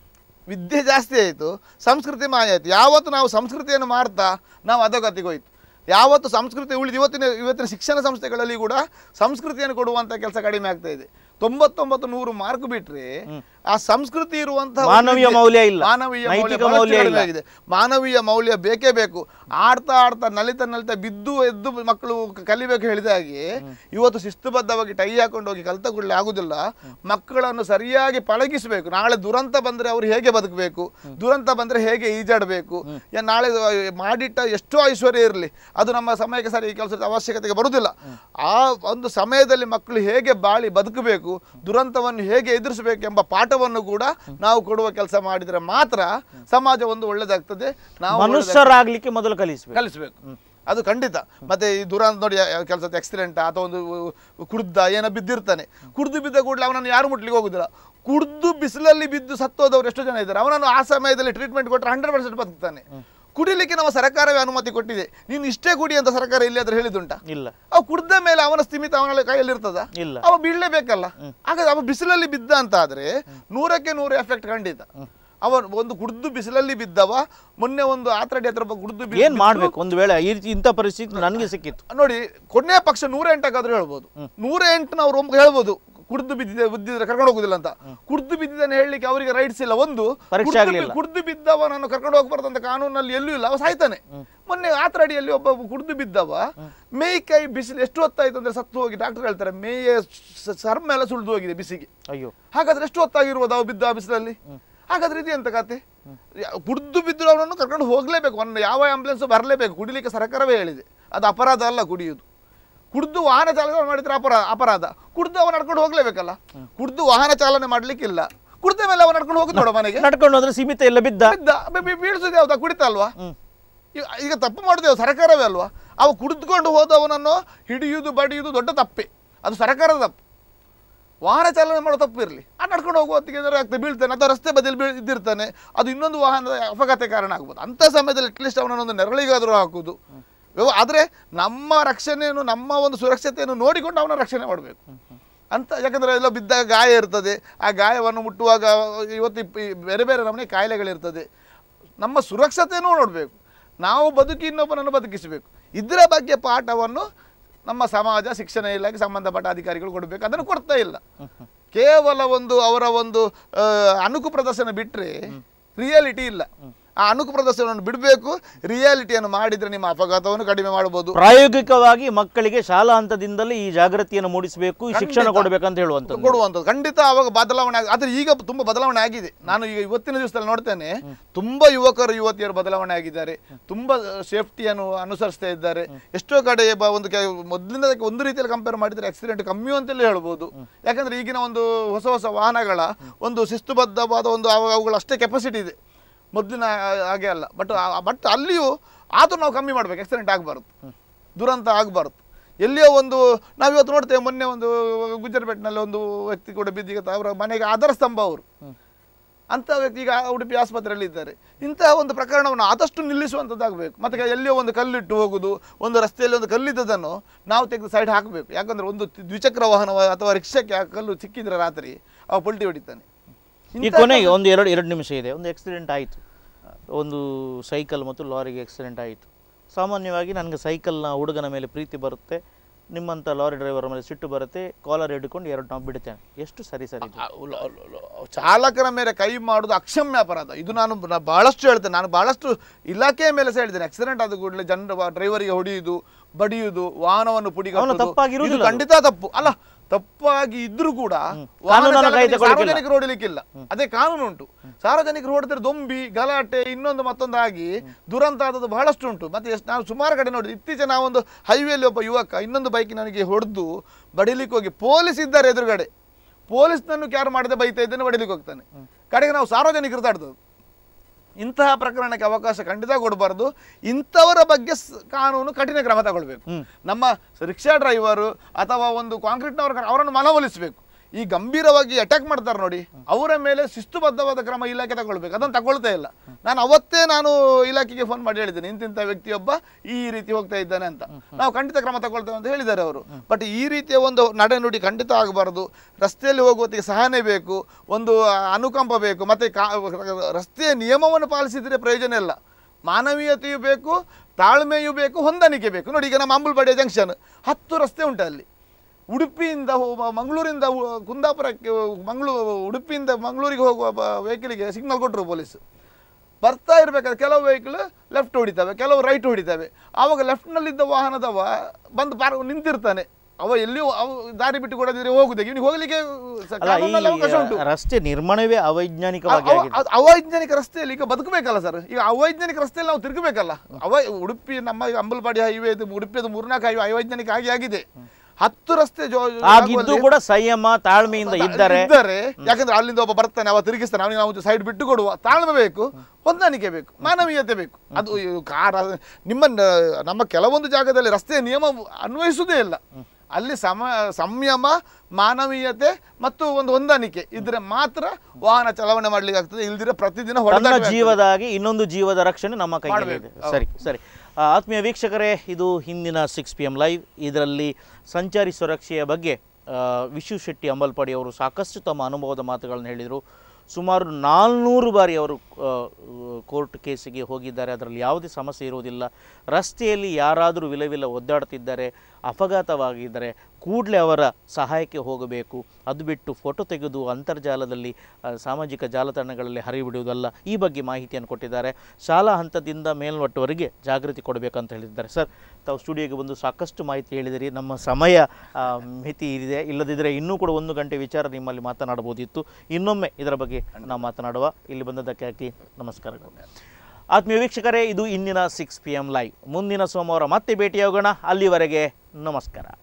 ವಿದ್ಯೆ ಜಾಸ್ತಿ ಆಯಿತು ಸಂಸ್ಕೃತಿ ಮಾಯ ಆಯಿತು ಯಾವತ್ತು ನಾವು ಸಂಸ್ಕೃತಿಯನ್ನು ಮಾರ್ತಾ ನಾವು ಅಧೋಗತಿಗೆ ಹೋಯ್ತು ಯಾವತ್ತು ಸಂಸ್ಕೃತಿ ಉಳಿದು ಇವತ್ತಿನ ಇವತ್ತಿನ ಶಿಕ್ಷಣ ಸಂಸ್ಥೆಗಳಲ್ಲಿ ಕೂಡ ಸಂಸ್ಕೃತಿಯನ್ನು ಕೊಡುವಂಥ ಕೆಲಸ ಕಡಿಮೆ ಆಗ್ತಾ ಇದೆ ತೊಂಬತ್ತೊಂಬತ್ತು ನೂರು ಮಾರ್ಕ್ ಬಿಟ್ರೆ ಆ ಸಂಸ್ಕೃತಿ ಇರುವಂತಹ ಒಂದು ಮಾನವೀಯ ವಿದ್ಯೆ- ಮೌಲ್ಯ ಇಲ್ಲ. ಮಾನವೀಯ ಮೌಲ್ಯ ನೈತಿಕ ಬಹಳಷ್ಟು ಮೌಲ್ಯ ಕಡಿಮೆ ಇಲ್ಲ. ಆಗಿದೆ ಮಾನವೀಯ ಮೌಲ್ಯ ಬೇಕೇ ಬೇಕು ಆಡ್ತಾ ಆಡ್ತಾ ನಲಿತಾ ನಲಿತಾ ಬಿದ್ದು ಎದ್ದು ಮಕ್ಕಳು ಕ- ಕಲಿಬೇಕು ಹೇಳಿದ ಹಾಗೆ ಇವತ್ತು ಶಿಸ್ತುಬದ್ಧವಾಗಿ ಟೈ ಹಾಕೊಂಡು ಹೋಗಿ ಕಲ್ತ ಕೂಡಲೇ ಆಗುದಿಲ್ಲ ಮಕ್ಕಳನ್ನು ಸರಿಯಾಗಿ ಪಳಗಿಸಬೇಕು ನಾಳೆ ದುರಂತ ಬಂದ್ರೆ ಅವ್ರು ಹೇಗೆ ಬದುಕಬೇಕು ದುರಂತ ಬಂದ್ರೆ ಹೇಗೆ ಈಜಾಡಬೇಕು ಯಾ- ನಾಳೆ ಮಾಡಿಟ್ಟ ಎಷ್ಟೋ ಐಶ್ವರ್ಯ ಇರಲಿ ಅದು ನಮ್ಮ ಸಮಯಕ್ಕೆ ಸರಿ ಕೆಲಸದ ಅವಶ್ಯಕತೆಗೆ ಬರುವುದಿಲ್ಲ ಆ ಒಂದು ಸಮಯದಲ್ಲಿ ಮಕ್ಕಳು ಹೇಗೆ ಬಾಳಿ ಬದುಕಬೇಕು ದುರಂತವನ್ನು ಹೇಗೆ ಎದುರಿಸಬೇಕು ಎಂಬ ಪಾಠವನ್ನು ಕೂಡ ನಾವು ಕೊಡುವ ಕೆಲಸ ಮಾಡಿದರೆ ಮಾತ್ರ ಸಮಾಜ ಒಂದು ಒಳ್ಳೆದಾಗ್ತದೆ ನಾವು ಮನುಷ್ಯರಾಗ್ಲಿಕ್ಕೆ ಮೊದಲು ಕಲಿಸ್ಬೇಕು ಕಲಿಸ್ಬೇಕು ಅದು ಖಂಡಿತ ಮತ್ತೆ ಈ ದುರಂತ ನೋಡಿ ಕೆಲಸದ ಆಕ್ಸಿಡೆಂಟ್ ಅಥವಾ ಒಂದು ಕುಡ್ದ ಏನೋ ಬಿದ್ದಿರ್ತಾನೆ ಕುಡ್ದು ಬಿದ್ದ ಕೂಡಲೇ ಅವನನ್ನು ಯಾರು ಮುಟ್ಲಿಕ್ಕೆ ಹೋಗುದಿಲ್ಲ ಕುಡ್ದು ಬಿಸಿಲಲ್ಲಿ ಬಿದ್ದು ಸತ್ತೋದವ್ರು ಎಷ್ಟು ಜನ ಇದ್ದಾರೆ ಅವನನ್ನು ಆ ಸಮಯದಲ್ಲಿ ಟ್ರೀಟ್ಮೆಂಟ್ ಕೊಟ್ಟರೆ ಹಂಡ್ರೆಡ್ ಪರ್ಸೆಂಟ್ ಬದುಕ್ತಾನೆ ಕುಡಿಲಿಕ್ಕೆ ನಮ್ಮ ಸರ್ಕಾರವೇ ಅನುಮತಿ ಕೊಟ್ಟಿದೆ ನೀನು ಇಷ್ಟೇ ಕುಡಿ ಅಂತ ಸರ್ಕಾರ ಇಲ್ಲಿ ಆದ್ರೆ ಹೇಳಿದುಂಟಾ ಇಲ್ಲ ಅವ ಕುಡ್ದ ಮೇಲೆ ಅವನ ಸ್ಥಿಮಿತ ಅವನ ಕೈಯಲ್ಲಿ ಇರ್ತದ ಇಲ್ಲ ಅವ ಬೀಳ್ಲೇಬೇಕಲ್ಲ ಹಾಗಾದ್ರೆ ಅವ ಬಿಸಿಲಲ್ಲಿ ಬಿದ್ದ ಅಂತ ಆದ್ರೆ ನೂರಕ್ಕೆ ನೂರು ಎಫೆಕ್ಟ್ ಖಂಡಿತ ಅವ ಒಂದು ಕುಡ್ದು ಬಿಸಿಲಲ್ಲಿ ಬಿದ್ದವ ಮೊನ್ನೆ ಒಂದು ಆತರಡಿ ಹತ್ರ ಒಬ್ಬ ಕುಡ್ದು ಬಿದ್ದು- ಏನ್ ಮಾಡ್ಬೇಕು ಒಂದು ವೇಳೆ ಈ ರೀತಿ ಇಂಥ ಪರಿಸ್ಥಿತಿ ನನಗೆ ಸಿಕ್ಕಿತ್ತು ನೋಡಿ ಕೊನೆಯ ಪಕ್ಷ ನೂರ ಎಂಟಕ್ಕಾದ್ರೂ ಹೇಳ್ಬೋದು ನೂರ ಎಂಟನವ್ರು ಒಮ್ಮೆ ಹೇಳ್ಬೋದು ಕುಡ್ದು ಬಿದ್ದಿದೆ ಬಿದ್ದಿದ್ರೆ ಕರ್ಕೊಂಡು ಹೋಗುದಿಲ್ಲ ಅಂತ ಕುಡ್ದು ಬಿದ್ದಿದ್ದಾನೆ ಹೇಳಲಿಕ್ಕೆ ಅವರಿಗೆ ರೈಟ್ಸ್ ಇಲ್ಲ ಒಂದು ಪರೀಕ್ಷೆ ಕುಡ್ದು ಆಗ್ಲಿಲ್ಲ. ಬಿ- ಕುಡ್ದು ಬಿದ್ದವನನ್ನು ಕರ್ಕೊಂಡು ಹೋಗ್ಬಾರ್ದು ಅಂತ ಕಾನೂನಲ್ಲಿ ಎಲ್ಲೂ ಇಲ್ಲ ಅವ ಸಾಯ್ತಾನೆ ಮೊನ್ನೆ ಆತರಡಿಯಲ್ಲಿ ಒಬ್ಬ ಕುಡ್ದು ಬಿದ್ದವ ಮೇಯ್ ಕೈ ಬಿಸಿಲು ಎಷ್ಟು ಹೊತ್ತಾಯ್ತು ಅಂದ್ರೆ ಸತ್ತು ಹೋಗಿ ಡಾಕ್ಟರ್ ಹೇಳ್ತಾರೆ ಮೇಯ ಸ- ಚರ್ಮ ಎಲ್ಲ ಸುಳಿದು ಹೋಗಿದೆ ಬಿಸಿಗೆ ಅಯ್ಯೋ ಹಾಗಾದ್ರೆ ಎಷ್ಟು ಹೊತ್ತಾಗಿರ್ಬೋದು ಅವ ಬಿದ್ದ ಆ ಬಿಸಿಲಲ್ಲಿ ಹಾಗಾದ್ರೆ ಇದು ಎಂತ ಕತೆ ಯಾ- ಕುಡ್ದು ಬಿದ್ದರು ಅವನನ್ನು ಕರ್ಕೊಂಡು ಹೋಗ್ಲೇಬೇಕು ಒಂದು ಯಾವ ಆಂಬುಲೆನ್ಸ್ ಬರಲೇಬೇಕು ಕುಡಿಲಿಕ್ಕೆ ಸರ್ಕಾರವೇ ಹೇಳಿದೆ ಅದು ಅಪರಾಧ ಅಲ್ಲ ಕುಡಿಯುವುದು ಕುಡ್ದು ವಾಹನ ಚಾಲನೆ ಮಾಡಿದ್ರೆ ಅಪರಾಧ ಅಪರಾಧ ಕುಡ್ದು ಅವ ನಡ್ಕೊಂಡು ಹೋಗ್ಲೇಬೇಕಲ್ಲ ಕುಡ್ದು ವಾಹನ ಚಾಲನೆ ಮಾಡ್ಲಿಕ್ಕಿಲ್ಲ ಕುಡ್ದ ಮೇಲೆ ಅವ ನಡ್ಕೊಂಡು ಹೋಗುದು ನೋಡ ಮನೆಗೆ ನಡ್ಕೊಂಡು ಹೋದ್ರೆ ಸೀಮಿತ ಇಲ್ಲ ಬಿದ್ದ ಬಿದ್ದ ಬಿ- ಬಿ- ಬೀಳ್ಸುದು ಯಾವ್ದಾ ಕುಡಿತ ಅಲ್ವಾ ಹ್ಮ್. ಈಗ ಈಗ ತಪ್ಪು ಮಾಡುದು ಸರ್ಕಾರವೇ ಅಲ್ವಾ ಅವ ಕುಡಿದುಕೊಂಡು ಹೋದವನನ್ನು ಹಿಡಿಯುವುದು ಬಡಿಯುವುದು ದೊಡ್ಡ ತಪ್ಪೆ ಅದು ಸರ್ಕಾರದ ತಪ್ಪು ವಾಹನ ಚಾಲನೆ ಮಾಡೋ ತಪ್ಪು ಇರಲಿ ಆ ನಡ್ಕೊಂಡು ಹೋಗುವ ಹೊತ್ತಿಗೆ ಏನಾದ್ರು ಆಗ್ತದೆ ಬೀಳ್ತಾನೆ ಅಥವಾ ರಸ್ತೆ ಬದಿಯಲ್ಲಿ ಬೀಳ್ ಇದ್ದಿರ್ತಾನೆ ಅದು ಇನ್ನೊಂದು ವಾಹನದ ಅಪಘಾತ ಕಾರಣ ಆಗ್ಬೋದು ಅಂಥ ಸಮಯದಲ್ಲಿ ಅಟ್ಲೀಸ್ಟ್ ಅವನನ್ನು ನೆರಳಿಗಾದರೂ ಹಾಕುವುದು ವ್ಯವ- ಆದರೆ ನಮ್ಮ ರಕ್ಷಣೆಯನ್ನು ನಮ್ಮ ಒಂದು ಸುರಕ್ಷತೆಯನ್ನು ನೋಡಿಕೊಂಡು ಅವನ ರಕ್ಷಣೆ ಮಾಡಬೇಕು ಅಂತ ಯಾಕಂದರೆ ಎಲ್ಲ ಬಿದ್ದಾಗ ಗಾಯ ಇರ್ತದೆ ಆ ಗಾಯವನ್ನು ಮುಟ್ಟುವಾಗ ಇವತ್ತು ಇಪ್- ಈ ಬೇರೆ ಬೇರೆ ನಮೂನೆ ಕಾಯಿಲೆಗಳಿರ್ತದೆ ನಮ್ಮ ಸುರಕ್ಷತೆಯನ್ನು ನೋಡಬೇಕು ನಾವು ಬದುಕಿ ಇನ್ನೊಬ್ಬನನ್ನು ಬದುಕಿಸಬೇಕು ಇದರ ಬಗ್ಗೆ ಪಾಠವನ್ನು ನಮ್ಮ ಸಮಾಜ ಶಿಕ್ಷಣ ಇಲಾಖೆ ಸಂಬಂಧಪಟ್ಟ ಅಧಿಕಾರಿಗಳು ಕೊಡಬೇಕು ಅದನ್ನು ಕೊಡ್ತಾ ಇಲ್ಲ ಕೇವಲ ಒಂದು ಅವರ ಒಂದು ಆ, ಅಣುಕು ಪ್ರದರ್ಶನ ಬಿಟ್ಟರೆ ರಿಯಾಲಿಟಿ ಇಲ್ಲ ಆ ಅಣುಕು ಪ್ರದರ್ಶನವನ್ನು ಬಿಡಬೇಕು ರಿಯಾಲಿಟಿಯನ್ನು ಮಾಡಿದರೆ ನಿಮ್ಮ ಅಪಘಾತವನ್ನು ಕಡಿಮೆ ಮಾಡಬಹುದು ಪ್ರಾಯೋಗಿಕವಾಗಿ ಮಕ್ಕಳಿಗೆ ಶಾಲಾ ಹಂತದಿಂದಲೇ ಈ ಜಾಗೃತಿಯನ್ನು ಮೂಡಿಸಬೇಕು ಈ ಶಿಕ್ಷಣ ಖಂಡಿತ. ಕೊಡಬೇಕಂತ ಹೇಳುವಂಥದ್ದು ಕೊಡುವಂಥದ್ದು ಖಂಡಿತ ಅವಾಗ ಬದಲಾವಣೆ ಆಗ ಆದರೆ ಈಗ ತುಂಬಾ ಬದಲಾವಣೆ ಆಗಿದೆ ನಾನು ಈಗ ಇವತ್ತಿನ ದಿವಸದಲ್ಲಿ ನೋಡ್ತೇನೆ ತುಂಬಾ ಯುವಕರು ಯುವತಿಯರು ಬದಲಾವಣೆ ಆಗಿದ್ದಾರೆ ತುಂಬಾ ಸೇಫ್ಟಿಯನ್ನು ಅನುಸರಿಸ್ತಾ ಇದ್ದಾರೆ ಎಷ್ಟೋ ಕಡೆ ಬ- ಒಂದು ಕೆ- ಮೊದಲಿನದಕ್ಕೆ ಒಂದು ರೀತಿಯಲ್ಲಿ ಕಂಪೇರ್ ಮಾಡಿದರೆ ಆಕ್ಸಿಡೆಂಟ್ ಕಮ್ಮಿ ಅಂತಲೇ ಹೇಳ್ಬೋದು ಯಾಕಂದ್ರೆ ಈಗಿನ ಒಂದು ಹೊಸ ಹೊಸ ವಾಹನಗಳ ಒಂದು ಶಿಸ್ತುಬದ್ಧವಾದ ಒಂದು ಅವ- ಅವುಗಳ ಅಷ್ಟೇ ಕೆಪಾಸಿಟಿ ಇದೆ ಮೊದಲಿನ ಹಾಗೆ ಅಲ್ಲ ಬಟ್ ಬಟ್ ಅಲ್ಲಿಯೂ ಆದರೂ ನಾವು ಕಮ್ಮಿ ಮಾಡ್ಬೇಕು ಆಕ್ಸಿಡೆಂಟ್ ಆಗಬಾರ್ದು ದುರಂತ ಆಗಬಾರ್ದು ಎಲ್ಲಿಯೋ ಒಂದು ನಾವಿವತ್ತು ನೋಡ್ತೇವೆ ಮೊನ್ನೆ ಒಂದು ಗುಜ್ಜರಪೇಟಿನಲ್ಲಿ ಒಂದು ವ್ಯಕ್ತಿ ಕೂಡ ಬಿದ್ದಿಗೆ ಅವರ ಮನೆಗೆ ಆಧಾರ ಸ್ತಂಭ ಅವರು ಅಂಥ ವ್ಯಕ್ತಿ ಈಗ ಉಡುಪಿ ಆಸ್ಪತ್ರೆಯಲ್ಲಿ ಇದ್ದಾರೆ ಇಂತಹ ಒಂದು ಪ್ರಕರಣವನ್ನು ಆದಷ್ಟು ನಿಲ್ಲಿಸುವಂಥದ್ದಾಗಬೇಕು ಮತ್ತೆ ಎಲ್ಲಿಯೋ ಒಂದು ಕಲ್ಲಿಟ್ಟು ಹೋಗುದು ಒಂದು ರಸ್ತೆಯಲ್ಲಿ ಒಂದು ಕಲ್ಲಿದ್ದದನ್ನು ನಾವು ತೆಗೆದು ಸೈಡ್ ಹಾಕಬೇಕು ಯಾಕಂದ್ರೆ ಒಂದು ತಿ- ದ್ವಿಚಕ್ರ ವಾಹನ ಅಥವಾ ರಿಕ್ಷಾಕ್ಕೆ ಆ ಕಲ್ಲು ಸಿಕ್ಕಿದ್ರೆ ರಾತ್ರಿ ಅವ ಪಲ್ಟಿ ಹೊಡಿತಾನೆ ಈ ಇಂಥ ಕೊನೆಗೆ ಒಂದು ಎರಡು ಎರಡು ನಿಮಿಷ ಇದೆ ಒಂದು ಆಕ್ಸಿಡೆಂಟ್ ಆಯಿತು ಒಂದು ಸೈಕಲ್ ಮತ್ತು ಲಾರಿಗೆ ಆಕ್ಸಿಡೆಂಟ್ ಆಯಿತು ಸಾಮಾನ್ಯವಾಗಿ ನನಗೆ ಸೈಕಲ್ನ ಹುಡುಗನ ಮೇಲೆ ಪ್ರೀತಿ ಬರುತ್ತೆ ನಿಮ್ಮಂಥ ಲಾರಿ ಡ್ರೈವರ್ ಮೇಲೆ ಸಿಟ್ಟು ಬರುತ್ತೆ ಕಾಲರ್ ಹಿಡ್ಕೊಂಡು ಎರಡು ನಾವು ಬಿಡ್ತೇನೆ ಎಷ್ಟು ಸರಿ ಸರಿ ಇದು? ಆ, ಉಲ- ಉಲ- ಉಲ- ಚಾಲಕರ ಮೇಲೆ ಕೈ ಮಾಡುವುದು ಅಕ್ಷಮ್ಯ ಅಪರಾಧ ಇದು ನಾನು ನಾನು ಬಹಳಷ್ಟು ಹೇಳ್ತೇನೆ ನಾನು ಬಹಳಷ್ಟು ಇಲಾಖೆಯ ಮೇಲೆ ಸಹ ಹೇಳಿದ್ದೇನೆ ಆಕ್ಸಿಡೆಂಟ್ ಆದ ಕೂಡಲೇ ಜನರು ಡ್ರೈವರಿಗೆ ಹೊಡೆಯುವುದು ಬಡಿಯುವುದು ವಾಹನವನ್ನು ಪುಡಿ ಅವನು ಕಟ್ಟುವುದು, ತಪ್ಪಾಗಿರುವುದಿಲ್ಲ ಇದು ಅದು. ಖಂಡಿತ ತಪ್ಪು ಅಲ್ಲ ತಪ್ಪಾಗಿ ಇದ್ರೂ ಕೂಡ ವಾಹನ ಕಾನೂನನ್ನು ಕೈ ಚಾಲಕನಿಗೆ ತಗೊಳ್ಳಿಕ್ಕಿಲ್ಲ. ಸಾರ್ವಜನಿಕರು ಹೊಡಿಲಿಕ್ಕಿಲ್ಲ ಅದೇ ಕಾನೂನು ಉಂಟು ಸಾರ್ವಜನಿಕರು ಹೊಡೆದ್ರೆ ದೊಂಬಿ ಗಲಾಟೆ ಇನ್ನೊಂದು ಮತ್ತೊಂದು ಆಗಿ ದುರಂತ ಆದದ್ದು ಬಹಳಷ್ಟು ಉಂಟು ಮತ್ತೆ ಎಷ್ಟು ನಾನು ಸುಮಾರು ಕಡೆ ನೋಡಿ ಇತ್ತೀಚೆಗೆ ನಾವೊಂದು ಹೈವೇಲಿ ಒಬ್ಬ ಯುವಕ ಇನ್ನೊಂದು ಬೈಕ್ ನನಗೆ ಹೊಡೆದು ಬಡಿಲಿಕ್ಕೆ ಹೋಗಿ ಪೊಲೀಸ್ ಇದ್ದಾರೆ ಎದುರುಗಡೆ ಪೊಲೀಸ್ನನ್ನು ಕ್ಯಾರ್ ಮಾಡದೆ ಬೈತಾ ಇದ್ದೇನೆ ಬಡಿಲಿಕ್ಕೆ ಹೋಗ್ತಾನೆ ಕಡೆಗೆ ನಾವು ಸಾರ್ವಜನಿಕರು ತಾಡ್ತದ್ದು ಇಂತಹ ಪ್ರಕರಣಕ್ಕೆ ಅವಕಾಶ ಖಂಡಿತ ಕೊಡಬಾರ್ದು ಇಂಥವರ ಬಗ್ಗೆ ಸ್- ಕಾನೂನು ಕಠಿಣ ಕ್ರಮ ತಗೊಳ್ಬೇಕು ಹ್ಮ್. ನಮ್ಮ ರಿಕ್ಷಾ ಡ್ರೈವರು ಅಥವಾ ಒಂದು ಕಾಂಕ್ರೀಟ್ನವರ ಅವರನ್ನು ಮನವೊಲಿಸಬೇಕು ಈ ಗಂಭೀರವಾಗಿ ಅಟ್ಯಾಕ್ ಮಾಡ್ತಾರೆ ನೋಡಿ ಅವರ ಮೇಲೆ ಶಿಸ್ತುಬದ್ಧವಾದ ಕ್ರಮ ಇಲಾಖೆ ತಗೊಳ್ಬೇಕು ಅದನ್ನು ತಗೊಳ್ತಾ ಇಲ್ಲ ನಾನು ಅವತ್ತೇ ನಾನು ಇಲಾಖೆಗೆ ಫೋನ್ ಮಾಡಿ ಹೇಳಿದ್ದೇನೆ ಇಂತಿಂಥ ವ್ಯಕ್ತಿಯೊಬ್ಬ ಈ ರೀತಿ ಹೋಗ್ತಾ ಇದ್ದಾನೆ ಅಂತ ನಾವು ಖಂಡಿತ ಕ್ರಮ ತಗೊಳ್ತೇವೆ ಅಂತ ಹೇಳಿದ್ದಾರೆ ಅವರು ಬಟ್ ಈ ರೀತಿಯ ಒಂದು ನಡೆನುಡಿ ಖಂಡಿತ ಆಗಬಾರ್ದು ರಸ್ತೆಯಲ್ಲಿ ಹೋಗುವತ್ತಿಗೆ ಸಹನೆ ಬೇಕು ಒಂದು ಅನುಕಂಪ ಬೇಕು ಮತ್ತೆ ಕಾ ರಸ್ತೆಯ ನಿಯಮವನ್ನು ಪಾಲಿಸಿದ್ರೆ ಪ್ರಯೋಜನ ಇಲ್ಲ ಮಾನವೀಯತೆಯೂ ಬೇಕು ತಾಳ್ಮೆಯೂ ಬೇಕು ಹೊಂದಾಣಿಕೆ ಬೇಕು ನೋಡಿ ಈಗ ನಮ್ಮ ಅಂಬುಲ್ಬಡಿಯ ಜಂಕ್ಷನ್ ಹತ್ತು ರಸ್ತೆ ಉಂಟು ಅಲ್ಲಿ ಉಡುಪಿಯಿಂದ ಹೋ- ಮಂಗಳೂರಿಂದ ಉ- ಕುಂದಾಪುರಕ್ಕೆ ಮಂಗಳೂರು ಉಡುಪಿಯಿಂದ ಮಂಗಳೂರಿಗೆ ಹೋಗುವ ವೆಹಿಕಲಿಗೆ ಸಿಗ್ನಲ್ ಕೊಟ್ಟರು ಪೊಲೀಸ್ ಬರ್ತಾ ಇರಬೇಕಾದ್ರೆ ಕೆಲವು ವೆಹಿಕಲ್ ಲೆಫ್ಟ್ ಹೊಡಿತವೆ ಕೆಲವು ರೈಟ್ ಹೊಡಿತವೆ ಆವಾಗ ಲೆಫ್ಟ್ನಲ್ಲಿದ್ದ ವಾಹನದವ ಬಂದು ಪಾರ್ ನಿಂತಿರ್ತಾನೆ ಅವ ಎಲ್ಲಿಯೂ ಅವ ದಾರಿ ಬಿಟ್ಟು ಕೊಡದಿದ್ರೆ ಹೋಗುದೇ ಇವನಿಗೆ ಹೋಗ್ಲಿಕ್ಕೆ ಸ- ಅಲ್ಲ ಕಾನೂನಲ್ಲಿ ಅವಕಾಶ ಉಂಟು ಈ ರಸ್ತೆ ನಿರ್ಮಾಣವೇ ಅವೈಜ್ಞಾನಿಕವಾಗಿ ಅವ- ಆಗಿದೆ ಅವ- ಅವೈಜ್ಞಾನಿಕ ರಸ್ತೆಯಲ್ಲಿ ಈಗ ಬದುಕಬೇಕಲ್ಲ ಸರ್ ಈಗ ಅವೈಜ್ಞಾನಿಕ ರಸ್ತೆಯಲ್ಲಿ ನಾವು ತಿರುಗಬೇಕಲ್ಲ ಅವ ಉಡುಪಿ ನಮ್ಮ ಈಗ ಅಂಬಲ್ಪಾಡಿ ಹೈವೇ ಇದು ಉಡುಪಿಯದು ಮೂರ್ನಾಲ್ಕು ಹೈವೇ ಅವೈಜ್ಞಾನಿಕ ಆಗಿ ಆಗಿದೆ ಹತ್ತು ರಸ್ತೆ ಜೋ ಆಗಿದ್ದು ಆಗುವಲ್ಲಿ- ಕೂಡ ಸಂಯಮ ತಾಳ್ಮೆಯಿಂದ ಇದ್ದಾರೆ ಇದ್ದಾರೆ ಯಾಕಂದ್ರೆ ಅಲ್ಲಿಂದ ಒಬ್ಬ ಬರ್ತಾನೆ ಅವ ತಿರುಗಿಸ್ತಾನೆ ಅವನಿಗೆ ನಾವು ಸೈಡ್ ಬಿಟ್ಟು ಕೊಡುವ ತಾಳ್ಮೆ ಬೇಕು ಹೊಂದಾಣಿಕೆ ಬೇಕು ಮಾನವೀಯತೆ ಬೇಕು ಅದು ಈ ಕಾರ ನಿಮ್ಮ ನ- ನಮ್ಮ ಕೆಲವೊಂದು ಜಾಗದಲ್ಲಿ ರಸ್ತೆಯ ನಿಯಮ ಅನ್ವಯಿಸುವುದೇ ಇಲ್ಲ ಅಲ್ಲಿ ಸಮ ಸಂಯಮ ಮಾನವೀಯತೆ ಮತ್ತು ಒಂದು ಹೊಂದಾಣಿಕೆ ಇದ್ರೆ ಮಾತ್ರ ವಾಹನ ಚಲಾವಣೆ ಮಾಡ್ಲಿಕ್ಕೆ ಆಗ್ತದೆ ಇಲ್ದಿರ ಪ್ರತಿದಿನ ತನ್ನ ಹೊಡೆದಾಟ ಆಗ್ತದೆ. ಜೀವದಾಗಿ ಇನ್ನೊಂದು ಜೀವದ ರಕ್ಷಣೆ ನಮ್ಮ ಕೈಯಲ್ಲಿ ಇದೆ ಮಾಡ್ಬೇಕು. ಸರಿ ಸರಿ ಆ, ಆತ್ಮೀಯ ವೀಕ್ಷಕರೇ ಇದು ಹಿಂದಿನ ಸಿಕ್ಸ್ ಪಿ ಎಮ್ ಲೈವ್ ಇದರಲ್ಲಿ ಸಂಚಾರಿ ಸುರಕ್ಷೆಯ ಬಗ್ಗೆ ಆ, ವಿಶು ಶೆಟ್ಟಿ ಅಂಬಲ್ಪಾಡಿ ಅವರು ಸಾಕಷ್ಟು ತಮ್ಮ ಅನುಭವದ ಮಾತುಗಳನ್ನು ಹೇಳಿದರು ಸುಮಾರು ನಾಲ್ನೂರು ಬಾರಿ ಅವರು ಆ, ಕೋರ್ಟ್ ಕೇಸಿಗೆ ಹೋಗಿದ್ದಾರೆ ಅದರಲ್ಲಿ ಯಾವುದೇ ಸಮಸ್ಯೆ ಇರುವುದಿಲ್ಲ ರಸ್ತೆಯಲ್ಲಿ ಯಾರಾದರೂ ವಿಲವಿಲ ಒದ್ದಾಡ್ತಿದ್ದಾರೆ ಅಪಘಾತವಾಗಿದ್ದರೆ ಕೂಡಲೇ ಅವರ ಸಹಾಯಕ್ಕೆ ಹೋಗಬೇಕು ಅದು ಬಿಟ್ಟು ಫೋಟೋ ತೆಗೆದು ಅಂತರ್ಜಾಲದಲ್ಲಿ ಆ, ಸಾಮಾಜಿಕ ಜಾಲತಾಣಗಳಲ್ಲಿ ಹರಿಬಿಡುವುದಲ್ಲ ಈ ಬಗ್ಗೆ ಮಾಹಿತಿಯನ್ನು ಕೊಟ್ಟಿದ್ದಾರೆ ಶಾಲಾ ಹಂತದಿಂದ ಮೇಲ್ಮಟ್ಟವರೆಗೆ ಜಾಗೃತಿ ಕೊಡಬೇಕಂತ ಹೇಳಿದ್ದಾರೆ ಸರ್ ತಾವು ಸ್ಟುಡಿಯೋಗೆ ಬಂದು ಸಾಕಷ್ಟು ಮಾಹಿತಿ ಹೇಳಿದಿರಿ ನಮ್ಮ ಸಮಯ ಆ, ಮಿತಿ ಇದೆ ಇಲ್ಲದಿದ್ದರೆ ಇನ್ನೂ ಕೂಡ ಒಂದು ಗಂಟೆ ವಿಚಾರ ನಿಮ್ಮಲ್ಲಿ ಮಾತನಾಡಬಹುದಿತ್ತು ಇನ್ನೊಮ್ಮೆ ಇದರ ಬಗ್ಗೆ ನಾವು ಮಾತನಾಡುವ ಇಲ್ಲಿ ಬಂದದ್ದಕ್ಕೆ ಹಾಕಿ ನಮಸ್ಕಾರಗಳು ಆತ್ಮೀಯ ವೀಕ್ಷಕರೇ ಇದು ಇಂದಿನ ಸಿಕ್ಸ್ ಪಿ ಎಮ್ ಲೈವ್ ಮುಂದಿನ ಸೋಮವಾರ ಮತ್ತೆ ಭೇಟಿಯಾಗೋಣ ಅಲ್ಲಿವರೆಗೆ ನಮಸ್ಕಾರ